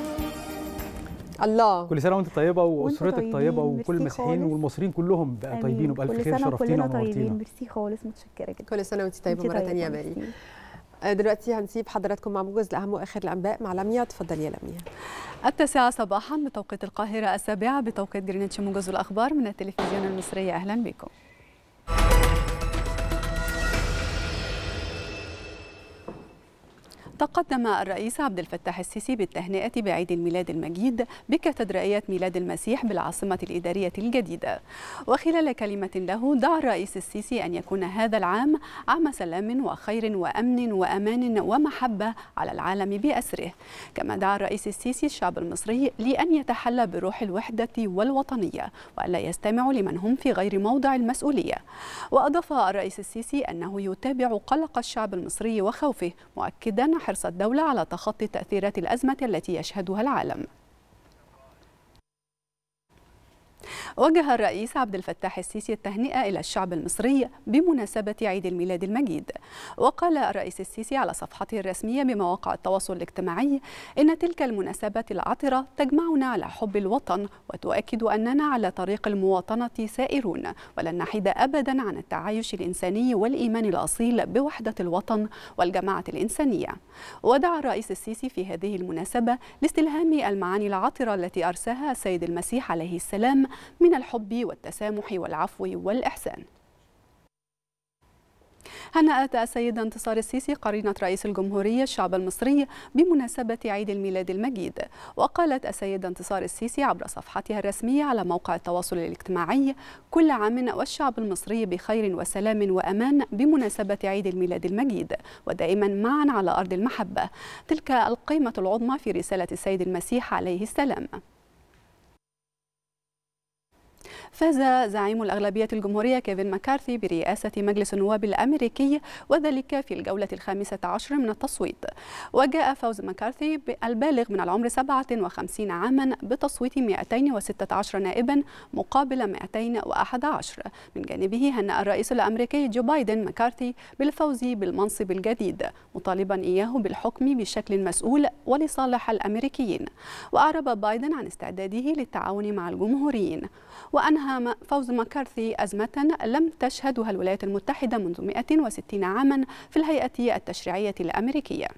الله
كل سنه وانت طيبه
وانتوا
واسرتك
طيبين،
طيبه وكل
ميرسي
المسيحيين
خالص.
والمصريين كلهم بقى طيبين وبالف
كل
خير
سنة
شرفتينا
وكلنا طيبين
ونورتينا
ميرسي خالص متشكرة جدا
كل سنه وانت طيبه
انتي
مره ثانيه يا
طيبة،
ماري
ميرسي.
آه، دلوقتي هنسيب حضراتكم مع موجز لاهم واخر الانباء مع لميا اتفضلي يا لميا
التاسعة صباحا بتوقيت القاهرة السابعة بتوقيت جرينتش موجز الأخبار من التلفزيون المصري أهلا بكم تقدم الرئيس عبد الفتاح السيسي بالتهنئة بعيد الميلاد المجيد بكاتدرائية ميلاد المسيح بالعاصمة الإدارية الجديدة وخلال كلمة له دعا الرئيس السيسي أن يكون هذا العام عام سلام وخير وأمن وأمان ومحبة على العالم بأسره كما دعا الرئيس السيسي الشعب المصري لأن يتحلى بروح الوحدة والوطنية وألا يستمعوا لمن هم في غير موضع المسؤولية وأضاف الرئيس السيسي أنه يتابع قلق الشعب المصري وخوفه مؤكدا حرص الدولة على تخطي تأثيرات الأزمة التي يشهدها العالم وجه الرئيس عبد الفتاح السيسي التهنئة إلى الشعب المصري بمناسبة عيد الميلاد المجيد وقال الرئيس السيسي على صفحته الرسمية بمواقع التواصل الاجتماعي إن تلك المناسبات العطرة تجمعنا على حب الوطن وتؤكد أننا على طريق المواطنة سائرون ولن نحيد أبدا عن التعايش الإنساني والإيمان الأصيل بوحدة الوطن والجماعة الإنسانية ودعا الرئيس السيسي في هذه المناسبة لاستلهام المعاني العطرة التي أرساها السيد المسيح عليه السلام من الحب والتسامح والعفو والإحسان هنأت السيدة انتصار السيسي قرينة رئيس الجمهورية الشعب المصري بمناسبة عيد الميلاد المجيد وقالت السيدة انتصار السيسي عبر صفحتها الرسمية على موقع التواصل الاجتماعي كل عام والشعب المصري بخير وسلام وأمان بمناسبة عيد الميلاد المجيد ودائما معا على أرض المحبة تلك القيمة العظمى في رسالة السيد المسيح عليه السلام فاز زعيم الأغلبية الجمهورية كيفن مكارثي برئاسة مجلس النواب الأمريكي وذلك في الجولة الخامسة عشر من التصويت وجاء فوز مكارثي البالغ من العمر 57 عاما بتصويت 216 نائبا مقابل 211 من جانبه هنأ الرئيس الأمريكي جو بايدن مكارثي بالفوز بالمنصب الجديد مطالبا إياه بالحكم بشكل مسؤول ولصالح الأمريكيين وأعرب بايدن عن استعداده للتعاون مع الجمهوريين وأنهى فوز مكارثي أزمة لم تشهدها الولايات المتحدة منذ 160 عاما في الهيئة التشريعية الأمريكية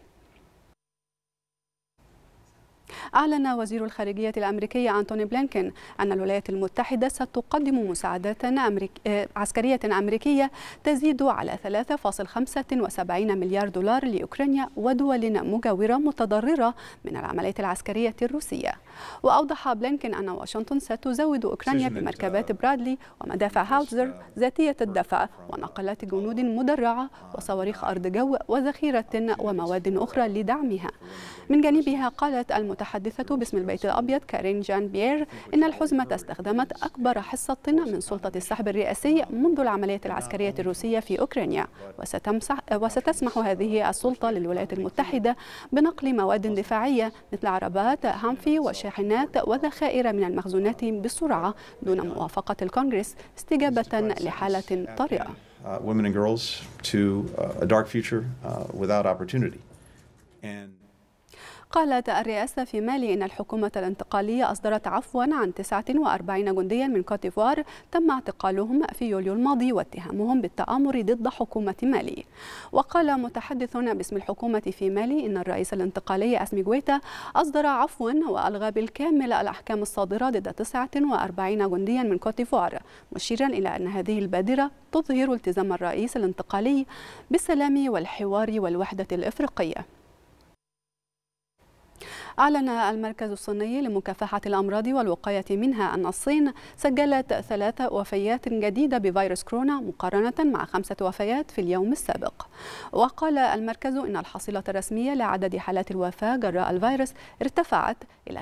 أعلن وزير الخارجية الأمريكي أنتوني بلينكين أن الولايات المتحدة ستقدم مساعدات أمريك... عسكرية أمريكية تزيد على 3.75 مليار دولار لأوكرانيا ودول مجاورة متضررة من العملية العسكرية الروسية وأوضح بلينكين أن واشنطن ستزود أوكرانيا بمركبات برادلي ومدافع هاوتزر ذاتية الدفع ونقلات جنود مدرعة وصواريخ أرض جو وذخيرة ومواد أخرى لدعمها من جانبها قالت المتحدثة باسم البيت الأبيض كارين جان بيير إن الحزمة استخدمت أكبر حصة من سلطة السحب الرئاسي منذ العملية العسكرية الروسية في أوكرانيا وستمسح وستسمح هذه السلطة للولايات المتحدة بنقل مواد دفاعية مثل عربات هامفي وشاحنات وذخائر من المخزونات بسرعة دون موافقة الكونغرس استجابة لحالة طارئة.
uh, women and girls to uh, a dark future uh, without opportunity. And
قالت الرئاسة في مالي إن الحكومة الانتقالية أصدرت عفوا عن 49 جنديا من كوتيفوار تم اعتقالهم في يوليو الماضي واتهامهم بالتآمر ضد حكومة مالي وقال متحدث باسم الحكومة في مالي إن الرئيس الانتقالي أسمي جويتا أصدر عفوا وألغى بالكامل الأحكام الصادرة ضد 49 جنديا من كوتيفوار مشيرا إلى أن هذه البادرة تظهر التزام الرئيس الانتقالي بالسلام والحوار والوحدة الإفريقية أعلن المركز الصيني لمكافحة الأمراض والوقاية منها أن الصين سجلت ثلاث وفيات جديدة بفيروس كورونا مقارنة مع خمسة وفيات في اليوم السابق وقال المركز إن الحصيلة الرسمية لعدد حالات الوفاة جراء الفيروس ارتفعت إلى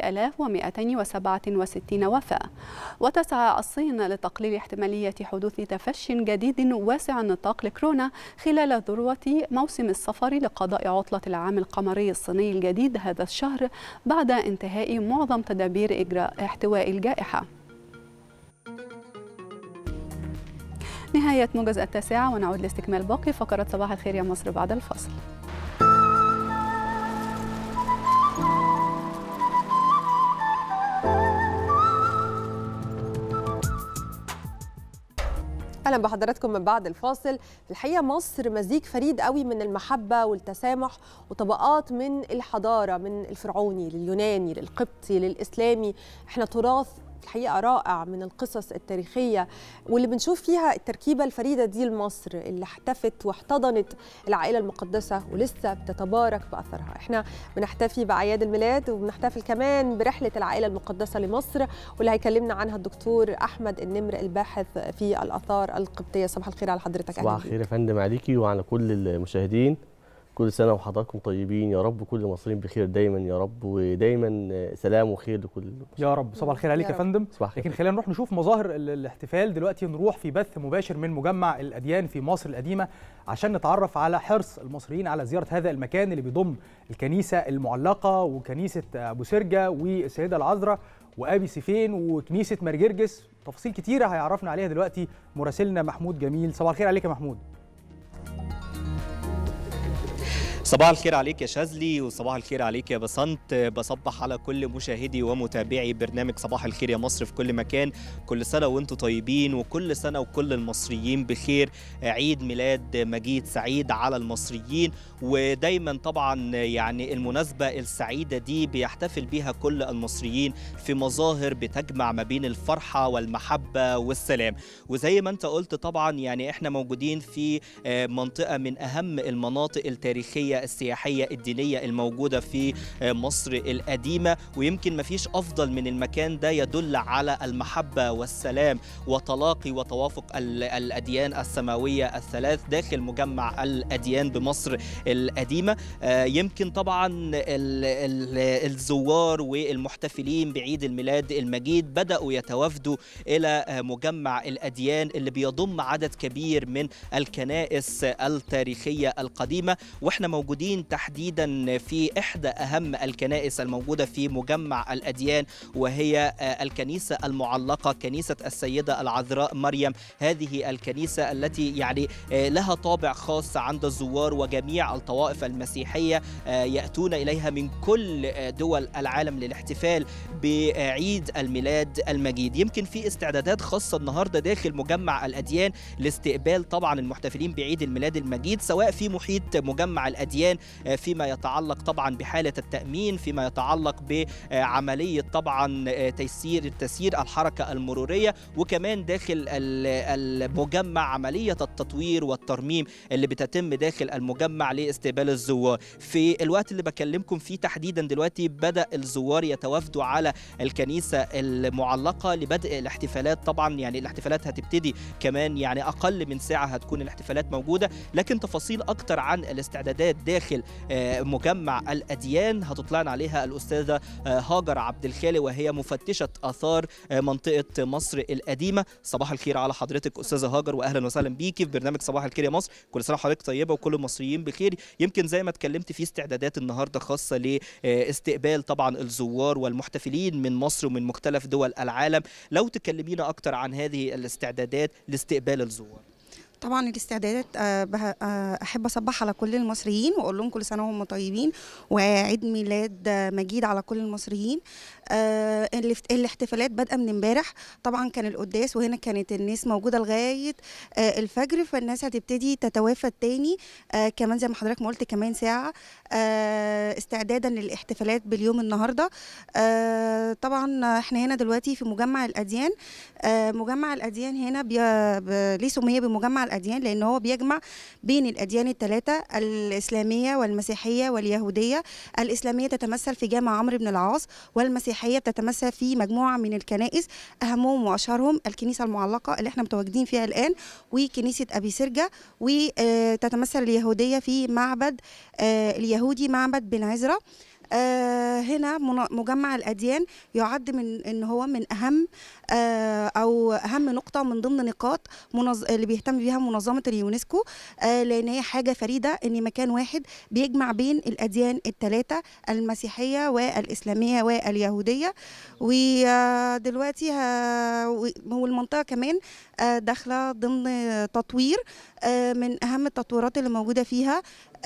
5267 وفاة وتسعى الصين لتقليل احتمالية حدوث تفش جديد واسع النطاق لكورونا خلال ذروة موسم السفر لقضاء عطلة العام القمري الصيني الجديد هذا الشهر بعد انتهاء معظم تدابير إجراء احتواء الجائحة نهاية موجز التاسعة ونعود لاستكمال باقي فقرة صباح الخير يا مصر بعد الفصل
اهلا بحضراتكم من بعد الفاصل في الحقيقه مصر مزيج فريد قوي من المحبه والتسامح وطبقات من الحضاره من الفرعوني لليوناني للقبطي للاسلامي احنا تراث الحقيقه رائع من القصص التاريخيه واللي بنشوف فيها التركيبه الفريده دي لمصر اللي احتفت واحتضنت العائله المقدسه ولسه بتتبارك باثرها احنا بنحتفي باعياد الميلاد وبنحتفل كمان برحله العائله المقدسه لمصر واللي هيكلمنا عنها الدكتور احمد النمر الباحث في الاثار القبطيه صباح الخير على حضرتك
صباح الخير يا فندم عليكي وعلى كل المشاهدين كل سنة وحضراتكم طيبين يا رب كل المصريين بخير دايما يا رب ودايما سلام وخير لكل
يا رب صباح الخير عليك يا, يا فندم صباح لكن خلينا نروح نشوف مظاهر الاحتفال دلوقتي نروح في بث مباشر من مجمع الأديان في مصر القديمة عشان نتعرف على حرص المصريين على زيارة هذا المكان اللي بيضم الكنيسة المعلقة وكنيسة أبو سرجة والسيدة العذراء وابي سيفين وكنيسه مرجرجس تفاصيل كتيره هيعرفنا عليها دلوقتي مراسلنا محمود جميل صباح الخير عليك يا محمود
صباح الخير عليك يا شاذلي وصباح الخير عليك يا بسنت بصبح على كل مشاهدي ومتابعي برنامج صباح الخير يا مصر في كل مكان كل سنة وانتم طيبين وكل سنة وكل المصريين بخير عيد ميلاد مجيد سعيد على المصريين ودايما طبعا يعني المناسبة السعيدة دي بيحتفل بها كل المصريين في مظاهر بتجمع ما بين الفرحة والمحبة والسلام وزي ما انت قلت طبعا يعني احنا موجودين في منطقة من أهم المناطق التاريخية السياحية الدينية الموجودة في مصر القديمة ويمكن مفيش أفضل من المكان ده يدل على المحبة والسلام وتلاقي وتوافق الأديان السماوية الثلاث داخل مجمع الأديان بمصر القديمة يمكن طبعا الزوار والمحتفلين بعيد الميلاد المجيد بدأوا يتوافدوا إلى مجمع الأديان اللي بيضم عدد كبير من الكنائس التاريخية القديمة واحنا موجودين تحديدا في احدى اهم الكنائس الموجوده في مجمع الاديان وهي الكنيسه المعلقه كنيسه السيده العذراء مريم هذه الكنيسه التي يعني لها طابع خاص عند الزوار وجميع الطوائف المسيحيه ياتون اليها من كل دول العالم للاحتفال بعيد الميلاد المجيد يمكن في استعدادات خاصه النهارده داخل مجمع الاديان لاستقبال طبعا المحتفلين بعيد الميلاد المجيد سواء في محيط مجمع الاديان فيما يتعلق طبعا بحاله التامين فيما يتعلق بعمليه طبعا تيسير تسيير الحركه المروريه وكمان داخل المجمع عمليه التطوير والترميم اللي بتتم داخل المجمع لاستقبال الزوار في الوقت اللي بكلمكم فيه تحديدا دلوقتي بدا الزوار يتوافدوا على الكنيسه المعلقه لبدء الاحتفالات طبعا يعني الاحتفالات هتبتدي كمان يعني اقل من ساعه هتكون الاحتفالات موجوده لكن تفاصيل اكتر عن الاستعدادات داخل مجمع الاديان هتطلعنا عليها الاستاذه هاجر عبد الخالق وهي مفتشه اثار منطقه مصر القديمه صباح الخير على حضرتك استاذه هاجر واهلا وسهلا بيكي في برنامج صباح الخير يا مصر كل سنه وحضرتك طيبه وكل المصريين بخير يمكن زي ما اتكلمت في استعدادات النهارده خاصه لاستقبال طبعا الزوار والمحتفلين من مصر ومن مختلف دول العالم لو تكلمينا اكتر عن هذه الاستعدادات لاستقبال الزوار
طبعا الاستعدادات احب اصبح على كل المصريين واقول لهم كل سنه وهم طيبين وعيد ميلاد مجيد على كل المصريين آه، الاف- الاحتفالات بادئه من امبارح طبعا كان القداس وهنا كانت الناس موجوده لغايه آه، الفجر فالناس هتبتدي تتوافد تاني آه، كمان زي ما حضرتك ما قلت كمان ساعه آه، استعدادا للاحتفالات باليوم النهارده آه، طبعا احنا هنا دلوقتي في مجمع الاديان آه، مجمع الاديان هنا بي... ب... ليه سمي بمجمع الاديان لان هو بيجمع بين الاديان الثلاثه الاسلاميه والمسيحيه واليهوديه الاسلاميه تتمثل في جامع عمرو بن العاص والمسيحيه بتتمثل في مجموعه من الكنائس اهمهم واشهرهم الكنيسه المعلقه اللي احنا متواجدين فيها الان وكنيسه ابي سرجه وتتمثل اليهوديه في معبد آه، اليهودي معبد بن عزرا آه، هنا منا- مجمع الأديان يعد من إن هو من أهم آه، أو أهم نقطة من ضمن نقاط منظ... اللي بيهتم بيها منظمة اليونسكو آه، لأن هي حاجة فريدة إن مكان واحد بيجمع بين الأديان الثلاثة المسيحية والإسلامية واليهودية ودلوقتي والمنطقة كمان آه، داخلة ضمن تطوير آه، من أهم التطويرات اللي موجودة فيها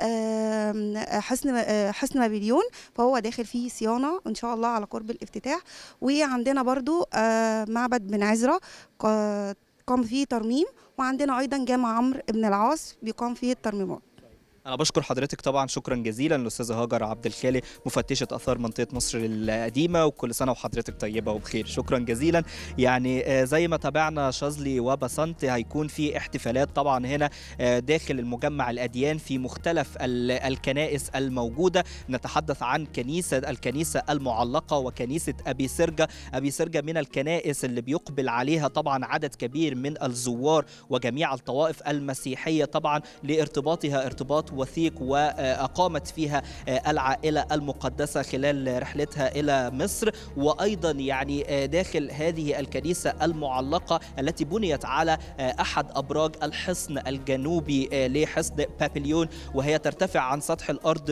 آم، حسن آه، حسن بابليون فهو داخل فيه صيانه ان شاء الله على قرب الافتتاح وعندنا برضو آه، معبد بن عزرا قا- قام فيه ترميم وعندنا ايضا جامع عمرو بن العاص بيقام فيه الترميمات
أنا بشكر حضرتك طبعا شكرا جزيلا للأستاذة هاجر عبد الخالق مفتشة آثار منطقة مصر القديمة وكل سنة وحضرتك طيبة وبخير شكرا جزيلا يعني آه، زي ما تابعنا شاذلي وبسنت هيكون في احتفالات طبعا هنا آه، داخل المجمع الأديان في مختلف ال- الكنائس الموجودة نتحدث عن كنيسة الكنيسة المعلقة وكنيسة أبي سرجة أبي سرجة من الكنائس اللي بيقبل عليها طبعا عدد كبير من الزوار وجميع الطوائف المسيحية طبعا لارتباطها ارتباط وثيق وأقامت فيها آه، العائلة المقدسة خلال رحلتها إلى مصر وأيضا يعني آه، داخل هذه الكنيسة المعلقة التي بنيت على آه، أحد أبراج الحصن الجنوبي آه، لحصن بابليون وهي ترتفع عن سطح الأرض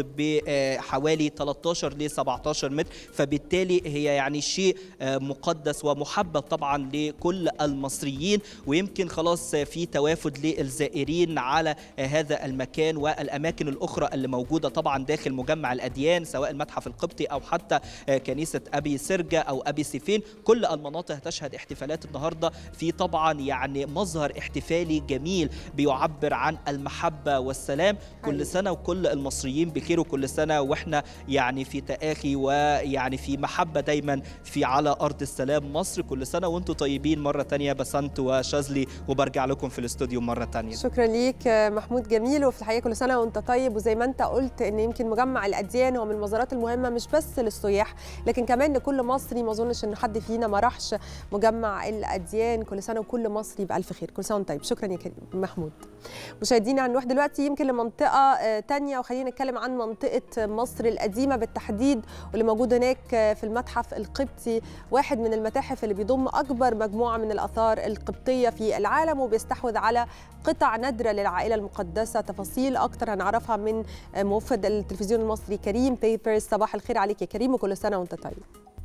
بحوالي 13 ل 17 متر فبالتالي هي يعني شيء آه، مقدس ومحبب طبعا لكل المصريين ويمكن خلاص في توافد للزائرين على آه، هذا المكان والأماكن الأخرى اللي موجودة طبعا داخل مجمع الأديان سواء المتحف القبطي أو حتى آه، كنيسة أبي سرجة أو أبي سيفين كل المناطق تشهد احتفالات النهاردة في طبعا يعني مظهر احتفالي جميل بيعبر عن المحبة والسلام كل سنة وكل المصريين بخير وكل سنة واحنا يعني في تآخي ويعني في محبة دايما في على أرض السلام مصر كل سنة وانتم طيبين مرة تانية بسنت وشاذلي وبرجع لكم في الاستوديو مرة تانية
شكرا ليك آه، محمود جميل وفي الحقيقه كل سنه وانت طيب وزي ما انت قلت ان يمكن مجمع الاديان هو من المزارات المهمه مش بس للسياح لكن كمان لكل مصري ما اظنش ان حد فينا ما راحش مجمع الاديان كل سنه وكل مصري بالف خير كل سنه وانت طيب شكرا يا كريم محمود مشاهدينا هنروح دلوقتي يمكن لمنطقه آه، تانية وخلينا نتكلم عن منطقه مصر القديمه بالتحديد واللي موجود هناك آه، في المتحف القبطي واحد من المتاحف اللي بيضم اكبر مجموعه من الاثار القبطيه في العالم وبيستحوذ على قطع نادره للعائله المقدسه تفاصيل اكتر هنعرفها من آه، موفد التلفزيون المصري كريم بيبرز صباح الخير عليك يا كريم وكل سنه وانت طيب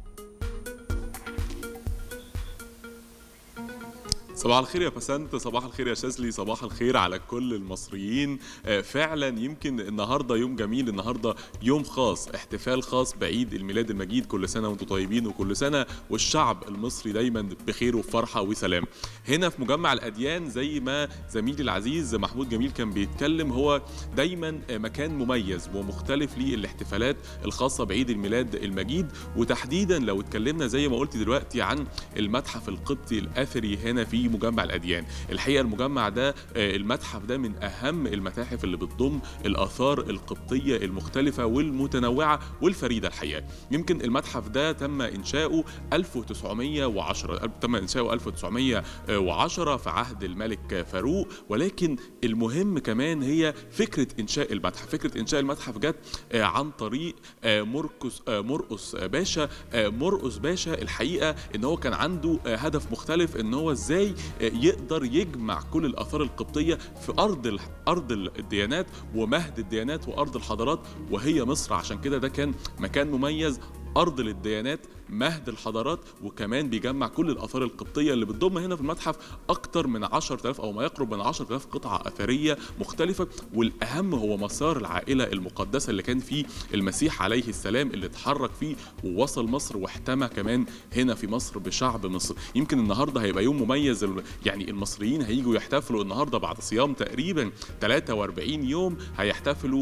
صباح الخير يا بسنت صباح الخير يا شاذلي صباح الخير على كل المصريين آه، فعلا يمكن النهارده يوم جميل النهارده يوم خاص احتفال خاص بعيد الميلاد المجيد كل سنه وانتم طيبين وكل سنه والشعب المصري دايما بخير وفرحه وسلام هنا في مجمع الاديان زي ما زميلي العزيز محمود جميل كان بيتكلم هو دايما آه، مكان مميز ومختلف للاحتفالات الخاصه بعيد الميلاد المجيد وتحديدا لو اتكلمنا زي ما قلت دلوقتي عن المتحف القبطي الاثري هنا في مجمع الاديان الحقيقه المجمع ده آه، المتحف ده من اهم المتاحف اللي بتضم الاثار القبطيه المختلفه والمتنوعه والفريده الحقيقه يمكن المتحف ده تم انشاؤه 1910 تم انشاؤه 1910 في عهد الملك فاروق ولكن المهم كمان هي فكره انشاء المتحف فكره انشاء المتحف جت آه، عن طريق آه، مرقس آه، مرقس باشا آه، مرقس باشا الحقيقه ان هو كان عنده آه، هدف مختلف ان هو ازاي آه، يقدر يجمع كل الاثار القبطيه في ارض ال- ارض الديانات ومهد الديانات وارض الحضارات وهي مصر عشان كده ده كان مكان مميز ارض للديانات مهد الحضارات وكمان بيجمع كل الاثار القبطيه اللي بتضم هنا في المتحف اكتر من 10000 او ما يقرب من 10000 قطعه اثريه مختلفه والاهم هو مسار العائله المقدسه اللي كان فيه المسيح عليه السلام اللي اتحرك فيه ووصل مصر واحتمى كمان هنا في مصر بشعب مصر يمكن النهارده هيبقى يوم مميز يعني المصريين هيجوا يحتفلوا النهارده بعد صيام تقريبا 43 يوم هيحتفلوا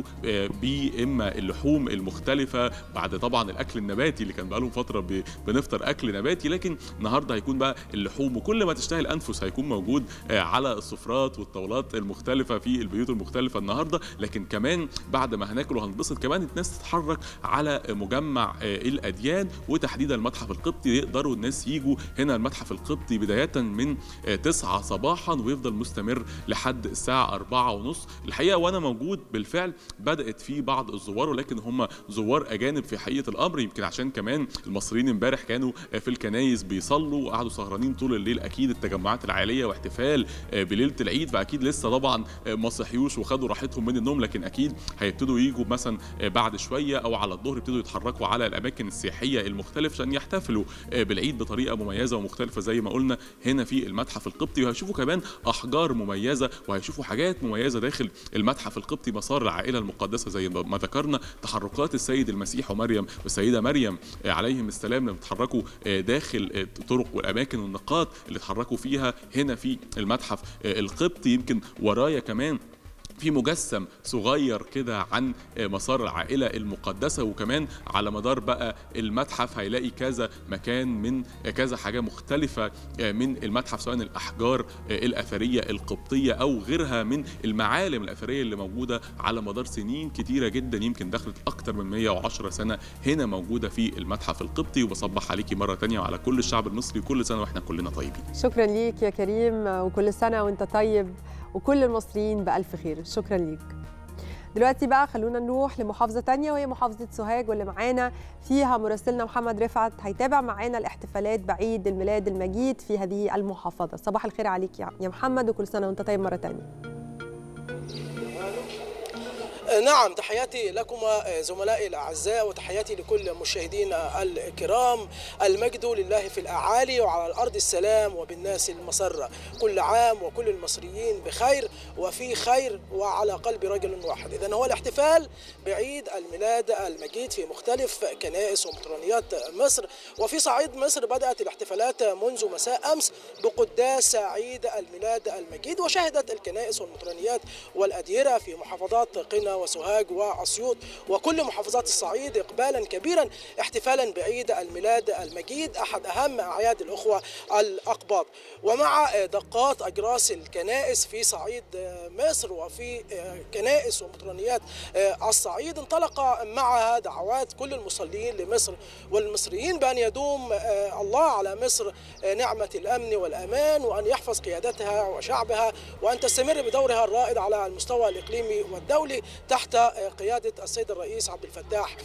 باما اللحوم المختلفه بعد طبعا الاكل النباتي اللي كان بقالهم فتره بنفطر اكل نباتي لكن النهارده هيكون بقى اللحوم وكل ما تشتهي الانفس هيكون موجود على السفرات والطاولات المختلفه في البيوت المختلفه النهارده لكن كمان بعد ما هناكل وهنبسط كمان الناس تتحرك على مجمع الاديان وتحديدا المتحف القبطي يقدروا الناس يجوا هنا المتحف القبطي بدايه من 9 صباحا ويفضل مستمر لحد الساعه 4 ونص الحقيقه وانا موجود بالفعل بدات في بعض الزوار ولكن هم زوار اجانب في حقيقه الامر يمكن عشان كمان المصريين امبارح كانوا في الكنايس بيصلوا وقعدوا سهرانين طول الليل اكيد التجمعات العائليه واحتفال بليله العيد فاكيد لسه طبعا ما صحيوش وخدوا راحتهم من النوم لكن اكيد هيبتدوا يجوا مثلا بعد شويه او على الظهر يبتدوا يتحركوا على الاماكن السياحيه المختلفه عشان يحتفلوا بالعيد بطريقه مميزه ومختلفه زي ما قلنا هنا في المتحف القبطي وهيشوفوا كمان احجار مميزه وهيشوفوا حاجات مميزه داخل المتحف القبطي مسار العائله المقدسه زي ما ذكرنا تحركات السيد المسيح ومريم والسيده مريم عليهم السلام لما بيتحركوا داخل الطرق والاماكن والنقاط اللي اتحركوا فيها هنا في المتحف القبطي يمكن ورايا كمان في مجسم صغير كده عن مسار العائلة المقدسة وكمان على مدار بقى المتحف هيلاقي كذا مكان من كذا حاجة مختلفة من المتحف سواء الأحجار الأثرية القبطية أو غيرها من المعالم الأثرية اللي موجودة على مدار سنين كتيرة جدا يمكن دخلت أكتر من 110 سنة هنا موجودة في المتحف القبطي وبصبح عليكي مرة تانية وعلى كل الشعب المصري كل سنة وإحنا كلنا طيبين
شكرا ليك يا كريم وكل سنة وانت طيب وكل المصريين بألف خير شكرا ليك دلوقتي بقى خلونا نروح لمحافظة تانية وهي محافظة سوهاج واللي معانا فيها مراسلنا محمد رفعت هيتابع معانا الاحتفالات بعيد الميلاد المجيد في هذه المحافظة صباح الخير عليك يا محمد وكل سنة وانت طيب مرة تانية
نعم تحياتي لكم زملائي الاعزاء وتحياتي لكل مشاهدينا الكرام المجد لله في الاعالي وعلى الارض السلام وبالناس المسره كل عام وكل المصريين بخير وفي خير وعلى قلب رجل واحد اذا هو الاحتفال بعيد الميلاد المجيد في مختلف كنائس ومطرانيات مصر وفي صعيد مصر بدات الاحتفالات منذ مساء امس بقداس عيد الميلاد المجيد وشهدت الكنائس والمطرانيات والاديره في محافظات قنا وسوهاج واسيوط وكل محافظات الصعيد اقبالا كبيرا احتفالا بعيد الميلاد المجيد احد اهم اعياد الاخوه الاقباط ومع دقات اجراس الكنائس في صعيد مصر وفي كنائس ومطرانيات الصعيد انطلق معها دعوات كل المصلين لمصر والمصريين بان يدوم الله على مصر نعمه الامن والامان وان يحفظ قيادتها وشعبها وان تستمر بدورها الرائد على المستوى الاقليمي والدولي تحت قيادة السيد الرئيس عبد الفتاح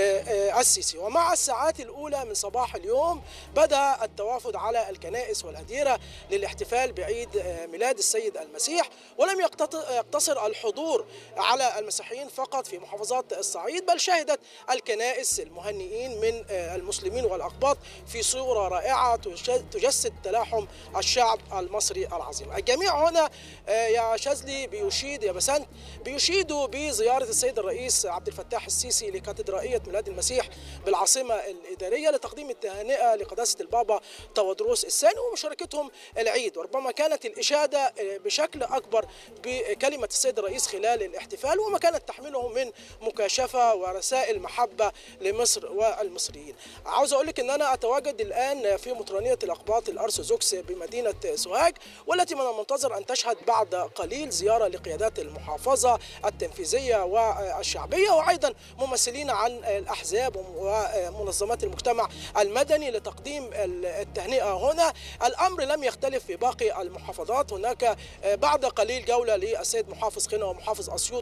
السيسي ومع الساعات الأولى من صباح اليوم بدأ التوافد على الكنائس والأديرة للاحتفال بعيد ميلاد السيد المسيح ولم يقتصر الحضور على المسيحيين فقط في محافظات الصعيد بل شهدت الكنائس المهنئين من المسلمين والأقباط في صورة رائعة تجسد تلاحم الشعب المصري العظيم الجميع هنا يا شاذلي بيشيد يا بسنت بيشيدوا بزيارة السيد الرئيس عبد الفتاح السيسي لكاتدرائية ميلاد المسيح بالعاصمة الإدارية لتقديم التهانئة لقداسة البابا تودروس الثاني ومشاركتهم العيد وربما كانت الإشادة بشكل أكبر بكلمة السيد الرئيس خلال الاحتفال وما كانت تحمله من مكاشفة ورسائل محبة لمصر والمصريين عاوز أقول لك أن أنا أتواجد الآن في مطرانية الأقباط الأرثوذكس بمدينة سوهاج والتي من المنتظر أن تشهد بعد قليل زيارة لقيادات المحافظة التنفيذية والشعبية وأيضا ممثلين عن الأحزاب ومنظمات المجتمع المدني لتقديم التهنئة هنا الأمر لم يختلف في باقي المحافظات هناك بعد قليل جولة للسيد محافظ قنا ومحافظ أسيوط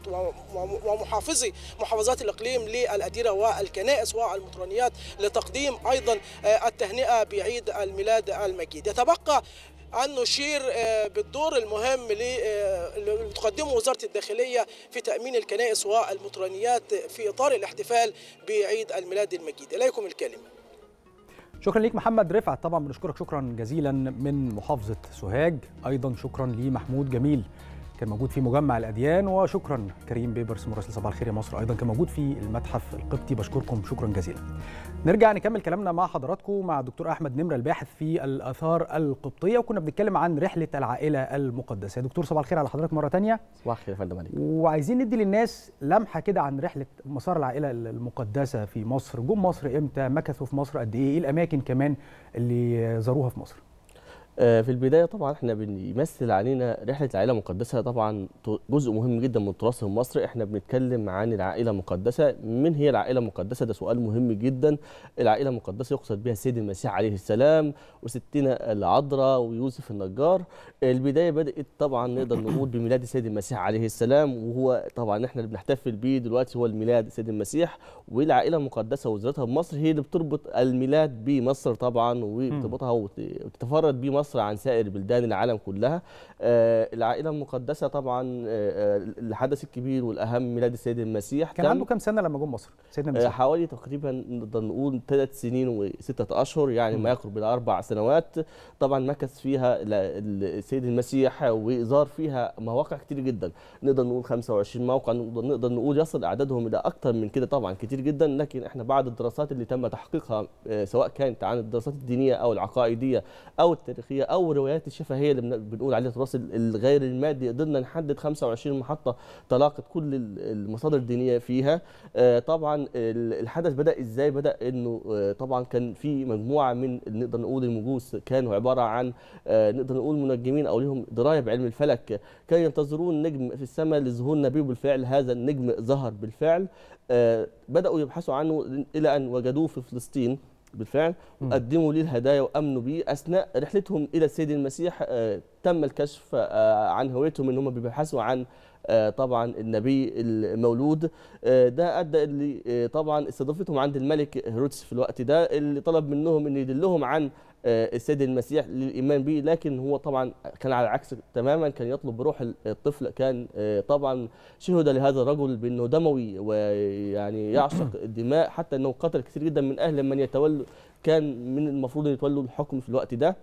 ومحافظي محافظات الإقليم للأديرة والكنائس والمطرانيات لتقديم أيضا التهنئة بعيد الميلاد المجيد يتبقى أن نشير بالدور المهم اللي تقدمه وزارة الداخلية في تأمين الكنائس والمطرانيات في إطار الاحتفال بعيد الميلاد المجيد إليكم الكلمة
شكرا ليك محمد رفعت طبعا بنشكرك شكرا جزيلا من محافظه سوهاج ايضا شكرا لمحمود جميل كان موجود في مجمع الاديان وشكرا كريم بيبرس مراسل صباح الخير يا مصر ايضا كان موجود في المتحف القبطي بشكركم شكرا جزيلا نرجع نكمل كلامنا مع حضراتكم مع الدكتور احمد نمره الباحث في الاثار القبطيه وكنا بنتكلم عن رحله العائله المقدسه يا دكتور صباح الخير على حضرتك مره تانية
صباح الخير يا فندم عليك
وعايزين ندي للناس لمحه كده عن رحله مسار العائله المقدسه في مصر جم مصر امتى مكثوا في مصر قد ايه ايه الاماكن كمان اللي زاروها في مصر
آه، في البدايه طبعا احنا بنمثل علينا رحله العائله المقدسه طبعا ت- جزء مهم جدا من التراث المصري احنا بنتكلم عن العائله المقدسه من هي العائله المقدسه ده سؤال مهم جدا العائله المقدسه يقصد بها السيد المسيح عليه السلام وستنا العذراء ويوسف النجار البدايه بدات طبعا نقدر نقول بميلاد السيد المسيح عليه السلام وهو طبعا احنا اللي بنحتفل بيه دلوقتي هو الميلاد السيد المسيح والعائله المقدسه وزارتها بمصر هي اللي بتربط الميلاد بمصر طبعا وبتربطها وت- وتتفرد بيه مصر عن سائر بلدان العالم كلها آه، العائله المقدسه طبعا آه، آه، الحدث الكبير والاهم ميلاد السيد المسيح
كان عنده كام سنه لما جم مصر سيدنا
آه،
المسيح
حوالي تقريبا نقدر نقول ثلاث سنين وستة أشهر يعني ما يقرب إلى أربع سنوات طبعا مكث فيها ال- ال- السيد المسيح وزار فيها مواقع كتير جدا نقدر نقول 25 موقع نقدر نقدر نقول يصل أعدادهم إلى أكثر من كده طبعا كتير جدا لكن إحنا بعد الدراسات اللي تم تحقيقها آه، سواء كانت عن الدراسات الدينية أو العقائدية أو التاريخية أو الروايات الشفهية اللي بن- بنقول عليها التراث ال- الغير المادي قدرنا نحدد 25 محطة تلاقت كل ال- المصادر الدينية فيها آه، طبعا ال- الحدث بدا ازاي بدا انه آه، طبعا كان في مجموعه من نقدر نقول المجوس كانوا عباره عن آه، نقدر نقول منجمين او لهم درايه بعلم الفلك كانوا ينتظرون نجم في السماء لظهور نبي بالفعل هذا النجم ظهر بالفعل آه، بداوا يبحثوا عنه الى ان وجدوه في فلسطين بالفعل وقدموا ليه الهدايا وامنوا بيه اثناء رحلتهم الى السيد المسيح آه، تم الكشف آه، عن هويتهم ان هم بيبحثوا عن آه، طبعا النبي المولود آه، ده ادى اللي آه، طبعا استضافتهم عند الملك هيرودس في الوقت ده اللي طلب منهم ان يدلهم عن آه، السيد المسيح للايمان به لكن هو طبعا كان على العكس تماما كان يطلب بروح الطفل كان آه، طبعا شهد لهذا الرجل بانه دموي ويعني يعشق الدماء حتى انه قتل كثير جدا من اهل من يتولوا كان من المفروض ان يتولوا الحكم في الوقت ده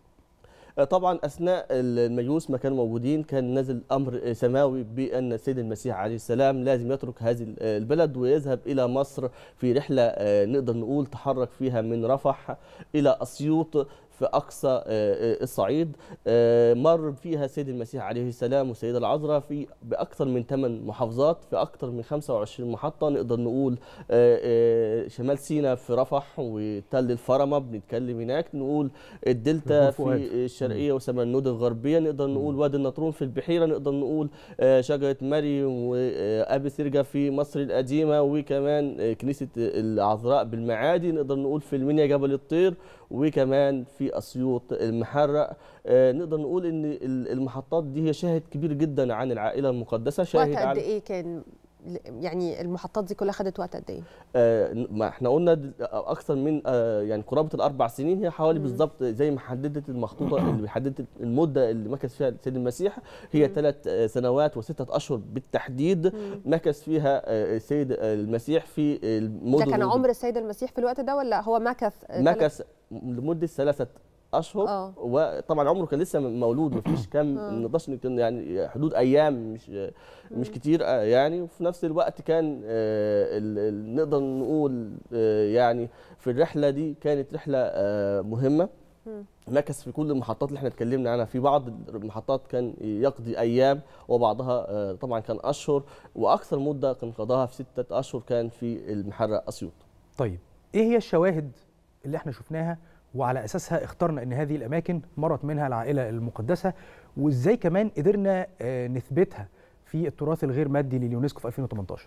آه، طبعا اثناء المجوس ما كانوا موجودين كان نزل امر آه، سماوي بان السيد المسيح عليه السلام لازم يترك هذه ال- آه، البلد ويذهب الى مصر في رحله آه، نقدر نقول تحرك فيها من رفح الى اسيوط في اقصى آه، آه، الصعيد آه، مر فيها السيد المسيح عليه السلام والسيده العذراء في باكثر من 8 محافظات في اكثر من 25 محطه نقدر نقول آه، آه، شمال سيناء في رفح وتل الفرمه بنتكلم هناك نقول الدلتا
فؤاد.
في الشرقيه وسمنود الغربيه نقدر نقول وادي النطرون في البحيره نقدر نقول آه، شجره مريم وابي سرجه في مصر القديمه وكمان آه، كنيسه العذراء بالمعادي نقدر نقول في المنيا جبل الطير وكمان في اسيوط المحرق آه، نقدر نقول ان ال- المحطات دي هي شاهد كبير جدا عن العائله المقدسه شاهد
وقت قد
عن
ايه كان يعني المحطات دي كلها خدت وقت قد ايه؟
آه، ما احنا قلنا د- اكثر من آه، يعني قرابه الاربع سنين هي حوالي بالظبط زي ما حددت المخطوطه اللي حددت المده اللي مكث فيها السيد المسيح هي ثلاث سنوات وسته اشهر بالتحديد مكث فيها آه، السيد المسيح في
ده
المدن
كان
والب-
عمر السيد المسيح في الوقت ده ولا هو مكث آه،
مكث لمده ثلاثه اشهر
آه.
وطبعا عمره كان لسه مولود مفيش كام
آه.
ما نقدرش نتكلم يعني حدود ايام مش مش كتير آه، يعني وفي نفس الوقت كان آه، ال- ال- نقدر نقول آه، يعني في الرحله دي كانت رحله آه، مهمه
مم.
مكث في كل المحطات اللي احنا اتكلمنا عنها في بعض المحطات كان يقضي ايام وبعضها آه، طبعا كان اشهر واكثر مده كان قضاها في سته اشهر كان في المحرق اسيوط
طيب ايه هي الشواهد اللي احنا شفناها وعلى اساسها اخترنا ان هذه الاماكن مرت منها العائله المقدسه وازاي كمان قدرنا آه، نثبتها في التراث الغير مادي لليونسكو في 2018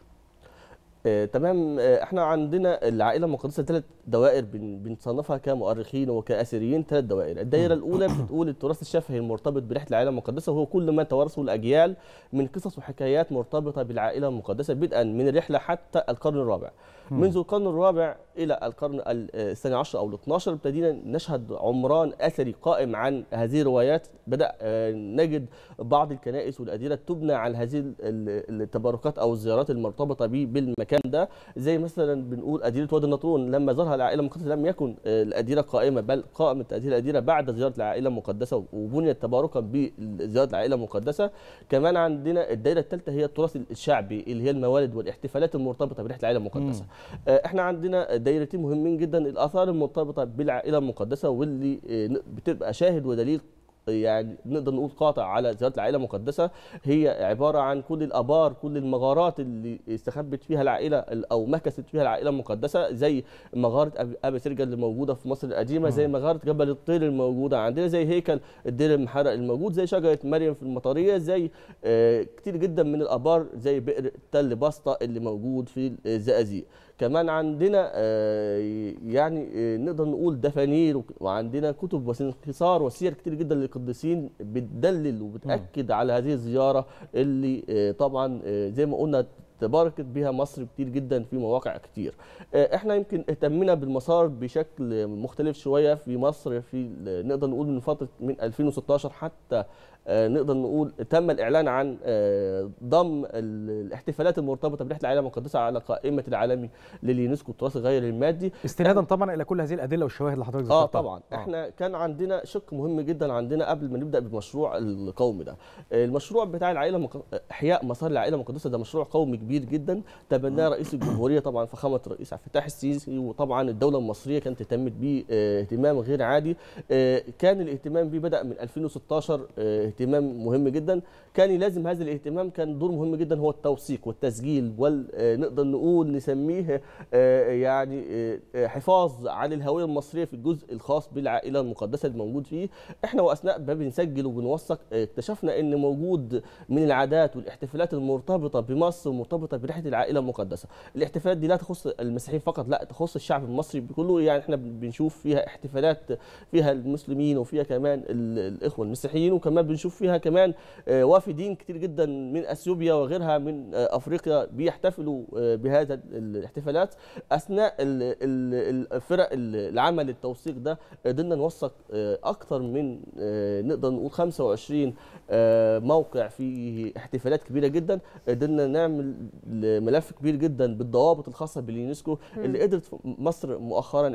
آه، تمام آه، احنا عندنا العائله المقدسه ثلاث دوائر بن- بنصنفها كمؤرخين وكاثريين ثلاث دوائر الدائره الاولى بتقول التراث الشفهي المرتبط برحله العائله المقدسه وهو كل ما توارثه الاجيال من قصص وحكايات مرتبطه بالعائله المقدسه بدءا من الرحله حتى القرن الرابع
مم.
منذ القرن الرابع الى القرن ال- الثاني عشر او ال 12 ابتدينا نشهد عمران اثري قائم عن هذه الروايات بدا آه، نجد بعض الكنائس والاديره تبنى على هذه ال- ال- التبركات او الزيارات المرتبطه به بالمكان ده زي مثلا بنقول اديره وادي النطرون لما زارها زارها العائله المقدسه لم يكن آه، الاديره قائمه بل قامت هذه الاديره بعد زياره العائله المقدسه وبنيت تباركا بزياره العائله المقدسه كمان عندنا الدائره الثالثه هي التراث الشعبي اللي هي الموالد والاحتفالات المرتبطه برحله العائله المقدسه آه، احنا عندنا دايرتين مهمين جدا الاثار المرتبطه بالعائله المقدسه واللي آه، ن- بتبقى شاهد ودليل يعني نقدر نقول قاطع على زياره العائله المقدسه هي عباره عن كل الابار كل المغارات اللي استخبت فيها العائله او مكثت فيها العائله المقدسه زي مغاره أب- ابي سرجه اللي موجوده في مصر القديمه زي مغاره جبل الطير الموجوده عندنا زي هيكل الدير المحرق الموجود زي شجره مريم في المطريه زي آه، كتير جدا من الابار زي بئر تل بسطه اللي موجود في الزقازيق كمان عندنا آه، يعني آه، نقدر نقول دفانير وك- وعندنا كتب وانكسار وسير كتير جدا للقديسين بتدلل وبتاكد على هذه الزياره اللي آه، طبعا آه، زي ما قلنا تباركت بها مصر كتير جدا في مواقع كتير آه، احنا يمكن اهتمينا بالمسار بشكل مختلف شويه في مصر في نقدر نقول من فتره من 2016 حتى آه، نقدر نقول تم الاعلان عن آه، ضم ال- الاحتفالات المرتبطه برحله العائله المقدسه على قائمه العالمي لليونسكو التراث غير المادي
استنادا طبعا الى كل هذه الادله والشواهد اللي حضرتك
اه
ذكرتها
طبعا آه. احنا كان عندنا شق مهم جدا عندنا قبل ما نبدا بالمشروع القومي ده آه، المشروع بتاع العائله مق... احياء مسار العائله المقدسه ده مشروع قومي كبير جدا تبناه رئيس الجمهوريه طبعا فخامه الرئيس عبد الفتاح السيسي وطبعا الدوله المصريه كانت اهتمت بيه آه، اهتمام غير عادي آه، كان الاهتمام بيه بدا من 2016 آه، اهتمام مهم جدا كان لازم هذا الاهتمام كان دور مهم جدا هو التوثيق والتسجيل ونقدر نقول نسميه آه، يعني آه، آه، حفاظ على الهويه المصريه في الجزء الخاص بالعائله المقدسه الموجود فيه احنا واثناء ما بنسجل وبنوثق آه، اكتشفنا ان موجود من العادات والاحتفالات المرتبطه بمصر ومرتبطه برحله العائله المقدسه الاحتفالات دي لا تخص المسيحيين فقط لا تخص الشعب المصري كله يعني احنا بنشوف فيها احتفالات فيها المسلمين وفيها كمان ال- الاخوه المسيحيين وكمان بنشوف فيها كمان آه، وافدين كتير جدا من اثيوبيا وغيرها من آه، افريقيا بيحتفلوا آه، بهذا الاحتفالات اثناء ال- ال- الفرق ال- العمل التوثيق ده قدرنا نوثق آه، اكثر من آه، نقدر نقول 25 آه، موقع فيه احتفالات كبيره جدا قدرنا نعمل ملف كبير جدا بالضوابط الخاصه باليونسكو
مم.
اللي قدرت مصر مؤخرا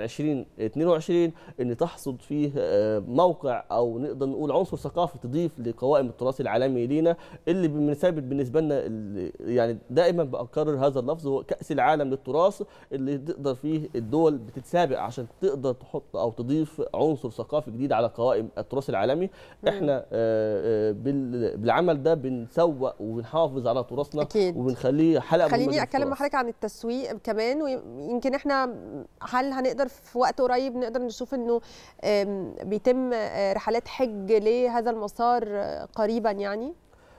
2022 ان تحصد فيه آه، موقع او نقدر نقول عنصر ثقافي تضيف لقوائم التراث العالمي لينا اللي بمثابه بالنسبه لنا اللي يعني دائما بكرر هذا اللفظ هو كاس العالم للتراث اللي تقدر فيه الدول بتتسابق عشان تقدر تحط او تضيف عنصر ثقافي جديد على قوائم التراث العالمي احنا آه، آه، بال- بالعمل ده بنسوق وبنحافظ على تراثنا
أكيد.
وبنخليه حلقه مهمة
خليني
في
اتكلم مع
التراث.
حضرتك عن التسويق كمان ويمكن احنا هل هنقدر في وقت قريب نقدر نشوف انه آم، بيتم آه، رحلات حج لهذا المسار آه، قريبا يعني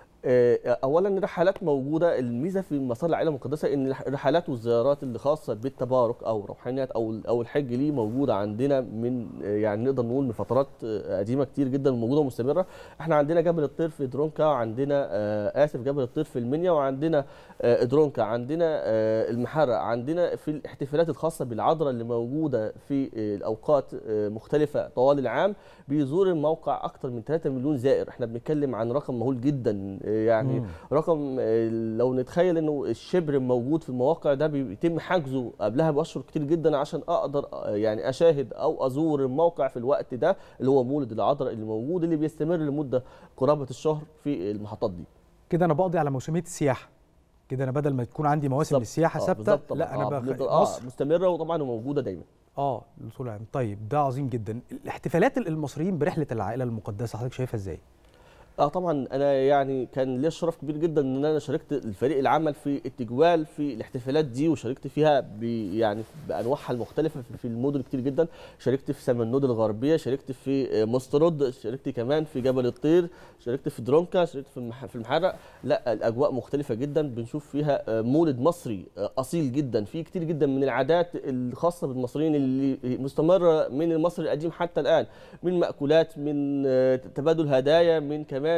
آه، اولا الرحلات موجوده الميزه في مسار العائله المقدسه ان الح- الرحلات والزيارات اللي خاصه بالتبارك او روحانيات او او الحج ليه موجوده عندنا من آه، يعني نقدر نقول من فترات آه، قديمه كتير جدا موجوده ومستمره احنا عندنا جبل الطير في درونكا عندنا آه، اسف جبل الطير في المنيا وعندنا آه، درونكا عندنا آه، المحرق عندنا في الاحتفالات الخاصه بالعذراء اللي موجوده في آه، الاوقات آه، مختلفه طوال العام بيزور الموقع اكثر من 3 مليون زائر احنا بنتكلم عن رقم مهول جدا آه، يعني
مم.
رقم آه، لو نتخيل انه الشبر موجود في المواقع ده بيتم حجزه قبلها باشهر كتير جدا عشان اقدر آه، يعني اشاهد او ازور الموقع في الوقت ده اللي هو مولد العذراء اللي موجود اللي بيستمر لمده قرابه الشهر في المحطات دي
كده انا بقضي على موسميه السياحه كده انا بدل ما تكون عندي مواسم
بالظبط.
للسياحه
آه،
ثابته
بالظبط طبعاً.
لا انا
آه،
بخ...
بنفضل- اه
مصر
مستمره وطبعا وموجوده دايما
اه لطول العام طيب ده عظيم جدا الاحتفالات المصريين برحله العائله المقدسه حضرتك شايفها ازاي
اه طبعا انا يعني كان ليا شرف كبير جدا ان انا شاركت الفريق العمل في التجوال في الاحتفالات دي وشاركت فيها ب يعني بانواعها المختلفه في- في المدن كتير جدا شاركت في سمنود الغربيه شاركت في آه، مسترد شاركت كمان في جبل الطير شاركت في درونكا شاركت في المح- في المحرق لا الاجواء مختلفه جدا بنشوف فيها آه، مولد مصري آه، اصيل جدا في كتير جدا من العادات الخاصه بالمصريين اللي مستمره من المصري القديم حتى الان من مأكولات من آه، تبادل هدايا من كمان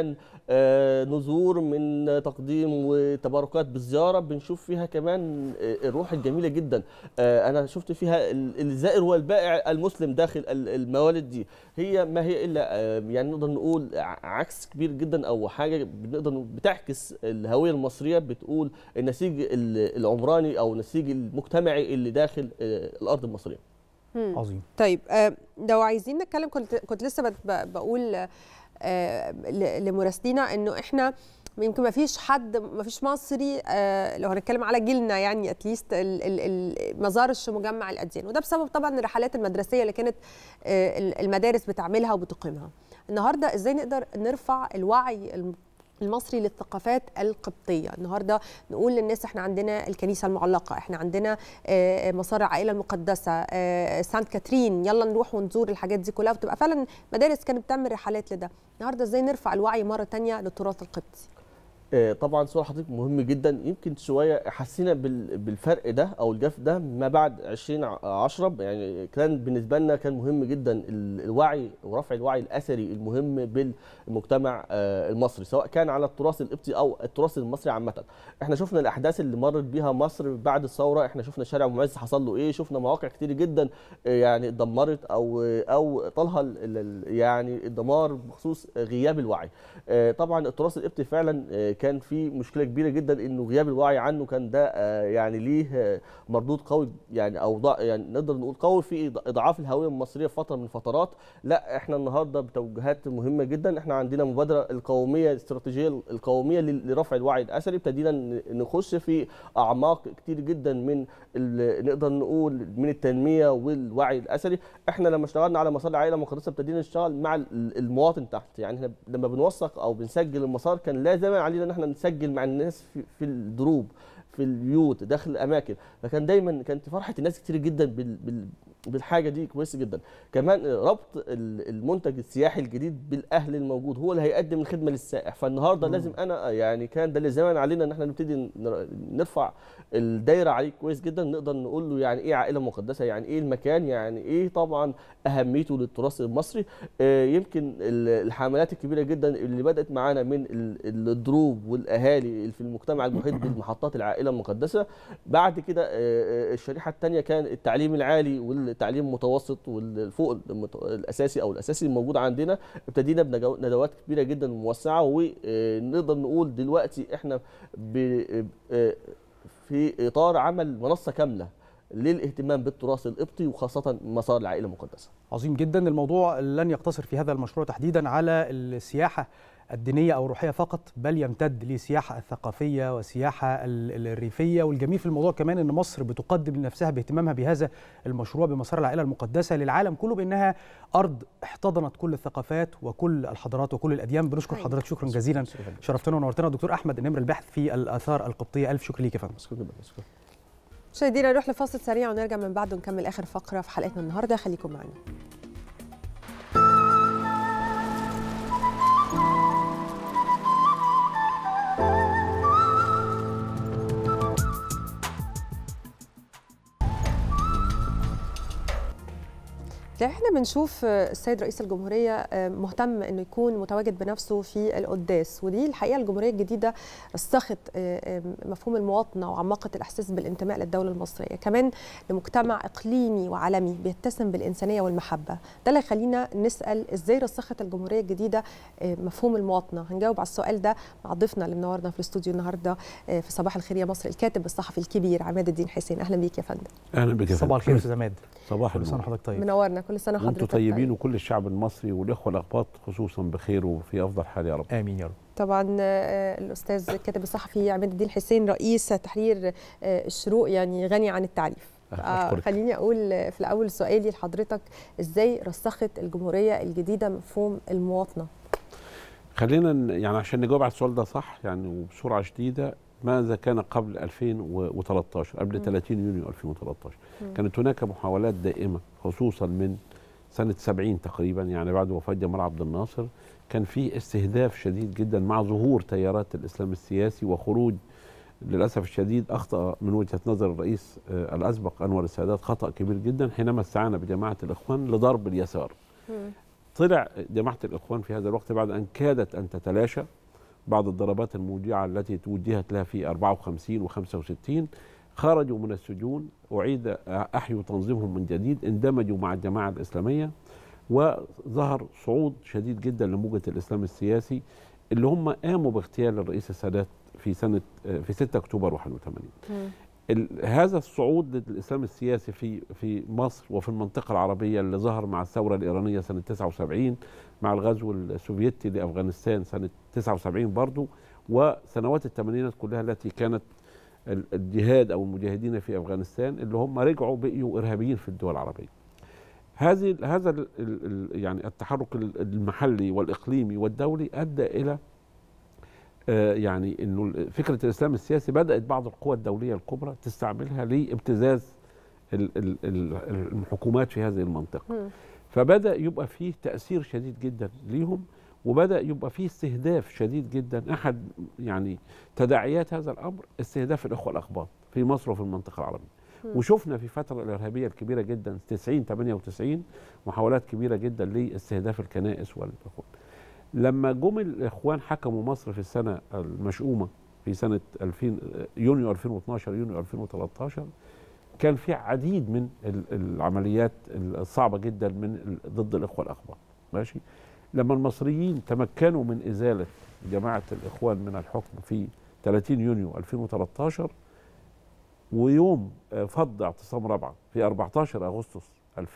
آه، نذور من آه، تقديم وتباركات بالزياره بنشوف فيها كمان آه، الروح الجميله جدا آه، انا شفت فيها ال- الزائر والبائع المسلم داخل ال- الموالد دي هي ما هي الا آه، يعني نقدر نقول ع- عكس كبير جدا او حاجه بنقدر نقول بتعكس الهويه المصريه بتقول النسيج ال- العمراني او النسيج المجتمعي اللي داخل آه، الارض المصريه
مم.
عظيم
طيب آه، لو عايزين نتكلم كنت كنت لسه بت- ب- بقول آه، ل- لمراسلينا انه احنا يمكن ما فيش حد ما فيش مصري آه، لو هنتكلم على جيلنا يعني اتليست ما زارش مجمع الاديان وده بسبب طبعا الرحلات المدرسيه اللي كانت آه، ال- المدارس بتعملها وبتقيمها النهارده ازاي نقدر نرفع الوعي الم- المصري للثقافات القبطيه النهارده نقول للناس احنا عندنا الكنيسه المعلقه احنا عندنا آه، مسار العائله المقدسه آه، سانت كاترين يلا نروح ونزور الحاجات دي كلها وتبقى فعلا مدارس كانت بتعمل رحلات لده النهارده ازاي نرفع الوعي مره تانية للتراث القبطي
آه، طبعا سؤال حضرتك مهم جدا يمكن شويه حسينا بال- بالفرق ده او الجف ده ما بعد 2010 يعني كان بالنسبه لنا كان مهم جدا ال- الوعي ورفع الوعي الاثري المهم بالمجتمع آه، المصري سواء كان على التراث القبطي او التراث المصري عامه احنا شفنا الاحداث اللي مرت بيها مصر بعد الثوره احنا شفنا شارع معز حصل له ايه شفنا مواقع كتير جدا آه، يعني اتدمرت او او طالها ال- ال- يعني الدمار بخصوص غياب الوعي آه، طبعا التراث القبطي فعلا آه، كان في مشكله كبيره جدا انه غياب الوعي عنه كان ده آه، يعني ليه آه، مردود قوي يعني او ضع يعني نقدر نقول قوي في إض- اضعاف الهويه المصريه في فتره من الفترات لا احنا النهارده بتوجيهات مهمه جدا احنا عندنا مبادره القوميه الاستراتيجيه القوميه ل- لرفع الوعي الاثري ابتدينا ن- نخش في اعماق كتير جدا من ال- نقدر نقول من التنميه والوعي الاثري احنا لما اشتغلنا على مسار العائله المقدسه ابتدينا نشتغل مع ال- المواطن تحت يعني احنا لما بنوثق او بنسجل المسار كان لازم علينا ان احنا نسجل مع الناس في, في الدروب في البيوت داخل الاماكن فكان دايما كانت فرحه الناس كتير جدا بال بال بالحاجه دي كويس جدا كمان ربط ال- المنتج السياحي الجديد بالاهل الموجود هو اللي هيقدم الخدمه للسائح فالنهارده
مم.
لازم انا يعني كان ده اللي زمان علينا ان احنا نبتدي نر- نرفع الدايره عليه كويس جدا نقدر نقول له يعني ايه عائله مقدسه يعني ايه المكان يعني ايه طبعا اهميته للتراث المصري آه، يمكن ال- الحملات الكبيره جدا اللي بدات معانا من ال- الدروب والاهالي اللي في المجتمع المحيط بالمحطات العائله المقدسه بعد كده آه، آه، الشريحه الثانيه كان التعليم العالي والتعليم المتوسط والفوق المت- الاساسي او الاساسي الموجود عندنا ابتدينا بندوات كبيره جدا وموسعه ونقدر نقول دلوقتي احنا ب- آه، في اطار عمل منصه كامله للاهتمام بالتراث القبطي وخاصه مسار العائله المقدسه
عظيم جدا الموضوع لن يقتصر في هذا المشروع تحديدا على السياحه الدينيه او الروحيه فقط بل يمتد للسياحه الثقافيه والسياحه ال- الريفيه والجميل في الموضوع كمان ان مصر بتقدم لنفسها باهتمامها بهذا المشروع بمسار العائله المقدسه للعالم كله بانها ارض احتضنت كل الثقافات وكل الحضارات وكل الاديان بنشكر حضرتك شكرا جزيلا شرفتنا ونورتنا دكتور احمد النمر الباحث في الاثار القبطيه الف شكر ليك يا فندم
مشاهدينا نروح لفاصل سريع ونرجع من بعده نكمل اخر فقره في حلقتنا النهارده خليكم معنا احنا بنشوف السيد رئيس الجمهوريه مهتم انه يكون متواجد بنفسه في القداس ودي الحقيقه الجمهوريه الجديده رسخت مفهوم المواطنه وعمقت الاحساس بالانتماء للدوله المصريه كمان لمجتمع اقليمي وعالمي بيتسم بالانسانيه والمحبه ده اللي يخلينا نسال ازاي رسخت الجمهوريه الجديده مفهوم المواطنه هنجاوب على السؤال ده مع ضيفنا اللي منورنا في الاستوديو النهارده في صباح الخير يا مصر الكاتب الصحفي الكبير عماد الدين حسين اهلا بيك يا فندم
اهلا بك يا
صباح الخير استاذ عماد
صباح
كل سنه
النور
وحضرتك طيب
منورنا كل سنه وحضرتك
وانتم طيبين وكل الشعب المصري والاخوه الاقباط خصوصا بخير وفي افضل حال يا رب
امين يا رب
طبعا الاستاذ الكاتب الصحفي عماد الدين حسين رئيس تحرير الشروق يعني غني عن التعريف آه خليني اقول في الاول سؤالي لحضرتك ازاي رسخت الجمهوريه الجديده مفهوم المواطنه
خلينا يعني عشان نجاوب على السؤال ده صح يعني وبسرعه شديده ماذا كان قبل 2013 قبل 30 يونيو 2013 م. كانت هناك محاولات دائمه خصوصا من سنه 70 تقريبا يعني بعد وفاه جمال عبد الناصر كان في استهداف شديد جدا مع ظهور تيارات الاسلام السياسي وخروج للاسف الشديد اخطا من وجهه نظر الرئيس الاسبق انور السادات خطا كبير جدا حينما استعان بجماعه الاخوان لضرب اليسار م. طلع جماعه الاخوان في هذا الوقت بعد ان كادت ان تتلاشى بعض الضربات الموجعة التي توجهت لها في 54 و65 خرجوا من السجون أعيد أحيوا تنظيمهم من جديد اندمجوا مع الجماعة الإسلامية وظهر صعود شديد جدا لموجة الإسلام السياسي اللي هم قاموا باغتيال الرئيس السادات في سنة في 6 أكتوبر 81 ال- هذا الصعود للاسلام السياسي في في مصر وفي المنطقه العربيه اللي ظهر مع الثوره الايرانيه سنه 79 مع الغزو السوفيتي لافغانستان سنه 79 برضو وسنوات الثمانينات كلها التي كانت ال- الجهاد او المجاهدين في افغانستان اللي هم رجعوا بقيوا ارهابيين في الدول العربيه. هذه هذا ال- ال- ال- يعني التحرك ال- المحلي والاقليمي والدولي ادى الى آه، يعني انه ال- فكره الاسلام السياسي بدات بعض القوى الدوليه الكبرى تستعملها لابتزاز ال- ال- ال- الحكومات في هذه المنطقه. فبدا يبقى فيه تاثير شديد جدا ليهم وبدا يبقى فيه استهداف شديد جدا احد يعني تداعيات هذا الامر استهداف الاخوه الاقباط في مصر وفي المنطقه العربيه
مم.
وشفنا في الفتره الارهابيه الكبيره جدا 90 98 محاولات كبيره جدا لاستهداف الكنائس والاخوان لما جم الاخوان حكموا مصر في السنه المشؤومه في سنه 2000 يونيو 2012 يونيو 2013 كان في عديد من ال- العمليات الصعبه جدا من ال- ضد الاخوه الاقباط ماشي لما المصريين تمكنوا من ازاله جماعه الاخوان من الحكم في 30 يونيو 2013 ويوم آه، فض اعتصام رابعه في 14 اغسطس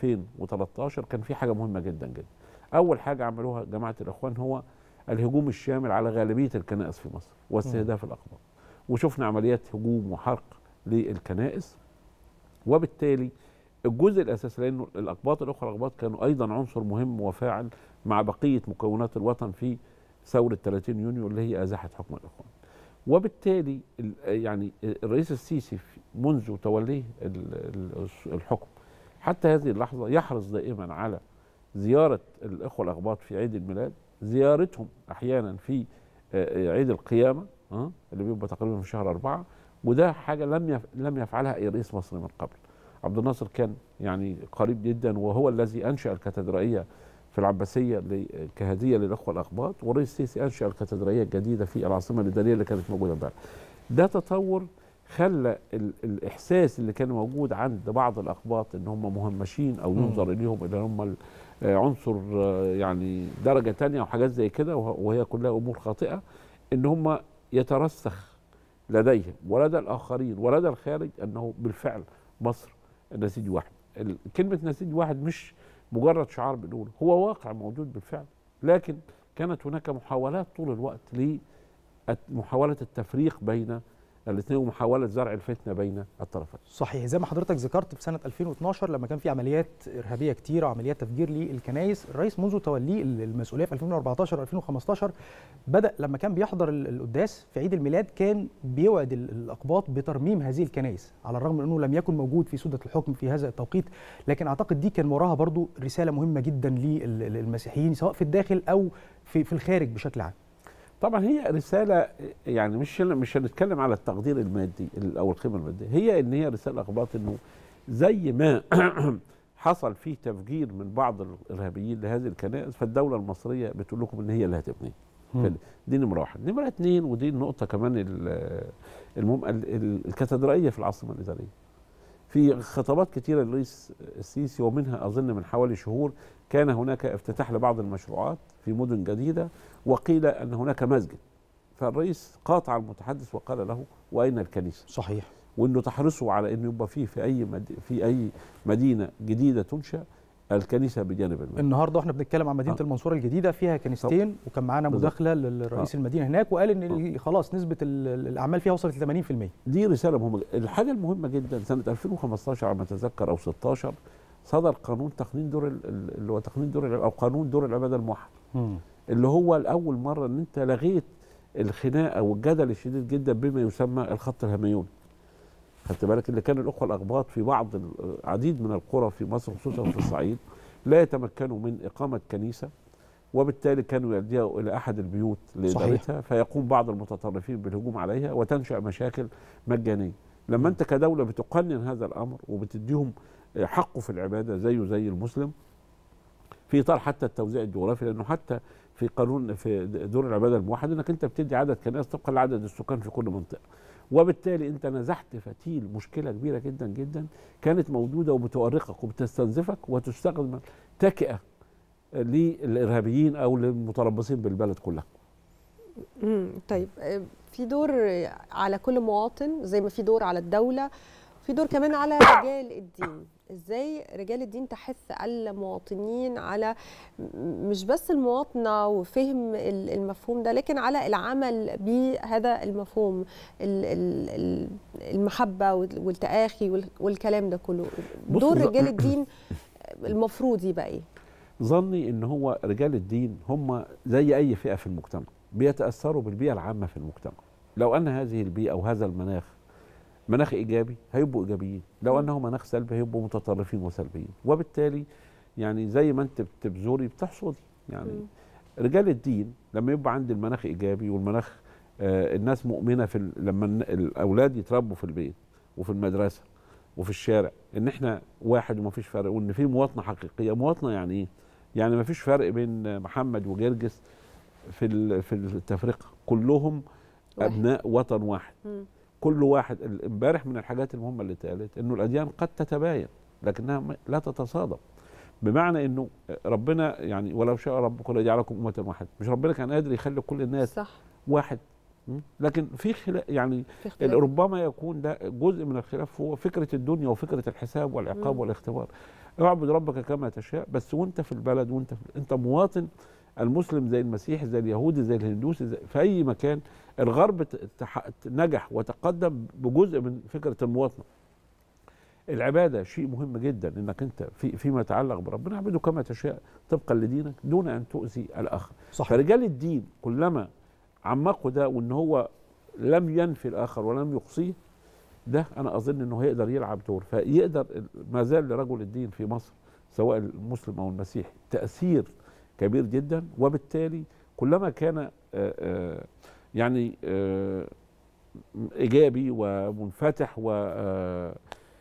2013 كان في حاجه مهمه جدا جدا اول حاجه عملوها جماعه الاخوان هو الهجوم الشامل على غالبيه الكنائس في مصر واستهداف الاقباط وشفنا عمليات هجوم وحرق للكنائس وبالتالي الجزء الاساسي لانه الاقباط الاخوه الاقباط كانوا ايضا عنصر مهم وفاعل مع بقيه مكونات الوطن في ثوره 30 يونيو اللي هي ازاحه حكم الاخوان. وبالتالي ال- يعني الرئيس السيسي في- منذ توليه ال- ال- الحكم حتى هذه اللحظه يحرص دائما على زياره الاخوه الاقباط في عيد الميلاد، زيارتهم احيانا في آه، عيد القيامه آه، اللي بيبقى تقريبا في شهر أربعة وده حاجه لم يف... لم يفعلها اي رئيس مصري من قبل. عبد الناصر كان يعني قريب جدا وهو الذي انشا الكاتدرائيه في العباسيه ل- كهديه للاخوه الاقباط والرئيس السيسي انشا الكاتدرائيه الجديده في العاصمه الاداريه اللي كانت موجوده امبارح. ده تطور خلى ال- الاحساس اللي كان موجود عند بعض الاقباط ان هم مهمشين او
مم.
ينظر اليهم ان هم ال- آه، عنصر آه، يعني درجه تانية او حاجات زي كده وه- وهي كلها امور خاطئه ان هم يترسخ لديهم ولدى الاخرين ولدى الخارج انه بالفعل مصر نسيج واحد ال- كلمه نسيج واحد مش مجرد شعار بنقوله هو واقع موجود بالفعل لكن كانت هناك محاولات طول الوقت لمحاوله التفريق بين الاثنين ومحاوله زرع الفتنه بين الطرفين
صحيح زي ما حضرتك ذكرت في سنه 2012 لما كان في عمليات ارهابيه كتيره وعمليات تفجير للكنائس الرئيس منذ توليه المسؤوليه في 2014 2015 بدا لما كان بيحضر ال- القداس في عيد الميلاد كان بيوعد ال- الاقباط بترميم هذه الكنائس على الرغم من انه لم يكن موجود في سده الحكم في هذا التوقيت لكن اعتقد دي كان وراها برضو رساله مهمه جدا للمسيحيين سواء في الداخل او في في الخارج بشكل عام
طبعا هي رساله يعني مش مش هنتكلم على التقدير المادي ال- او القيمه الماديه هي ان هي رساله اخباط انه زي ما حصل فيه تفجير من بعض الارهابيين لهذه الكنائس فالدوله المصريه بتقول لكم ان هي اللي هتبنيها
مم.
فد- دي نمره واحد نمره اثنين ودي النقطه كمان ال- المهم ال- ال- الكاتدرائيه في العاصمه الاداريه في خطابات كثيره للرئيس السيسي ومنها اظن من حوالي شهور كان هناك افتتاح لبعض المشروعات في مدن جديده وقيل ان هناك مسجد فالرئيس قاطع المتحدث وقال له واين الكنيسه؟
صحيح
وانه تحرصوا على انه يبقى فيه في اي مد... في اي مدينه جديده تنشا الكنيسه بجانب المسجد
النهارده واحنا بنتكلم عن مدينه
آه.
المنصوره الجديده فيها كنيستين وكان معانا
بالظبط.
مداخله للرئيس
آه.
المدينه هناك وقال ان ال- خلاص نسبه ال- ال- الاعمال فيها وصلت ل 80%
دي رساله مهمه جدا. الحاجه المهمه جدا سنه 2015 على ما اتذكر او 16 صدر قانون تقنين دور ال- ال- اللي هو تقنين دور الع- او قانون دور العباده الموحد اللي هو لاول مره ان انت لغيت الخناقه والجدل الشديد جدا بما يسمى الخط الهميوني خدت بالك اللي كان الاخوه الاقباط في بعض العديد من القرى في مصر خصوصا في الصعيد لا يتمكنوا من اقامه كنيسه وبالتالي كانوا يلجأوا الى احد البيوت لادارتها فيقوم بعض المتطرفين بالهجوم عليها وتنشا مشاكل مجانيه لما انت كدوله بتقنن هذا الامر وبتديهم حقه في العباده زيه زي المسلم في اطار حتى التوزيع الجغرافي لانه حتى في قانون في دور العباده الموحد انك انت بتدي عدد كنائس طبقا لعدد السكان في كل منطقه وبالتالي انت نزحت فتيل مشكله كبيره جدا جدا كانت موجوده وبتؤرقك وبتستنزفك وتستخدم تكئه للارهابيين او للمتربصين بالبلد كلها
مم. طيب آه، في دور على كل مواطن زي ما في دور على الدولة في دور كمان على رجال الدين ازاي رجال الدين تحث المواطنين على م- مش بس المواطنة وفهم ال- المفهوم ده لكن على العمل بهذا المفهوم ال- ال- ال- المحبة وال- والتآخي وال- والكلام ده كله
بص،
دور
ز-
رجال الدين المفروض يبقى ايه؟
ظني ان هو رجال الدين هم زي اي فئه في المجتمع بيتاثروا بالبيئه العامه في المجتمع لو ان هذه البيئه او هذا المناخ مناخ ايجابي هيبقوا ايجابيين لو انه مناخ سلبي هيبقوا متطرفين وسلبيين وبالتالي يعني زي ما انت بتبذري بتحصدي يعني رجال الدين لما يبقى عند المناخ ايجابي والمناخ آه الناس مؤمنه في ال- لما الن- الاولاد يتربوا في البيت وفي المدرسه وفي الشارع ان احنا واحد وما فيش فرق وان في مواطنه حقيقيه مواطنه يعني ايه يعني ما فيش فرق بين محمد وجرجس في ال- في التفرقه كلهم
واحد.
ابناء وطن واحد
مم.
كل واحد ال- امبارح من الحاجات المهمه اللي اتقالت انه الاديان قد تتباين لكنها م- لا تتصادم بمعنى انه ربنا يعني ولو شاء ربك لجعلكم امه واحده مش ربنا كان قادر يخلي كل الناس
صح
واحد م? لكن في خلاف يعني
في اختلاف.
ربما يكون ده جزء من الخلاف هو فكره الدنيا وفكره الحساب والعقاب
مم.
والاختبار اعبد ربك كما تشاء بس وانت في البلد وانت في انت مواطن المسلم زي المسيحي زي اليهودي زي الهندوسي زي في اي مكان الغرب ت- تح- نجح وتقدم بجزء من فكره المواطنه العباده شيء مهم جدا انك انت في فيما يتعلق بربنا اعبده كما تشاء طبقا لدينك دون ان تؤذي الاخر
صح.
فرجال الدين كلما عمقوا ده وان هو لم ينفي الاخر ولم يقصيه ده انا اظن انه هيقدر يلعب دور فيقدر ما زال لرجل الدين في مصر سواء المسلم او المسيحي تاثير كبير جدا وبالتالي كلما كان آه، آه، يعني آه، ايجابي ومنفتح و آه،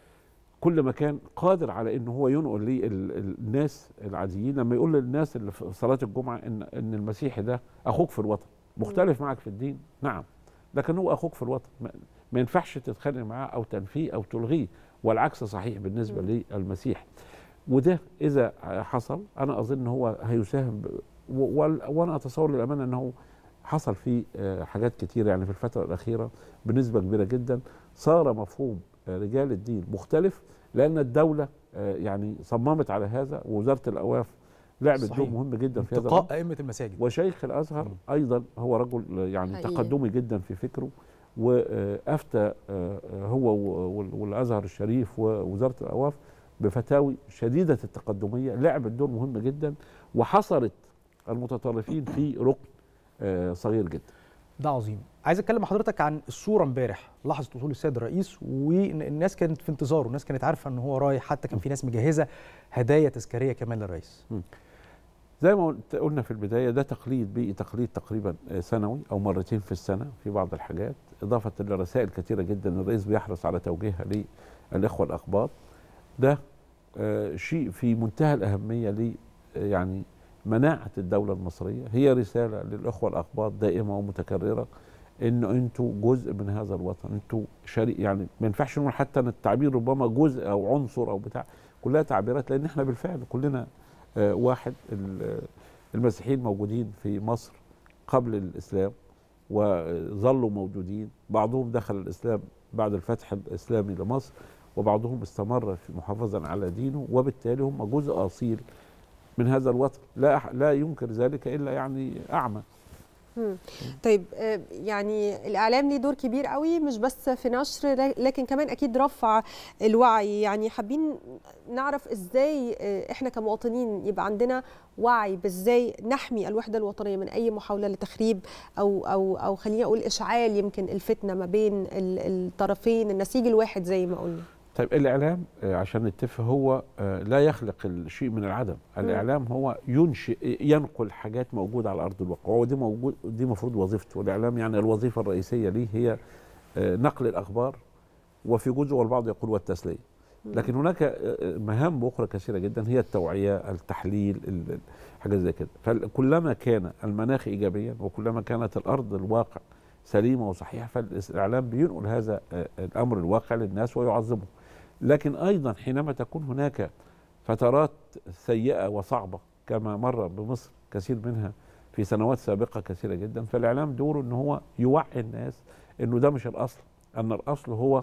كل ما كان قادر على ان هو ينقل للناس العاديين لما يقول للناس اللي في صلاه الجمعه ان ان المسيحي ده اخوك في الوطن مختلف معك في الدين نعم لكن هو اخوك في الوطن ما- ما ينفعش تتخانق معاه او تنفيه او تلغيه والعكس صحيح بالنسبه للمسيح وده اذا حصل انا اظن هو هيساهم ب- و- وال- وانا اتصور للامانه انه حصل فيه آه، حاجات كتيره يعني في الفتره الاخيره بنسبه كبيره جدا صار مفهوم آه، رجال الدين مختلف لان الدوله آه، يعني صممت على هذا ووزاره الاوقاف لعبت دور
صحيح.
مهم جدا في هذا
انتقاء
الأمر.
ائمه المساجد
وشيخ الازهر ايضا هو رجل يعني
حقيقي.
تقدمي جدا في فكره وافتى آه، هو وال- والازهر الشريف ووزاره الاوقاف بفتاوي شديده التقدميه لعبت دور مهم جدا وحصرت المتطرفين في ركن آه، صغير جدا
ده عظيم عايز اتكلم مع حضرتك عن الصوره امبارح لحظه وصول السيد الرئيس والناس كانت في انتظاره الناس كانت عارفه ان هو رايح حتى كان في ناس مجهزه هدايا تذكاريه كمان للرئيس
زي ما قلت- قلنا في البدايه ده تقليد بيئي تقليد تقريبا آه، سنوي او مرتين في السنه في بعض الحاجات اضافه لرسائل كثيره جدا الرئيس بيحرص على توجيهها للاخوه الاقباط ده آه، شيء في منتهى الاهميه ل آه، يعني مناعه الدوله المصريه هي رساله للاخوه الاقباط دائمه ومتكرره انه انتوا جزء من هذا الوطن انتوا شريك يعني ما ينفعش نقول حتى ان التعبير ربما جزء او عنصر او بتاع كلها تعبيرات لان احنا بالفعل كلنا آه، واحد ال- المسيحيين موجودين في مصر قبل الاسلام وظلوا موجودين بعضهم دخل الاسلام بعد الفتح الاسلامي لمصر وبعضهم استمر في محافظا على دينه وبالتالي هم جزء اصيل من هذا الوطن لا أح- لا ينكر ذلك الا يعني اعمى
مم. طيب آه، يعني الاعلام ليه دور كبير قوي مش بس في نشر ل- لكن كمان اكيد رفع الوعي يعني حابين نعرف ازاي آه، احنا كمواطنين يبقى عندنا وعي بازاي نحمي الوحده الوطنيه من اي محاوله لتخريب او او او خليني اقول اشعال يمكن الفتنه ما بين ال- الطرفين النسيج الواحد زي ما قلنا
طيب الاعلام آه، عشان نتفق هو آه، لا يخلق الشيء من العدم الاعلام هو ينشئ ينقل حاجات موجوده على ارض الواقع هو دي موجود دي المفروض وظيفته الاعلام يعني الوظيفه الرئيسيه ليه هي آه، نقل الاخبار وفي جزء والبعض يقول والتسليه لكن هناك آه، مهام اخرى كثيره جدا هي التوعيه التحليل ال- ال- حاجات زي كده فكلما كان المناخ ايجابيا وكلما كانت الارض الواقع سليمه وصحيحه فالاعلام بينقل هذا آه، الامر الواقع للناس ويعظمه لكن ايضا حينما تكون هناك فترات سيئه وصعبه كما مر بمصر كثير منها في سنوات سابقه كثيره جدا فالاعلام دوره ان هو يوعي الناس انه ده مش الاصل ان الاصل هو آه،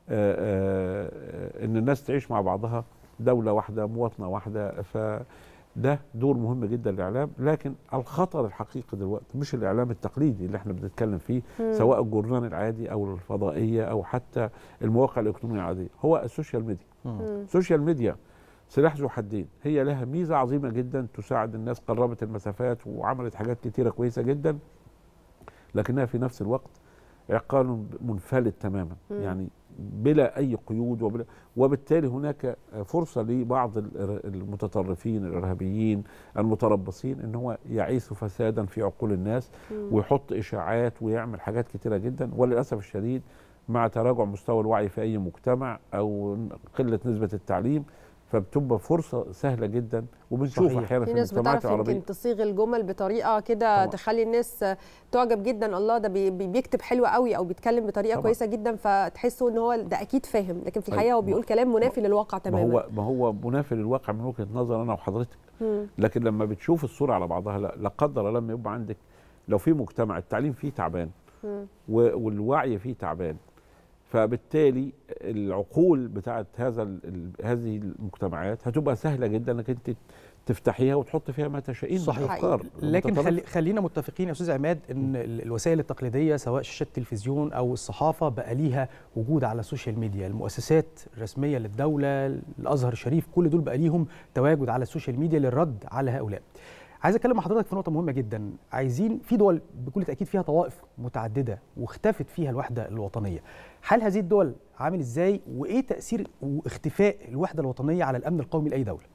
آه، ان الناس تعيش مع بعضها دوله واحده مواطنه واحده فده دور مهم جدا للاعلام لكن الخطر الحقيقي دلوقتي مش الاعلام التقليدي اللي احنا بنتكلم فيه
مم.
سواء الجورنال العادي او الفضائيه او حتى المواقع الالكترونيه العاديه هو السوشيال ميديا السوشيال ميديا سلاح ذو حدين هي لها ميزه عظيمه جدا تساعد الناس قربت المسافات وعملت حاجات كتيره كويسه جدا لكنها في نفس الوقت عقال منفلت تماما
مم.
يعني بلا اي قيود وبلا وبالتالي هناك فرصه لبعض ال- المتطرفين الارهابيين المتربصين ان هو يعيث فسادا في عقول الناس
مم.
ويحط اشاعات ويعمل حاجات كتيره جدا وللاسف الشديد مع تراجع مستوى الوعي في اي مجتمع او قله نسبه التعليم فبتبقى فرصه سهله جدا وبنشوف
صحيح.
احيانا
في
في
ناس
المجتمعات
بتعرف
العربيه
يمكن تصيغ الجمل بطريقه كده
طبعاً.
تخلي الناس تعجب جدا الله ده بي- بي- بيكتب حلو قوي او بيتكلم بطريقه
طبعاً.
كويسه جدا فتحسوا ان هو ده اكيد فاهم لكن في
أيوة.
الحقيقه هو بيقول كلام منافي للواقع
ما
تماما
هو ما هو منافي للواقع من وجهه نظر انا وحضرتك
مم.
لكن لما بتشوف الصوره على بعضها لا, لا قدر الله لما يبقى عندك لو في مجتمع التعليم فيه تعبان
مم.
و- والوعي فيه تعبان فبالتالي العقول بتاعت هذا ال- ال- هذه المجتمعات هتبقى سهله جدا انك انت تفتحيها وتحط فيها ما تشائين من
صحيح
افكار
لكن
متطرفة.
خلي خلينا متفقين يا استاذ عماد ان ال- الوسائل التقليديه سواء شاشات التلفزيون او الصحافه بقى ليها وجود على السوشيال ميديا المؤسسات الرسميه للدوله الازهر الشريف كل دول بقى ليهم تواجد على السوشيال ميديا للرد على هؤلاء عايز اتكلم مع حضرتك في نقطه مهمه جدا عايزين في دول بكل تاكيد فيها طوائف متعدده واختفت فيها الوحده الوطنيه حال هذه الدول عامل ازاي وايه تاثير واختفاء الوحده الوطنيه على الامن القومي لاي دوله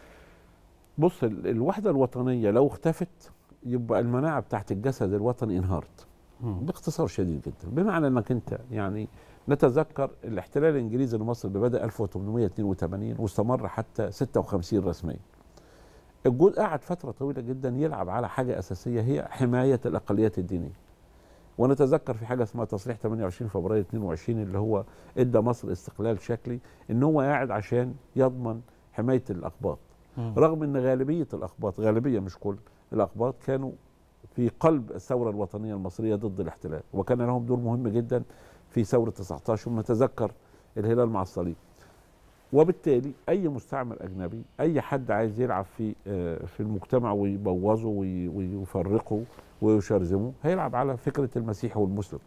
بص ال- الوحده الوطنيه لو اختفت يبقى المناعه بتاعت الجسد الوطني انهارت باختصار شديد جدا بمعنى انك انت يعني نتذكر الاحتلال الانجليزي لمصر اللي بدا 1882 واستمر حتى 56 رسميا الجول قعد فتره طويله جدا يلعب على حاجه اساسيه هي حمايه الاقليات الدينيه ونتذكر في حاجه اسمها تصريح 28 فبراير 22 اللي هو ادى مصر استقلال شكلي ان هو قاعد عشان يضمن حمايه الاقباط رغم ان غالبيه الاقباط غالبيه مش كل الاقباط كانوا في قلب الثوره الوطنيه المصريه ضد الاحتلال وكان لهم دور مهم جدا في ثوره 19 ونتذكر الهلال مع الصليب وبالتالي اي مستعمر اجنبي اي حد عايز يلعب في آه، في المجتمع ويبوظه وي- ويفرقه ويشرذمه هيلعب على فكره المسيح والمسلم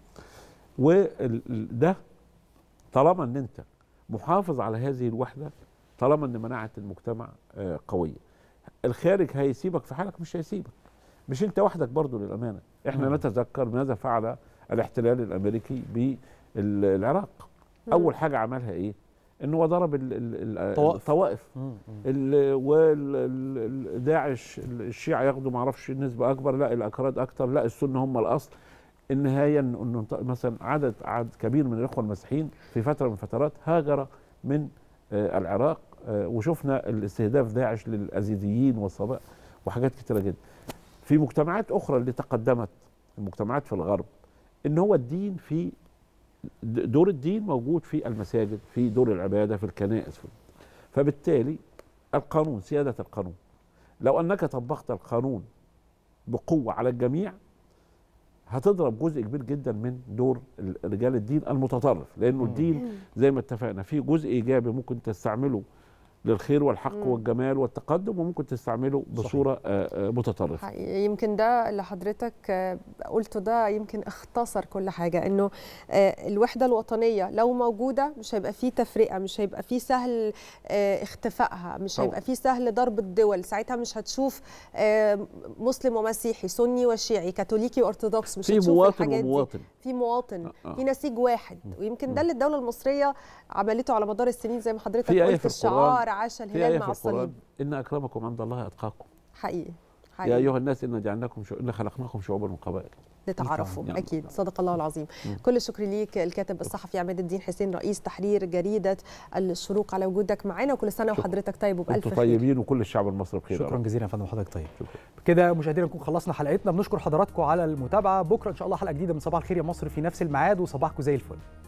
وده طالما ان انت محافظ على هذه الوحده طالما ان مناعه المجتمع آه، قويه الخارج هيسيبك في حالك مش هيسيبك مش انت وحدك برضو للامانه احنا
مم.
نتذكر ماذا فعل الاحتلال الامريكي بالعراق اول حاجه عملها ايه ان هو ضرب ال- ال- ال-
طوائف.
الطوائف وداعش الشيعة ياخدوا معرفش نسبة أكبر لا الأكراد أكتر لا السنة هم الأصل النهاية إن إنه انت- مثلا عدد عدد كبير من الإخوة المسيحيين في فترة من الفترات هاجر من آه، العراق آه، وشفنا الاستهداف داعش للأزيديين والصباء وحاجات كتيرة جدا في مجتمعات أخرى اللي تقدمت المجتمعات في الغرب إن هو الدين في د- دور الدين موجود في المساجد في دور العبادة في الكنائس فبالتالي القانون سيادة القانون لو أنك طبقت القانون بقوة على الجميع هتضرب جزء كبير جدا من دور ال- رجال الدين المتطرف لأنه الدين زي ما اتفقنا في جزء إيجابي ممكن تستعمله للخير والحق
مم.
والجمال والتقدم وممكن تستعمله بصورة آه، آه، متطرفة
حقيقي يمكن ده اللي حضرتك آه، قلته ده يمكن اختصر كل حاجة انه آه، الوحدة الوطنية لو موجودة مش هيبقى فيه تفرقة مش هيبقى فيه سهل آه، اختفائها مش
طبعاً.
هيبقى فيه سهل ضرب الدول ساعتها مش هتشوف آه، مسلم ومسيحي سني وشيعي كاثوليكي وارثوذكس مش
في
هتشوف
مواطن
الحاجات
ومواطن.
دي في مواطن
آه.
في نسيج واحد ويمكن ده اللي الدولة المصرية عملته على مدار السنين زي ما حضرتك
في آية
قلت
في
الشعار
القرآن
عاش
في آية
الهلال
في
مع
القرآن
الصليب
إن أكرمكم عند الله أتقاكم
حقيقي
يا
حقيقي
أيها الناس إن جعلناكم شو... إن خلقناكم شعوبا من قبائل
لتعرفوا
نعم.
اكيد صدق الله العظيم
مم.
كل الشكر ليك الكاتب الصحفي عماد الدين حسين رئيس تحرير جريده الشروق على وجودك معنا وكل سنه وحضرتك طيب وبالف
أنتم
خير
طيبين وكل الشعب المصري بخير يا
شكرا
رب.
جزيلا يا فندم حضرتك طيب كده مشاهدينا نكون خلصنا حلقتنا بنشكر حضراتكم على المتابعه بكره ان شاء الله حلقه جديده من صباح الخير يا مصر في نفس الميعاد وصباحكم زي الفل